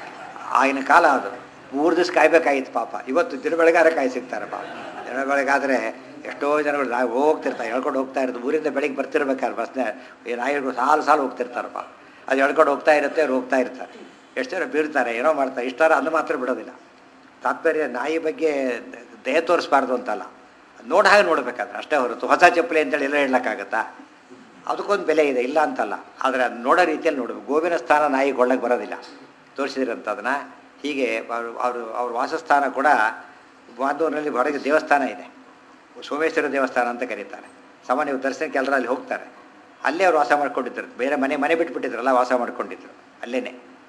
Speaker 1: ಆಗಿನ ಕಾಲ ಅದು ಮೂರು ದಿವಸ ಕಾಯ್ಬೇಕಾಗಿತ್ತು ಪಾಪ ಇವತ್ತು ದಿನ ಬೆಳಗಾರ ಕಾಯಿ ಸಿಗ್ತಾರೆ ಪಾಪ ದಿನ ಬೆಳಗಾದರೆ ಎಷ್ಟೋ ಜನಗಳು ನಾವು ಹೋಗ್ತಿರ್ತಾರೆ ಹೇಳ್ಕೊಂಡು ಹೋಗ್ತಾ ಇರೋದು ಊರಿಂದ ಬೆಳಿಗ್ಗೆ ಬರ್ತಿರ್ಬೇಕಾದ್ರೆ ಬಸ್ನ ಈ ನಾಯಿ ಹಿಡ್ಕೊಂಡು ಸಾಲು ಸಾಲು ಹೋಗ್ತಿರ್ತಾರೆ ಪಾಪ ಅದು ಹೇಳ್ಕೊಂಡು ಹೋಗ್ತಾ ಇರುತ್ತೆ ಅವ್ರು ಹೋಗ್ತಾ ಇರ್ತಾರೆ ಎಷ್ಟು ಜನ ಬೀಳ್ತಾರೆ ಏನೋ ಮಾಡ್ತಾರೆ ಇಷ್ಟಾರ ಅದು ಮಾತ್ರ ಬಿಡೋದಿಲ್ಲ ತಾತ್ಪರ್ಯ ನಾಯಿ ಬಗ್ಗೆ ದೇಹ ತೋರಿಸ್ಬಾರ್ದು ಅಂತಲ್ಲ ನೋಡ ಹಾಗೆ ನೋಡ್ಬೇಕಾದ್ರೆ ಅಷ್ಟೇ ಹೊರತು ಹೊಸ ಚಪ್ಪಲಿ ಅಂತೇಳಿ ಎಲ್ಲ ಹೇಳಕ್ಕಾಗತ್ತಾ ಅದಕ್ಕೊಂದು ಬೆಲೆ ಇದೆ ಇಲ್ಲ ಅಂತಲ್ಲ ಆದರೆ ಅದು ನೋಡೋ ರೀತಿಯಲ್ಲಿ ನೋಡಬೇಕು ಗೋವಿನ ಸ್ಥಾನ ನಾಯಿಗೆ ಒಳಗೆ ಬರೋದಿಲ್ಲ ತೋರಿಸಿದ್ರಂತ ಅದನ್ನು ಹೀಗೆ ಅವರು ಅವರು ಅವ್ರ ವಾಸಸ್ಥಾನ ಕೂಡ ಮಾಧೂರಿನಲ್ಲಿ ಹೊರಗೆ ದೇವಸ್ಥಾನ ಇದೆ ಸೋಮೇಶ್ವರ ದೇವಸ್ಥಾನ ಅಂತ ಕರೀತಾರೆ ಸಾಮಾನ್ಯ ದರ್ಶನಕ್ಕೆ ಎಲ್ಲರೂ ಅಲ್ಲಿ ಹೋಗ್ತಾರೆ ಅಲ್ಲೇ ಅವ್ರು ವಾಸ ಮಾಡ್ಕೊಂಡಿದ್ರು ಬೇರೆ ಮನೆ ಮನೆ ಬಿಟ್ಬಿಟ್ಟಿದ್ರಲ್ಲ ವಾಸ ಮಾಡ್ಕೊಂಡಿದ್ರು ಅಲ್ಲೇ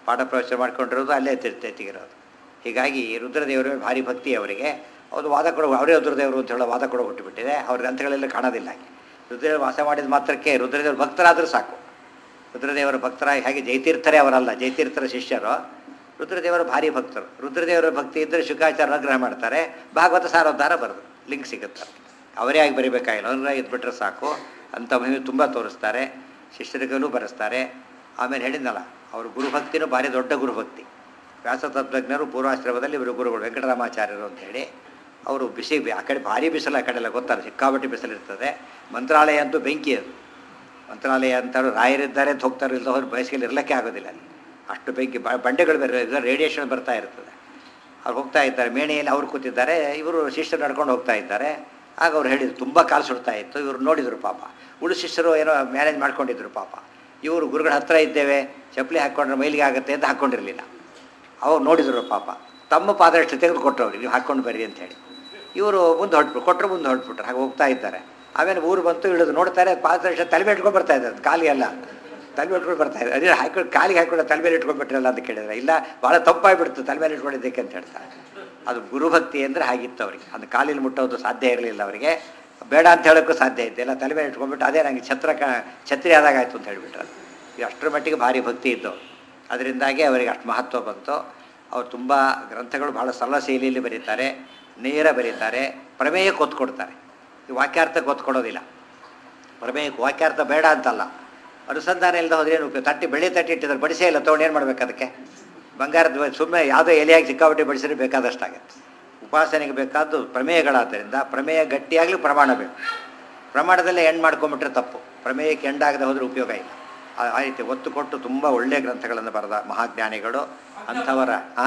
Speaker 1: ಪಾಠ ಪ್ರವಚನ ಮಾಡ್ಕೊಂಡಿರೋದು ಅಲ್ಲೇ ತಿರ್ತೆತ್ತಿಗಿರೋದು ಹೀಗಾಗಿ ರುದ್ರದೇವರ ಮೇಲೆ ಭಾರಿ ಭಕ್ತಿ ಅವರಿಗೆ ಅವರು ವಾದ ಕೊಡೋ ಅವರೇ ರುದ್ರದೇವರು ಅಂತ ಹೇಳೋ ವಾದ ಕೊಡೋ ಹುಟ್ಟುಬಿಟ್ಟಿದೆ ಅವ್ರ ಗ್ರಂಥಗಳೆಲ್ಲ ಕಾಣೋದಿಲ್ಲ ಹಾಗೆ ರುದ್ರದೇವರು ವಾಸ ಮಾಡಿದ ಮಾತ್ರಕ್ಕೆ ರುದ್ರದೇವರು ಭಕ್ತರಾದರೂ ಸಾಕು ರುದ್ರದೇವರ ಭಕ್ತರಾಗಿ ಹಾಗೆ ಜಯತೀರ್ಥರೇ ಅವರಲ್ಲ ಜಯತೀರ್ಥರ ಶಿಷ್ಯರು ರುದ್ರದೇವರ ಭಾರಿ ಭಕ್ತರು ರುದ್ರದೇವರ ಭಕ್ತಿ ಇದ್ದರೆ ಶುಕಾಚಾರ ಅನುಗ್ರಹ ಮಾಡ್ತಾರೆ ಭಾಗವತ ಸಾರೋದ್ಧಾರ ಬರೋದು ಲಿಂಕ್ ಸಿಗುತ್ತೆ ಅವರೇ ಆಗಿ ಬರೀಬೇಕಾಗಿಲ್ಲ ಅನುಗ್ರಹ ಇದ್ಬಿಟ್ರೆ ಸಾಕು ಅಂಥ ಮಹಿಮೆ ತುಂಬ ತೋರಿಸ್ತಾರೆ ಶಿಷ್ಯರಿಗಲ್ಲೂ ಬರೆಸ್ತಾರೆ ಆಮೇಲೆ ಹೇಳಿದ್ನಲ್ಲ ಅವರು ಗುರುಭಕ್ತಿನೂ ಭಾರಿ ದೊಡ್ಡ ಗುರುಭಕ್ತಿ ವ್ಯಾಸತತ್ವಜ್ಞರು ಪೂರ್ವಾಶ್ರಮದಲ್ಲಿ ಇವರು ಗುರುಗಳು ವೆಂಕಟರಾಮಾಚಾರ್ಯರು ಅಂತ ಹೇಳಿ ಅವರು ಬಿಸಿ ಆ ಕಡೆ ಭಾರಿ ಬಿಸಿಲು ಆ ಕಡೆ ಎಲ್ಲ ಗೊತ್ತಲ್ಲ ಸಿಕ್ಕಾಪಟ್ಟೆ ಬಿಸಿಲಿರ್ತದೆ ಮಂತ್ರಾಲಯ ಅಂತೂ ಬೆಂಕಿ ಅದು ಮಂತ್ರಾಲಯ ಅಂತ ರಾಯರಿದ್ದಾರೆ ಅಂತ ಹೋಗ್ತಾರೆ ಇಲ್ಲ ಹೋದ್ರೆ ಬಯಸಿಗೆಲ್ಲಿ ಇರಲಿಕ್ಕೆ ಆಗೋದಿಲ್ಲ ಅಲ್ಲಿ ಅಷ್ಟು ಬೆಂಕಿ ಬ ಬಂಡೆಗಳು ಬೇರೆ ರೇಡಿಯೇಷನ್ ಬರ್ತಾ ಇರ್ತದೆ ಅವ್ರು ಹೋಗ್ತಾ ಇದ್ದಾರೆ ಮೇಣೆಯಲ್ಲಿ ಅವ್ರು ಕೂತಿದ್ದಾರೆ ಇವರು ಶಿಷ್ಯರು ನಡ್ಕೊಂಡು ಹೋಗ್ತಾ ಇದ್ದಾರೆ ಆಗ ಅವ್ರು ಹೇಳಿದ್ರು ತುಂಬ ಕಾಲು ಸುಡ್ತಾ ಇತ್ತು ಇವರು ನೋಡಿದರು ಪಾಪ ಉಳು ಶಿಷ್ಯರು ಏನೋ ಮ್ಯಾನೇಜ್ ಮಾಡ್ಕೊಂಡಿದ್ರು ಪಾಪ ಇವರು ಗುರುಗಳ ಹತ್ರ ಇದ್ದೇವೆ ಚಪ್ಪಲಿ ಹಾಕ್ಕೊಂಡ್ರೆ ಮೈಲಿಗೆ ಆಗುತ್ತೆ ಅಂತ ಹಾಕ್ಕೊಂಡಿರಲಿಲ್ಲ ಅವಾಗ ನೋಡಿದ್ರು ಪಾಪ ತಮ್ಮ ಪಾದರಷ್ಟು ತೆಗೆದುಕೊಟ್ರು ಅವ್ರಿಗೆ ನೀವು ಹಾಕ್ಕೊಂಡು ಬರ್ರಿ ಅಂತೇಳಿ ಇವರು ಮುಂದೆ ಹೊರಟ್ಬಿಟ್ಟು ಕೊಟ್ಟರು ಮುಂದೆ ಹೊರಟ್ಬಿಟ್ರು ಹಾಗೆ ಹೋಗ್ತಾ ಇದ್ದಾರೆ ಆಮೇಲೆ ಊರು ಬಂತು ಇಳಿದು ನೋಡ್ತಾರೆ ಪಾದರಷ್ಟು ತಲೆ ಮೇಲೆ ಇಟ್ಕೊಂಡು ಬರ್ತಾ ಇದ್ದಾರೆ ಕಾಲಿ ಎಲ್ಲ ತಲೆ ಮೇಲೆ ಇಟ್ಕೊಂಡು ಬರ್ತಾ ಇದ್ದಾರೆ ಅದೇ ಹಾಕೊಂಡು ಕಾಲಿಗೆ ಹಾಕೊಂಡು ತಲೆ ಮೇಲೆ ಇಟ್ಕೊಂಡ್ಬಿಟ್ರಲ್ಲ ಅಂತ ಕೇಳಿದ್ರೆ ಇಲ್ಲ ಭಾಳ ತಪ್ಪಾಗಿಬಿಡ್ತು ತಲೆ ಮೇಲೆ ಇಟ್ಕೊಂಡಿದ್ದಕ್ಕೆ ಅಂತ ಹೇಳ್ತಾರೆ ಅದು ಗುರುಭಕ್ತಿ ಅಂದರೆ ಹಾಗಿತ್ತು ಅವರಿಗೆ ಅದು ಕಾಲಿನ ಮುಟ್ಟೋದು ಸಾಧ್ಯ ಇರಲಿಲ್ಲ ಅವರಿಗೆ ಬೇಡ ಅಂತ ಹೇಳೋಕ್ಕೂ ಸಾಧ್ಯ ಇತ್ತು ಎಲ್ಲ ತಲೆ ಮೇಲೆ ಇಟ್ಕೊಂಡ್ಬಿಟ್ಟು ಅದೇ ನನಗೆ ಛತ್ರ ಕ ಛತ್ರಿ ಆದಾಗ ಆಯಿತು ಅಂತ ಹೇಳಿಬಿಟ್ರು ಇದು ಅಷ್ಟರ ಮಟ್ಟಿಗೆ ಭಾರಿ ಭಕ್ತಿ ಇದ್ದು ಅದರಿಂದಾಗಿ ಅವರಿಗೆ ಅಷ್ಟು ಮಹತ್ವ ಬಂತು ಅವರು ತುಂಬ ಗ್ರಂಥಗಳು ಭಾಳ ಸರಳ ಶೈಲಿಯಲ್ಲಿ ಬರೀತಾರೆ ನೇರ ಬರೀತಾರೆ ಪ್ರಮೇಯಕ್ಕೆ ಒತ್ತು ಕೊಡ್ತಾರೆ ಈ ವಾಕ್ಯಾರ್ಥಕ್ಕೆ ಒತ್ತು ಕೊಡೋದಿಲ್ಲ ಪ್ರಮೇಯಕ್ಕೆ ವಾಕ್ಯಾರ್ಥ ಬೇಡ ಅಂತಲ್ಲ ಅನುಸಂಧಾನ ಇಲ್ಲದ ಹೋದ್ರೆ ಏನು ಉಪಯೋಗ ತಟ್ಟಿ ಬೆಳೆ ತಟ್ಟಿ ಇಟ್ಟಿದ್ದಾರೆ ಬಡಿಸೇ ಇಲ್ಲ ತೊಗೊಂಡು ಏನು ಮಾಡ್ಬೇಕು ಅದಕ್ಕೆ ಬಂಗಾರದ ಸುಮ್ಮನೆ ಯಾವುದೋ ಎಲೆಯಾಗಿ ಸಿಕ್ಕಾಪಟ್ಟೆ ಬಡಿಸಿದ್ರೆ ಬೇಕಾದಷ್ಟಾಗತ್ತೆ ಉಪಾಸನೆಗೆ ಬೇಕಾದ್ದು ಪ್ರಮೇಯಗಳಾದ್ದರಿಂದ ಪ್ರಮೇಯ ಗಟ್ಟಿಯಾಗಲಿ ಪ್ರಮಾಣ ಬೇಕು ಪ್ರಮಾಣದಲ್ಲೇ ಎಂಡ್ ಮಾಡ್ಕೊಂಬಿಟ್ರೆ ತಪ್ಪು ಪ್ರಮೇಯಕ್ಕೆ ಎಂಡಾಗದೆ ಹೋದ್ರೆ ಉಪಯೋಗ ಇಲ್ಲ ಆ ಆ ರೀತಿ ಒತ್ತು ಕೊಟ್ಟು ತುಂಬ ಒಳ್ಳೆಯ ಗ್ರಂಥಗಳನ್ನು ಬರೆದ ಮಹಾಜ್ಞಾನಿಗಳು ಅಂಥವರ ಆ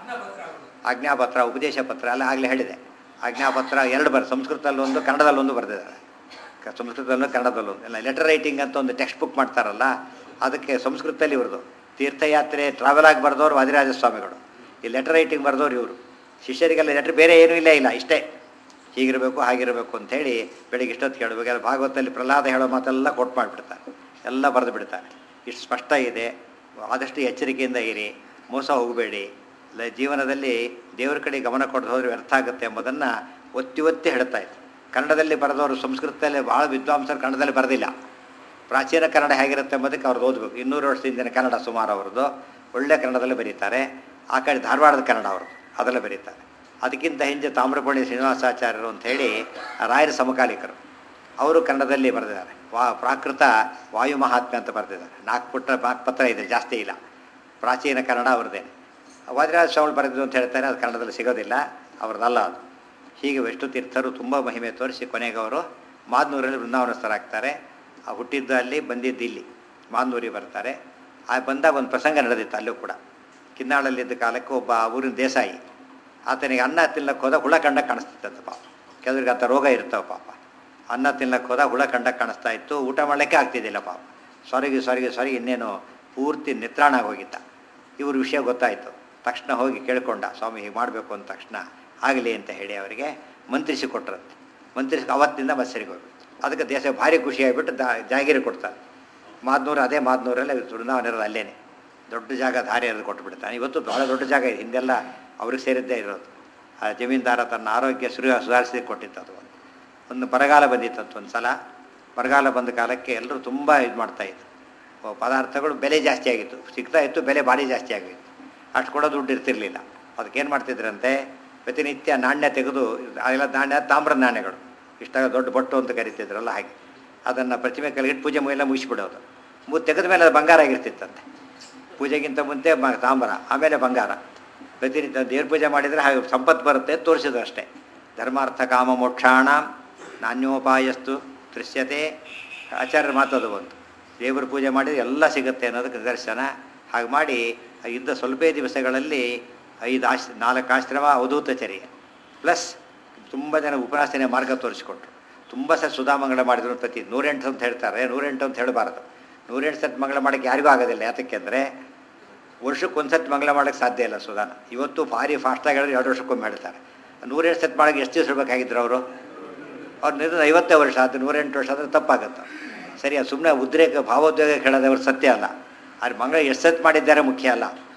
Speaker 1: ಆಜ್ಞಾಪತ್ರ ಉಪದೇಶ ಪತ್ರ ಎಲ್ಲ ಆಗಲೇ ಹೇಳಿದೆ ಆಜ್ಞಾಪತ್ರ ಎರಡು ಬರ ಸಂಸ್ಕೃತದಲ್ಲೊಂದು ಕನ್ನಡದಲ್ಲೊಂದು ಬರೆದಿದ್ದಾರೆ ಕ- ಸಂಸ್ಕೃತದಲ್ಲೂ ಕನ್ನಡದಲ್ಲೊಂದು ಎಲ್ಲ ಲೆಟರ್ ರೈಟಿಂಗ್ ಅಂತ ಒಂದು ಟೆಕ್ಸ್ಟ್ ಬುಕ್ ಮಾಡ್ತಾರಲ್ಲ ಅದಕ್ಕೆ ಸಂಸ್ಕೃತದಲ್ಲಿ ಇವ್ರದ್ದು ತೀರ್ಥಯಾತ್ರೆ ಟ್ರಾವೆಲ್ ಆಗಿ ಬರೆದವರು ವಾದಿರಾಜ ಸ್ವಾಮಿಗಳು ಈ ಲೆಟರ್ ರೈಟಿಂಗ್ ಬರೆದವ್ರು ಇವರು ಶಿಷ್ಯರಿಗೆಲ್ಲ ಲೆಟ್ರ್ ಬೇರೆ ಏನೂ ಇಲ್ಲ ಇಲ್ಲ ಇಷ್ಟೇ ಹೀಗಿರಬೇಕು ಹಾಗಿರಬೇಕು ಅಂಥೇಳಿ ಬೆಳಿಗ್ಗೆ ಇಷ್ಟೊತ್ತು ಕೇಳಬೇಕು ಭಾಗವತದಲ್ಲಿ ಪ್ರಹ್ಲಾದ ಹೇಳೋ ಮಾತೆಲ್ಲ ಕೊಟ್ಟು ಮಾಡಿಬಿಡ್ತಾರೆ ಎಲ್ಲ ಬರೆದು ಬಿಡ್ತಾರೆ ಇಷ್ಟು ಸ್ಪಷ್ಟ ಇದೆ ಆದಷ್ಟು ಎಚ್ಚರಿಕೆಯಿಂದ ಇರಿ ಮೋಸ ಹೋಗಬೇಡಿ ಲ ಜೀವನದಲ್ಲಿ ದೇವರ ಕಡೆ ಗಮನ ಕೊಡದು ಹೋದರೆ ವ್ಯರ್ಥ ಆಗುತ್ತೆ ಎಂಬುದನ್ನು ಒತ್ತಿ ಒತ್ತಿ ಹೇಳ್ತಾ ಇತ್ತು ಕನ್ನಡದಲ್ಲಿ ಬರೆದವರು ಸಂಸ್ಕೃತದಲ್ಲಿ ಭಾಳ ವಿದ್ವಾಂಸರು ಕನ್ನಡದಲ್ಲಿ ಬರೆದಿಲ್ಲ ಪ್ರಾಚೀನ ಕನ್ನಡ ಹೇಗಿರುತ್ತೆ ಎಂಬುದಕ್ಕೆ ಅವ್ರದ್ದು ಓದಬೇಕು ಇನ್ನೂರು ವರ್ಷದಿಂದ ಕನ್ನಡ ಸುಮಾರು ಅವ್ರದ್ದು ಒಳ್ಳೆ ಕನ್ನಡದಲ್ಲಿ ಬರೀತಾರೆ ಆ ಕಡೆ ಧಾರವಾಡದ ಕನ್ನಡ ಅವ್ರದ್ದು ಅದರಲ್ಲಿ ಬರೀತಾರೆ ಅದಕ್ಕಿಂತ ಹಿಂದೆ ತಾಮ್ರಪಣಿ ಶ್ರೀನಿವಾಸಾಚಾರ್ಯರು ಅಂಥೇಳಿ ರಾಯರ ಸಮಕಾಲಿಕರು ಅವರು ಕನ್ನಡದಲ್ಲಿ ಬರೆದಿದ್ದಾರೆ ವಾ ಪ್ರಾಕೃತ ವಾಯು ಮಹಾತ್ಮೆ ಅಂತ ಬರೆದಿದ್ದಾರೆ ನಾಲ್ಕು ಪುಟ್ಟ ನಾಲ್ಕು ಪತ್ರ ಇದೆ ಜಾಸ್ತಿ ಇಲ್ಲ ಪ್ರಾಚೀನ ಕನ್ನಡ ಅವ್ರದ್ದೇನೆ ವಾದಿರಾಜ ಸ್ವಾಮಿ ಬರೆದಿದ್ದು ಅಂತ ಹೇಳ್ತಾರೆ ಅದು ಕನ್ನಡದಲ್ಲಿ ಸಿಗೋದಿಲ್ಲ ಅವ್ರದ್ದಲ್ಲ ಅದು ಹೀಗೆ ವಿಷ್ಣು ತೀರ್ಥರು ತುಂಬ ಮಹಿಮೆ ತೋರಿಸಿ ಕೊನೆಗೆ ಅವರು ಮಾದ್ನೂರಲ್ಲಿ ವೃಂದಾವನಸ್ಥರಾಗ್ತಾರೆ ಆ ಹುಟ್ಟಿದ್ದು ಅಲ್ಲಿ ಬಂದಿದ್ದು ಇಲ್ಲಿ ಮಾದ್ನೂರಿಗೆ ಬರ್ತಾರೆ ಆ ಬಂದಾಗ ಒಂದು ಪ್ರಸಂಗ ನಡೆದಿತ್ತು ಅಲ್ಲೂ ಕೂಡ ಕಿನ್ನಾಳಲ್ಲಿದ್ದ ಕಾಲಕ್ಕೆ ಒಬ್ಬ ಊರಿನ ದೇಸಾಯಿ ಆತನಿಗೆ ಅನ್ನ ತಿನ್ನಕ್ಕೆ ಹೋದ ಹುಳ ಕಂಡಕ್ಕೆ ಕಾಣಿಸ್ತಿತ್ತಂತ ಪಾಪ ಕೆಲವ್ರಿಗೆ ಆತ ರೋಗ ಇರ್ತಾವೆ ಪಾಪ ಅನ್ನ ತಿನ್ನಕ್ಕೆ ಹೋದ ಹುಳ ಕಂಡಕ್ಕೆ ಕಾಣಿಸ್ತಾ ಇತ್ತು ಊಟ ಮಾಡಲಿಕ್ಕೆ ಆಗ್ತಿದ್ದಿಲ್ಲ ಪಾಪ ಸೊರಗಿ ಸೊರಗಿ ಸೊರಗಿ ಇನ್ನೇನು ಪೂರ್ತಿ ನಿತ್ರಾಣ ಹೋಗಿದ್ದ ಇವ್ರ ವಿಷಯ ಗೊತ್ತಾಯಿತು ತಕ್ಷಣ ಹೋಗಿ ಕೇಳ್ಕೊಂಡ ಸ್ವಾಮಿ ಹೀಗೆ ಮಾಡಬೇಕು ಅಂದ ತಕ್ಷಣ ಆಗಲಿ ಅಂತ ಹೇಳಿ ಅವರಿಗೆ ಮಂತ್ರಿಸಿ ಕೊಟ್ರಂತೆ ಮಂತ್ರಿಸಿ ಅವತ್ತಿಂದ ಮತ್ಸರಿಗೆ ಹೋಗ್ಬಿಟ್ಟು ಅದಕ್ಕೆ ದೇಶ ಭಾರಿ ಖುಷಿಯಾಗಿಬಿಟ್ಟು ದಾ ಜಾಗೀರು ಕೊಡ್ತಾರೆ ಮಾದ್ನೂರು ಅದೇ ಮಾದ್ನೂರಲ್ಲಿ ವೃಂದಾವನ ಅಲ್ಲೇನೆ ದೊಡ್ಡ ಜಾಗ ದಾರಿ ಎರೆದು ಕೊಟ್ಟುಬಿಡ್ತಾನೆ ಇವತ್ತು ಭಾಳ ದೊಡ್ಡ ಜಾಗ ಇದೆ ಹಿಂದೆಲ್ಲ ಅವ್ರಿಗೆ ಸೇರಿದ್ದೇ ಇರೋದು ಆ ಜಮೀನ್ದಾರ ತನ್ನ ಆರೋಗ್ಯ ಸುರಿ ಸುಧಾರಿಸಿ ಕೊಟ್ಟಿತ್ತು ಅದು ಒಂದು ಒಂದು ಬರಗಾಲ ಬಂದಿತ್ತಂತ ಒಂದು ಸಲ ಬರಗಾಲ ಬಂದ ಕಾಲಕ್ಕೆ ಎಲ್ಲರೂ ತುಂಬ ಇದು ಮಾಡ್ತಾಯಿದ್ರು ಪದಾರ್ಥಗಳು ಬೆಲೆ ಜಾಸ್ತಿ ಆಗಿತ್ತು ಸಿಗ್ತಾ ಇತ್ತು ಬೆಲೆ ಭಾರಿ ಜಾಸ್ತಿ ಆಗಿತ್ತು ಅಷ್ಟು ಕೊಡೋ ದುಡ್ಡು ಇರ್ತಿರ್ಲಿಲ್ಲ ಅದಕ್ಕೇನು ಮಾಡ್ತಿದ್ರಂತೆ ಪ್ರತಿನಿತ್ಯ ನಾಣ್ಯ ತೆಗೆದು ಅವೆಲ್ಲ ನಾಣ್ಯ ತಾಮ್ರದ ನಾಣ್ಯಗಳು ಇಷ್ಟಾಗ ದೊಡ್ಡ ಬೊಟ್ಟು ಅಂತ ಕರಿತಿದ್ರಲ್ಲ ಹಾಗೆ ಅದನ್ನು ಪ್ರತಿಮೆ ಕೆಳಗಿಟ್ಟು ಪೂಜೆ ಎಲ್ಲ ಮುಗಿಸ್ಬಿಡೋದು ಮು ತೆಗೆದ ಮೇಲೆ ಅದು ಬಂಗಾರ ಆಗಿರ್ತಿತ್ತಂತೆ ಪೂಜೆಗಿಂತ ಮುಂಚೆ ಮ ತಾಮ್ರ ಆಮೇಲೆ ಬಂಗಾರ ಪ್ರತಿನಿತ್ಯ ದೇವ್ರ ಪೂಜೆ ಮಾಡಿದರೆ ಹಾಗೆ ಸಂಪತ್ತು ಬರುತ್ತೆ ಅಂತ ತೋರಿಸಿದ್ರು ಅಷ್ಟೇ ಧರ್ಮಾರ್ಥ ಕಾಮ ಮೋಕ್ಷಾಣ ನಾಣ್ಯೋಪಾಯಸ್ತು ದೃಶ್ಯತೆ ಆಚಾರ್ಯರ ಮಾತದು ಬಂತು ದೇವ್ರ ಪೂಜೆ ಮಾಡಿದರೆ ಎಲ್ಲ ಸಿಗುತ್ತೆ ಅನ್ನೋದಕ್ಕೆ ನಿದರ್ಶನ ಹಾಗೆ ಮಾಡಿ ಆ ಇದ್ದ ಸ್ವಲ್ಪೇ ದಿವಸಗಳಲ್ಲಿ ಐದು ಆಶ್ ನಾಲ್ಕು ಆಶ್ರಮ ಅವಧೂತಚರ್ಯ ಪ್ಲಸ್ ತುಂಬ ಜನ ಉಪನ್ಯಾಸನೆ ಮಾರ್ಗ ತೋರಿಸಿಕೊಟ್ರು ತುಂಬ ಸಲ ಸುಧಾಮಂಗಳ ಮಾಡಿದ್ರು ಪ್ರತಿ ನೂರೆಂಟು ಅಂತ ಹೇಳ್ತಾರೆ ನೂರೆಂಟು ಅಂತ ಹೇಳಬಾರ್ದು ನೂರೆಂಟು ಸತ್ ಮಂಗಳ ಮಾಡೋಕ್ಕೆ ಯಾರಿಗೂ ಆಗೋದಿಲ್ಲ ಯಾತಕ್ಕೆ ಅಂದರೆ ವರ್ಷಕ್ಕೆ ಒಂದು ಸತಿ ಮಂಗಳ ಮಾಡೋಕ್ಕೆ ಸಾಧ್ಯ ಇಲ್ಲ ಸುಧಾನ ಇವತ್ತು ಭಾರಿ ಫಾಸ್ಟಾಗಿ ಹೇಳಿದ್ರೆ ಎರಡು ವರ್ಷಕ್ಕೊಮ್ಮೆ ಹೇಳ್ತಾರೆ ನೂರೆಂಟು ಸತ್ ಮಾಡೋಕ್ಕೆ ಎಷ್ಟು ದಿವಸ ಇರಬೇಕಾಗಿದ್ರು ಅವರು ಅವ್ರು ನಿನ್ನ ಐವತ್ತೇ ವರ್ಷ ಅದು ನೂರೆಂಟು ವರ್ಷ ಆದರೆ ತಪ್ಪಾಗುತ್ತೆ ಸರಿ ಅದು ಸುಮ್ಮನೆ ಉದ್ರೇಕ ಭಾವೋದ್ವೇಗ ಕೇಳೋದವ್ರು ಸತ್ಯ ಅಲ್ಲ ಆದರೆ ಮಂಗಳ ಎಷ್ಟು ಸತ್ ಮಾಡಿದ್ದಾರೆ ಮುಖ್ಯ ಅಲ್ಲ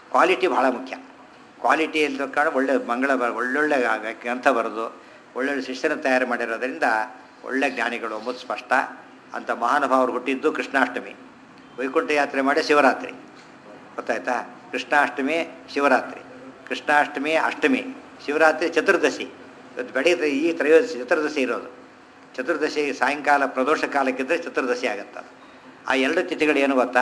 Speaker 1: ಕ್ವಾಲಿಟಿ ಭಾಳ ಮುಖ್ಯ ಕ್ವಾಲಿಟಿ ಇಲ್ಲದ ಕಾರಣ ಒಳ್ಳೆ ಮಂಗಳ ಬ- ಒಳ್ಳೊಳ್ಳೆ ಗ್ರಂಥ ಬರೆದು ಒಳ್ಳೊಳ್ಳೆ ಶಿಷ್ಯನ ತಯಾರು ಮಾಡಿರೋದ್ರಿಂದ ಒಳ್ಳೆ ಜ್ಞಾನಿಗಳು ಎಂಬುದು ಸ್ಪಷ್ಟ ಅಂತ ಮಹಾನುಭಾವರು ಹುಟ್ಟಿದ್ದು ಕೃಷ್ಣಾಷ್ಟಮಿ ವೈಕುಂಠ ಯಾತ್ರೆ ಮಾಡಿ ಶಿವರಾತ್ರಿ ಗೊತ್ತಾಯ್ತಾ ಕೃಷ್ಣಾಷ್ಟಮಿ ಶಿವರಾತ್ರಿ ಕೃಷ್ಣಾಷ್ಟಮಿ ಅಷ್ಟಮಿ ಶಿವರಾತ್ರಿ ಚತುರ್ದಶಿ ಇವತ್ತು ಬೆಳಗ್ಗೆ ಈ ತ್ರಯೋದಶಿ ಚತುರ್ದಶಿ ಇರೋದು ಚತುರ್ದಶಿ ಸಾಯಂಕಾಲ ಪ್ರದೋಷ ಕಾಲಕ್ಕಿದ್ದರೆ ಚತುರ್ದಶಿ ಆಗುತ್ತೆ ಆ ಎರಡು ತಿಥಿಗಳು ಏನು ಗೊತ್ತಾ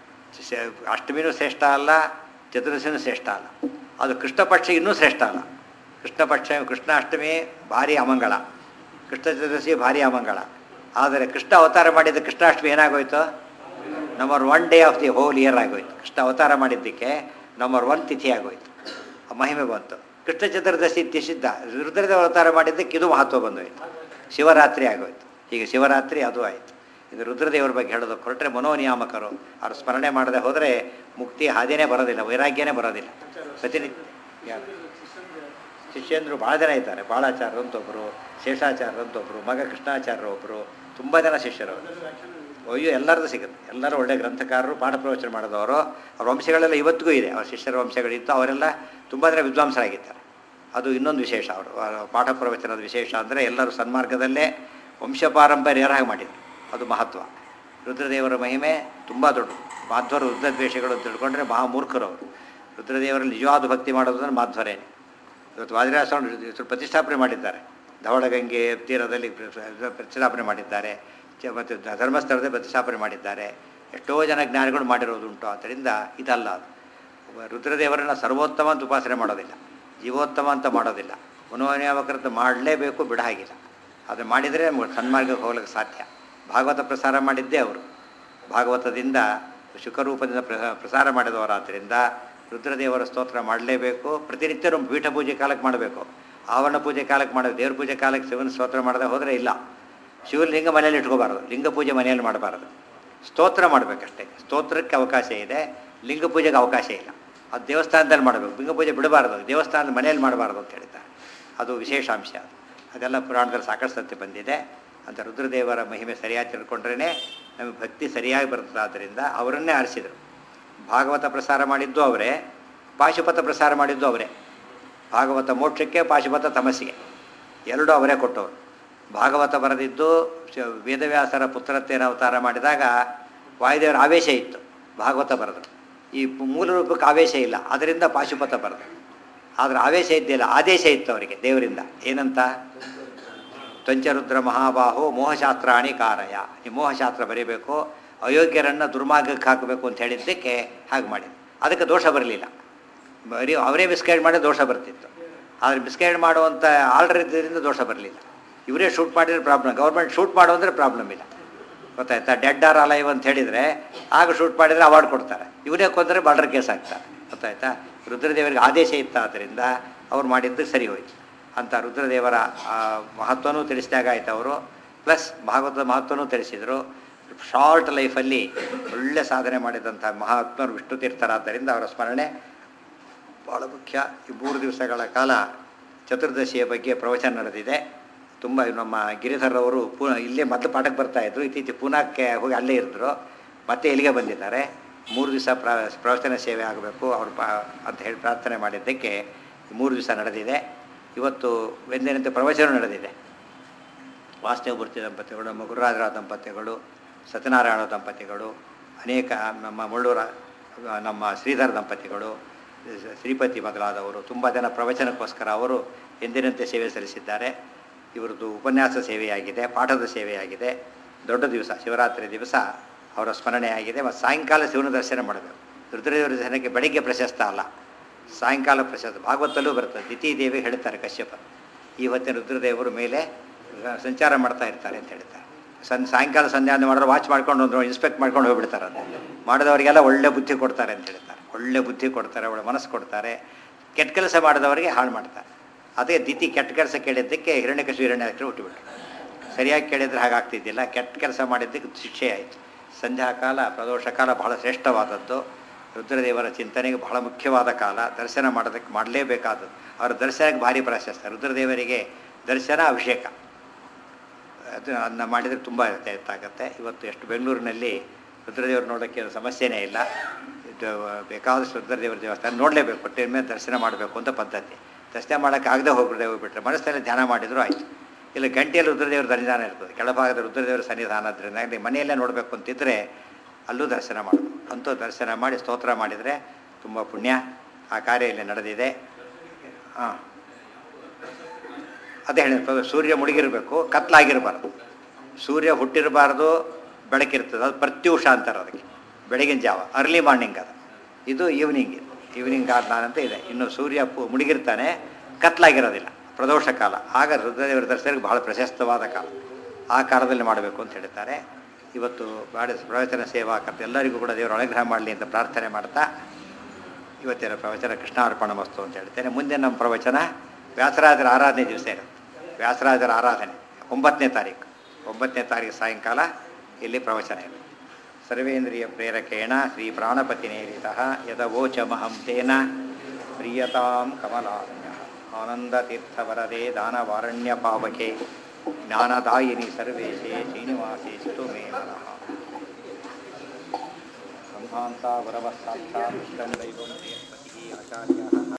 Speaker 1: ಶ- ಅಷ್ಟಮಿನೂ ಶ್ರೇಷ್ಠ ಅಲ್ಲ ಚತುರ್ದಶಿನೂ ಶ್ರೇಷ್ಠ ಅಲ್ಲ ಅದು ಕೃಷ್ಣ ಪಕ್ಷ ಇನ್ನೂ ಶ್ರೇಷ್ಠ ಅಲ್ಲ ಕೃಷ್ಣ ಪಕ್ಷ ಕೃಷ್ಣಾಷ್ಟಮಿ ಭಾರಿ ಅಮಂಗಳ ಕೃಷ್ಣ ಚತುರ್ದಶಿ ಭಾರಿ ಅಮಂಗಳ ಆದರೆ ಕೃಷ್ಣ ಅವತಾರ ಮಾಡಿದ ಕೃಷ್ಣಾಷ್ಟಮಿ ಏನಾಗೋಯ್ತು number one day of the whole year ಆಗೋಯ್ತು ಕೃಷ್ಣ ಅವತಾರ ಮಾಡಿದ್ದಕ್ಕೆ ನಂಬರ್ ಒನ್ ತಿಥಿ ಆಗೋಯ್ತು ಆ ಮಹಿಮೆ ಬಂತು ಕೃಷ್ಣ ಚತುರ್ದಶಿ ತಿಸಿದ್ದ ರುದ್ರದ ಅವತಾರ ಮಾಡಿದ್ದಕ್ಕೆ ಇದು ಮಹತ್ವ ಬಂದೋಯ್ತು ಶಿವರಾತ್ರಿ ಆಗೋಯ್ತು ಈಗ ಶಿವರಾತ್ರಿ ಅದು ಆಯಿತು ಇದು ರುದ್ರದೇವರ ಬಗ್ಗೆ ಹೇಳೋದಕ್ಕೆ ಹೊರಟ್ರೆ ಮನೋನಿಯಾಮಕರು ಅವ್ರು ಸ್ಮರಣೆ ಮಾಡದೆ ಹೋದರೆ ಮುಕ್ತಿ ಹಾದಿನೇ ಬರೋದಿಲ್ಲ ವೈರಾಗ್ಯನೇ ಬರೋದಿಲ್ಲ ಪ್ರತಿನಿತ್ಯ ಯಾರು? ಶಿಷ್ಯಂದರು ಭಾಳ ಜನ ಇದ್ದಾರೆ ಬಾಳಾಚಾರ್ಯ ಅಂತೊಬ್ಬರು ಶೇಷಾಚಾರ್ಯ ಅಂತೊಬ್ಬರು ಮಗ ಕೃಷ್ಣಾಚಾರ್ಯ ಒಬ್ಬರು ತುಂಬ ಜನ ಶಿಷ್ಯರು ಅಯ್ಯೋ ಎಲ್ಲರದು ಸಿಗುತ್ತೆ ಎಲ್ಲರೂ ಒಳ್ಳೆ ಗ್ರಂಥಕಾರರು ಪಾಠ ಪ್ರವಚನ ಮಾಡಿದವರು ಅವ್ರ ವಂಶಗಳೆಲ್ಲ ಇವತ್ತಿಗೂ ಇದೆ ಅವ್ರ ಶಿಷ್ಯರ ವಂಶಗಳಿತ್ತು ಅವರೆಲ್ಲ ತುಂಬ ಜನ ವಿದ್ವಾಂಸರಾಗಿದ್ದಾರೆ ಅದು ಇನ್ನೊಂದು ವಿಶೇಷ ಅವರು ಅವರ ಪಾಠ ಪ್ರವಚನದ ವಿಶೇಷ ಅಂದರೆ ಎಲ್ಲರೂ ಸನ್ಮಾರ್ಗದಲ್ಲೇ ವಂಶ ಪಾರಂಪರ್ಯರಾಗಿ ಮಾಡಿದರು ಅದು ಮಹತ್ವ ರುದ್ರದೇವರ ಮಹಿಮೆ ತುಂಬ ದೊಡ್ಡದು ಮಾಧ್ವರು ರುದ್ರದ್ವೇಷಗಳು ಅಂತ ತಿಳ್ಕೊಂಡ್ರೆ ಮಹಾಮೂರ್ಖರು ಅವರು ರುದ್ರದೇವರಲ್ಲಿ ನಿಜವಾದ ಭಕ್ತಿ ಮಾಡೋದು ಅಂದ್ರೆ ಮಾಧ್ವರೇನೆ ಇವತ್ತು ವಾದಿರಾಸವನ್ನು ಹೆಸರು ಪ್ರತಿಷ್ಠಾಪನೆ ಮಾಡಿದ್ದಾರೆ ಧವಳಗಂಗೆ ತೀರದಲ್ಲಿ ಪ್ರ- ಪ್ರತಿಷ್ಠಾಪನೆ ಮಾಡಿದ್ದಾರೆ ಚ- ಮತ್ತು ಧ- ಧರ್ಮಸ್ಥಳದಲ್ಲಿ ಪ್ರತಿಷ್ಠಾಪನೆ ಮಾಡಿದ್ದಾರೆ ಎಷ್ಟೋ ಜನ ಜ್ಞಾನಿಗಳು ಮಾಡಿರೋದುಂಟು ಆದ್ದರಿಂದ ಇದಲ್ಲ ಅದು ಒಬ್ಬ ರುದ್ರದೇವರನ್ನು ಸರ್ವೋತ್ತಮ ಅಂತ ಉಪಾಸನೆ ಮಾಡೋದಿಲ್ಲ ಜೀವೋತ್ತಮ ಅಂತ ಮಾಡೋದಿಲ್ಲ ಮನೋನಿಯಾಮಕರಂತ ಮಾಡಲೇಬೇಕು ಬಿಡ ಹಾಗಿಲ್ಲ ಅದು ಮಾಡಿದರೆ ನಮ್ಗೆ ಸನ್ಮಾರ್ಗಕ್ಕೆ ಹೋಗ್ಲಿಕ್ಕೆ ಸಾಧ್ಯ ಭಾಗವತ ಪ್ರಸಾರ ಮಾಡಿದ್ದೇ ಅವರು ಭಾಗವತದಿಂದ ಶುಕರೂಪದಿಂದ ಪ್ರ- ಪ್ರಸಾರ ಮಾಡಿದವರಾದ್ದರಿಂದ ರುದ್ರದೇವರ ಸ್ತೋತ್ರ ಮಾಡಲೇಬೇಕು ಪ್ರತಿನಿತ್ಯ ನಮ್ಮ ಪೀಠ ಪೂಜೆ ಕಾಲಕ್ಕೆ ಮಾಡಬೇಕು ಆವರಣ ಪೂಜೆ ಕಾಲಕ್ಕೆ ಮಾಡಬೇಕು ದೇವ್ರ ಪೂಜೆ ಕಾಲಕ್ಕೆ ಶಿವನ ಸ್ತೋತ್ರ ಮಾಡದೆ ಹೋದರೆ ಇಲ್ಲ ಶಿವಲಿಂಗ ಮನೆಯಲ್ಲಿ ಇಟ್ಕೋಬಾರ್ದು ಲಿಂಗ ಪೂಜೆ ಮನೆಯಲ್ಲಿ ಮಾಡಬಾರ್ದು ಸ್ತೋತ್ರ ಮಾಡಬೇಕಷ್ಟೇ ಸ್ತೋತ್ರಕ್ಕೆ ಅವಕಾಶ ಇದೆ ಲಿಂಗ ಪೂಜೆಗೆ ಅವಕಾಶ ಇಲ್ಲ ಅದು ದೇವಸ್ಥಾನದಲ್ಲಿ ಮಾಡಬೇಕು ಲಿಂಗ ಪೂಜೆ ಬಿಡಬಾರ್ದು ದೇವಸ್ಥಾನದ ಮನೆಯಲ್ಲಿ ಮಾಡಬಾರ್ದು ಅಂತ ಹೇಳ್ತಾರೆ ಅದು ವಿಶೇಷಾಂಶ ಅದು ಅದೆಲ್ಲ ಪುರಾಣದಲ್ಲಿ ಸಾಕಷ್ಟು ಸತ್ಯ ಬಂದಿದೆ ಅಂತ ರುದ್ರದೇವರ ಮಹಿಮೆ ಸರಿಯಾಗಿ ತಿಳ್ಕೊಂಡ್ರೇ ನಮಗೆ ಭಕ್ತಿ ಸರಿಯಾಗಿ ಬರ್ತದೆ ಆದ್ದರಿಂದ ಅವರನ್ನೇ ಆರಿಸಿದರು ಭಾಗವತ ಪ್ರಸಾರ ಮಾಡಿದ್ದು ಅವರೇ ಪಾಶುಪತ ಪ್ರಸಾರ ಮಾಡಿದ್ದು ಅವರೇ ಭಾಗವತ ಮೋಕ್ಷಕ್ಕೆ ಪಾಶುಪತ ತಮಸ್ಸಿಗೆ ಎರಡೂ ಅವರೇ ಕೊಟ್ಟವರು ಭಾಗವತ ಬರೆದಿದ್ದು ಶ- ವೇದವ್ಯಾಸರ ಪುತ್ರತ್ವೇನ ಅವತಾರ ಮಾಡಿದಾಗ ವಾಯುದೇವರ ಆವೇಶ ಇತ್ತು ಭಾಗವತ ಬರೆದರು ಈ ಪು- ಮೂಲ ರೂಪಕ್ಕೆ ಆವೇಶ ಇಲ್ಲ ಅದರಿಂದ ಪಾಶುಪತ ಬರೆದರು ಆದರೆ ಆವೇಶ ಇದ್ದಿಲ್ಲ ಆದೇಶ ಇತ್ತು ಅವರಿಗೆ ದೇವರಿಂದ ಏನಂತ ತ್ವಂಚರುದ್ರ ಮಹಾಬಾಹು ಮೋಹಶಾಸ್ತ್ರಾಣಿ ಕಾರಯ ಈ ಮೋಹಶಾಸ್ತ್ರ ಬರೀಬೇಕು ಅಯೋಗ್ಯರನ್ನು ದುರ್ಮಾರ್ಗಕ್ಕೆ ಹಾಕಬೇಕು ಅಂತ ಹೇಳಿದ್ದಕ್ಕೆ ಹಾಗೆ ಮಾಡಿದ್ರು ಅದಕ್ಕೆ ದೋಷ ಬರಲಿಲ್ಲ ಬರೀ ಅವರೇ ಮಿಸ್ಗೈಡ್ ಮಾಡಿ ದೋಷ ಬರ್ತಿತ್ತು ಆದರೆ ಮಿಸ್ಗೈಡ್ ಮಾಡುವಂಥ ಆರ್ಡರ್ ಇದ್ದರಿಂದ ದೋಷ ಬರಲಿಲ್ಲ ಇವರೇ ಶೂಟ್ ಮಾಡಿದ್ರೆ ಪ್ರಾಬ್ಲಮ್ ಗೌರ್ಮೆಂಟ್ ಶೂಟ್ ಮಾಡು ಅಂದರೆ ಪ್ರಾಬ್ಲಮ್ ಇಲ್ಲ ಗೊತ್ತಾಯ್ತಾ ಡೆಡ್ ಆರ್ ಅಲೈವ್ ಅಂತ ಹೇಳಿದರೆ ಆಗ ಶೂಟ್ ಮಾಡಿದರೆ ಅವಾರ್ಡ್ ಕೊಡ್ತಾರೆ ಇವರೇ ಕೊಂದರೆ ಬಾರ್ಡರ್ ಕೇಸ್ ಆಗ್ತಾರೆ ಗೊತ್ತಾಯ್ತಾ ರುದ್ರದೇವರಿಗೆ ಆದೇಶ ಇತ್ತು ಆದ್ದರಿಂದ ಅವ್ರು ಮಾಡಿದ್ದು ಸರಿ ಹೋಯ್ತು ಅಂತ ರುದ್ರದೇವರ ಆ, ಮಹತ್ವನೂ ತಿಳಿಸಿದಾಗ ಆಯ್ತು ಅವರು ಪ್ಲಸ್ ಭಾಗವತದ ಮಹತ್ವನೂ ತಿಳಿಸಿದರು ಶಾರ್ಟ್ ಲೈಫಲ್ಲಿ ಒಳ್ಳೆ ಸಾಧನೆ ಮಾಡಿದಂಥ ಮಹಾತ್ಮರು ವಿಷ್ಣು ತೀರ್ಥರಾದ್ದರಿಂದ ಅವರ ಸ್ಮರಣೆ ಭಾಳ ಮುಖ್ಯ ಈ ಮೂರು ದಿವಸಗಳ ಕಾಲ ಚತುರ್ದಶಿಯ ಬಗ್ಗೆ ಪ್ರವಚನ ನಡೆದಿದೆ ತುಂಬ ನಮ್ಮ ಗಿರಿಧರವರು ಪೂ ಇಲ್ಲೇ ಮೊದಲು ಪಾಠಕ್ಕೆ ಬರ್ತಾಯಿದ್ರು ಇತ್ತೀಚೆಗೆ ಪೂನಾಕ್ಕೆ ಹೋಗಿ ಅಲ್ಲೇ ಇದ್ದರು ಮತ್ತೆ ಇಲ್ಲಿಗೆ ಬಂದಿದ್ದಾರೆ ಮೂರು ದಿವಸ ಪ್ರ ಪ್ರವಚನ ಸೇವೆ ಆಗಬೇಕು ಅವರು ಪಾ ಅಂತ ಹೇಳಿ ಪ್ರಾರ್ಥನೆ ಮಾಡಿದ್ದಕ್ಕೆ ಈ ಮೂರು ದಿವಸ ನಡೆದಿದೆ ಇವತ್ತು ಎಂದಿನಂತೆ ಪ್ರವಚನ ನಡೆದಿದೆ ವಾಸ್ತವಮೂರ್ತಿ ದಂಪತಿಗಳು ನಮ್ಮ ಗುರುರಾಜರಾವ್ ದಂಪತಿಗಳು ಸತ್ಯನಾರಾಯಣ ದಂಪತಿಗಳು ಅನೇಕ ನಮ್ಮ ಮುಳ್ಳೂರ ನಮ್ಮ ಶ್ರೀಧರ ದಂಪತಿಗಳು ಶ್ರೀಪತಿ ಮೊದಲಾದವರು ತುಂಬ ಜನ ಪ್ರವಚನಕ್ಕೋಸ್ಕರ ಅವರು ಎಂದಿನಂತೆ ಸೇವೆ ಸಲ್ಲಿಸಿದ್ದಾರೆ ಇವರದ್ದು ಉಪನ್ಯಾಸ ಸೇವೆಯಾಗಿದೆ ಪಾಠದ ಸೇವೆಯಾಗಿದೆ ದೊಡ್ಡ ದಿವಸ ಶಿವರಾತ್ರಿ ದಿವಸ ಅವರ ಸ್ಮರಣೆಯಾಗಿದೆ ಮತ್ತು ಸಾಯಂಕಾಲ ಶಿವನ ದರ್ಶನ ಮಾಡಬೇಕು ರುದ್ರದೇವರ ದರ್ಶನಕ್ಕೆ ಬೆಳಿಗ್ಗೆ ಪ್ರಶಸ್ತ ಅಲ್ಲ ಸಾಯಂಕಾಲ ಪ್ರಶಸ್ತ ಭಾಗವತಲ್ಲೂ ಬರ್ತದೆ ದಿತಿ ದೇವಿ ಹೇಳ್ತಾರೆ ಕಶ್ಯಪ ಈ ಹೊತ್ತಿನ ರುದ್ರದೇವರು ಮೇಲೆ ಸಂಚಾರ ಮಾಡ್ತಾ ಇರ್ತಾರೆ ಅಂತ ಹೇಳ್ತಾರೆ ಸನ್ ಸಾಯಂಕಾಲ ಸಂಧ್ಯಾವಂದನೆ ಮಾಡಿದ್ರೆ ವಾಚ್ ಮಾಡ್ಕೊಂಡು ಒಂದು ಇನ್ಸ್ಪೆಕ್ಟ್ ಮಾಡ್ಕೊಂಡು ಹೋಗ್ಬಿಡ್ತಾರೆ ಅದು ಮಾಡಿದವರಿಗೆಲ್ಲ ಒಳ್ಳೆ ಬುದ್ಧಿ ಕೊಡ್ತಾರೆ ಅಂತ ಹೇಳ್ತಾರೆ ಒಳ್ಳೆ ಬುದ್ಧಿ ಕೊಡ್ತಾರೆ ಒಳ್ಳೆ ಮನಸ್ಸು ಕೊಡ್ತಾರೆ ಕೆಟ್ಟ ಕೆಲಸ ಮಾಡಿದವರಿಗೆ ಹಾಳು ಮಾಡ್ತಾರೆ ಅದೇ ದಿತಿ ಕೆಟ್ಟ ಕೆಲಸ ಕೇಳಿದ್ದಕ್ಕೆ ಹಿರಣ್ಯಕಶು ಹಿರಣ್ಯಾಕ್ಷರು ಹುಟ್ಟುಬಿಟ್ರು ಸರಿಯಾಗಿ ಕೇಳಿದ್ರೆ ಹಾಗಾಗ್ತಿದ್ದಿಲ್ಲ ಕೆಟ್ಟ ಕೆಲಸ ಮಾಡಿದ್ದಕ್ಕೆ ಶಿಕ್ಷೆ ಆಯಿತು ಸಂಧ್ಯಾಕಾಲ ಪ್ರದೋಷ ಕಾಲ ಬಹಳ ಶ್ರೇಷ್ಠವಾದದ್ದು ರುದ್ರದೇವರ ಚಿಂತನೆಗೆ ಬಹಳ ಮುಖ್ಯವಾದ ಕಾಲ ದರ್ಶನ ಮಾಡೋದಕ್ಕೆ ಮಾಡಲೇಬೇಕಾದದ್ದು ಅವರ ದರ್ಶನಕ್ಕೆ ಭಾರಿ ಪ್ರಾಶಸ್ತ್ಯ ರುದ್ರದೇವರಿಗೆ ದರ್ಶನ ಅಭಿಷೇಕ ಅದು ಅದನ್ನ ಮಾಡಿದರೆ ತುಂಬ ಎತ್ತಾಗುತ್ತೆ ಇವತ್ತು ಎಷ್ಟು ಬೆಂಗಳೂರಿನಲ್ಲಿ ರುದ್ರದೇವರು ನೋಡೋಕ್ಕೆ ಸಮಸ್ಯೆನೇ ಇಲ್ಲ ದ- ಬೇಕಾದಷ್ಟು ರುದ್ರದೇವರ ದೇವಸ್ಥಾನ ನೋಡಲೇಬೇಕು ಹೊಟ್ಟೆ ಮೇಲೆ ದರ್ಶನ ಮಾಡಬೇಕು ಅಂತ ಪದ್ಧತಿ ದರ್ಶನ ಮಾಡೋಕ್ಕೆ ಆಗದೆ ಹೋಗ್ಬಿಡದೆ ಹೋಗ್ಬಿಟ್ರೆ ಮನಸ್ಸಲ್ಲಿ ಧ್ಯಾನ ಮಾಡಿದರೂ ಆಯಿತು ಇಲ್ಲ ಗಂಟೆಯಲ್ಲಿ ರುದ್ರದೇವರ ಸನ್ನಿಧಾನ ಇರ್ತದೆ ಕೆಳಭಾಗದ ರುದ್ರದೇವರ ಸನ್ನಿಧಾನ ಅದರಿಂದ ನೀವು ಮನೆಯಲ್ಲೇ ನೋಡಬೇಕು ಅಂತಿದ್ದರೆ ಅಲ್ಲೂ ದರ್ಶನ ಮಾಡಬೇಕು ಅಂತೂ ದರ್ಶನ ಮಾಡಿ ಸ್ತೋತ್ರ ಮಾಡಿದರೆ ತುಂಬ ಪುಣ್ಯ ಆ ಕಾರ್ಯ ಇಲ್ಲಿ ನಡೆದಿದೆ ಹಾಂ ಅದೇ ಹೇಳಿರ್ತದೆ ಸೂರ್ಯ ಮುಳುಗಿರಬೇಕು ಕತ್ಲಾಗಿರಬಾರ್ದು ಸೂರ್ಯ ಹುಟ್ಟಿರಬಾರ್ದು ಬೆಳಕಿರ್ತದೆ ಅದು ಪ್ರತ್ಯೂಷ ಅಂತಾರೆ ಅದಕ್ಕೆ ಬೆಳಗಿನ ಜಾವ ಅರ್ಲಿ ಮಾರ್ನಿಂಗ್ ಅದು ಇದು ಈವ್ನಿಂಗ್ ಇದು ಈವ್ನಿಂಗ್ ಆದ ಅಂತ ಇದೆ ಇನ್ನು ಸೂರ್ಯ ಪು ಮುಳುಗಿರ್ತಾನೆ ಕತ್ಲಾಗಿರೋದಿಲ್ಲ ಪ್ರದೋಷ ಕಾಲ ಆಗ ರುದ್ರದೇವರ ದರ್ಶನಕ್ಕೆ ಬಹಳ ಪ್ರಶಸ್ತವಾದ ಕಾಲ ಆ ಕಾಲದಲ್ಲಿ ಮಾಡಬೇಕು ಅಂತ ಹೇಳ್ತಾರೆ ಇವತ್ತು ಬಾಡ ಪ್ರವಚನ ಸೇವಾಕರ್ತ ಎಲ್ಲರಿಗೂ ಕೂಡ ದೇವರ ಅನುಗ್ರಹ ಮಾಡಲಿ ಅಂತ ಪ್ರಾರ್ಥನೆ ಮಾಡ್ತಾ ಇವತ್ತಿನ ಪ್ರವಚನ ಕೃಷ್ಣಾರ್ಪಣ ಮಸ್ತು ಅಂತ ಹೇಳ್ತೇನೆ ಮುಂದೆ ನಮ್ಮ ಪ್ರವಚನ ವ್ಯಾಸರಾಜರ ಆರಾಧನೆ ದಿವಸ ಇರುತ್ತೆ ವ್ಯಾಸರಾಜರ ಆರಾಧನೆ ಒಂಬತ್ತನೇ ತಾರೀಕು ಒಂಬತ್ತನೇ ತಾರೀಕು ಸಾಯಂಕಾಲ ಇಲ್ಲಿ ಪ್ರವಚನ ಇದೆ ಸರ್ವೇಂದ್ರಿಯ ಪ್ರೇರಕೇಣ ಶ್ರೀ ಪ್ರಾಣಪತಿನೇರಿತಃ ಯದವೋಚಮಹಂ ತೇನ ಪ್ರಿಯತಾಂ ಕಮಲಾನ್ಯ ಆನಂದತೀರ್ಥವರದೆ ದಾನವಾರಣ್ಯ ಪಾವಕೆ ಜ್ಞಾನದಾಯಿನಿ ಸರ್ವೇಶೇ ಶ್ರೀನಿವಾಸೇಸ್ತು ಮೇ ಮನಃ ಬ್ರಹ್ಮಾಂತ ವರವಃ ಸಾಕ್ಷಾತ್ ವಿಷ್ಣು ದೈವಂ ದೇವಪತಿಃ ಆಚಾರ್ಯಃ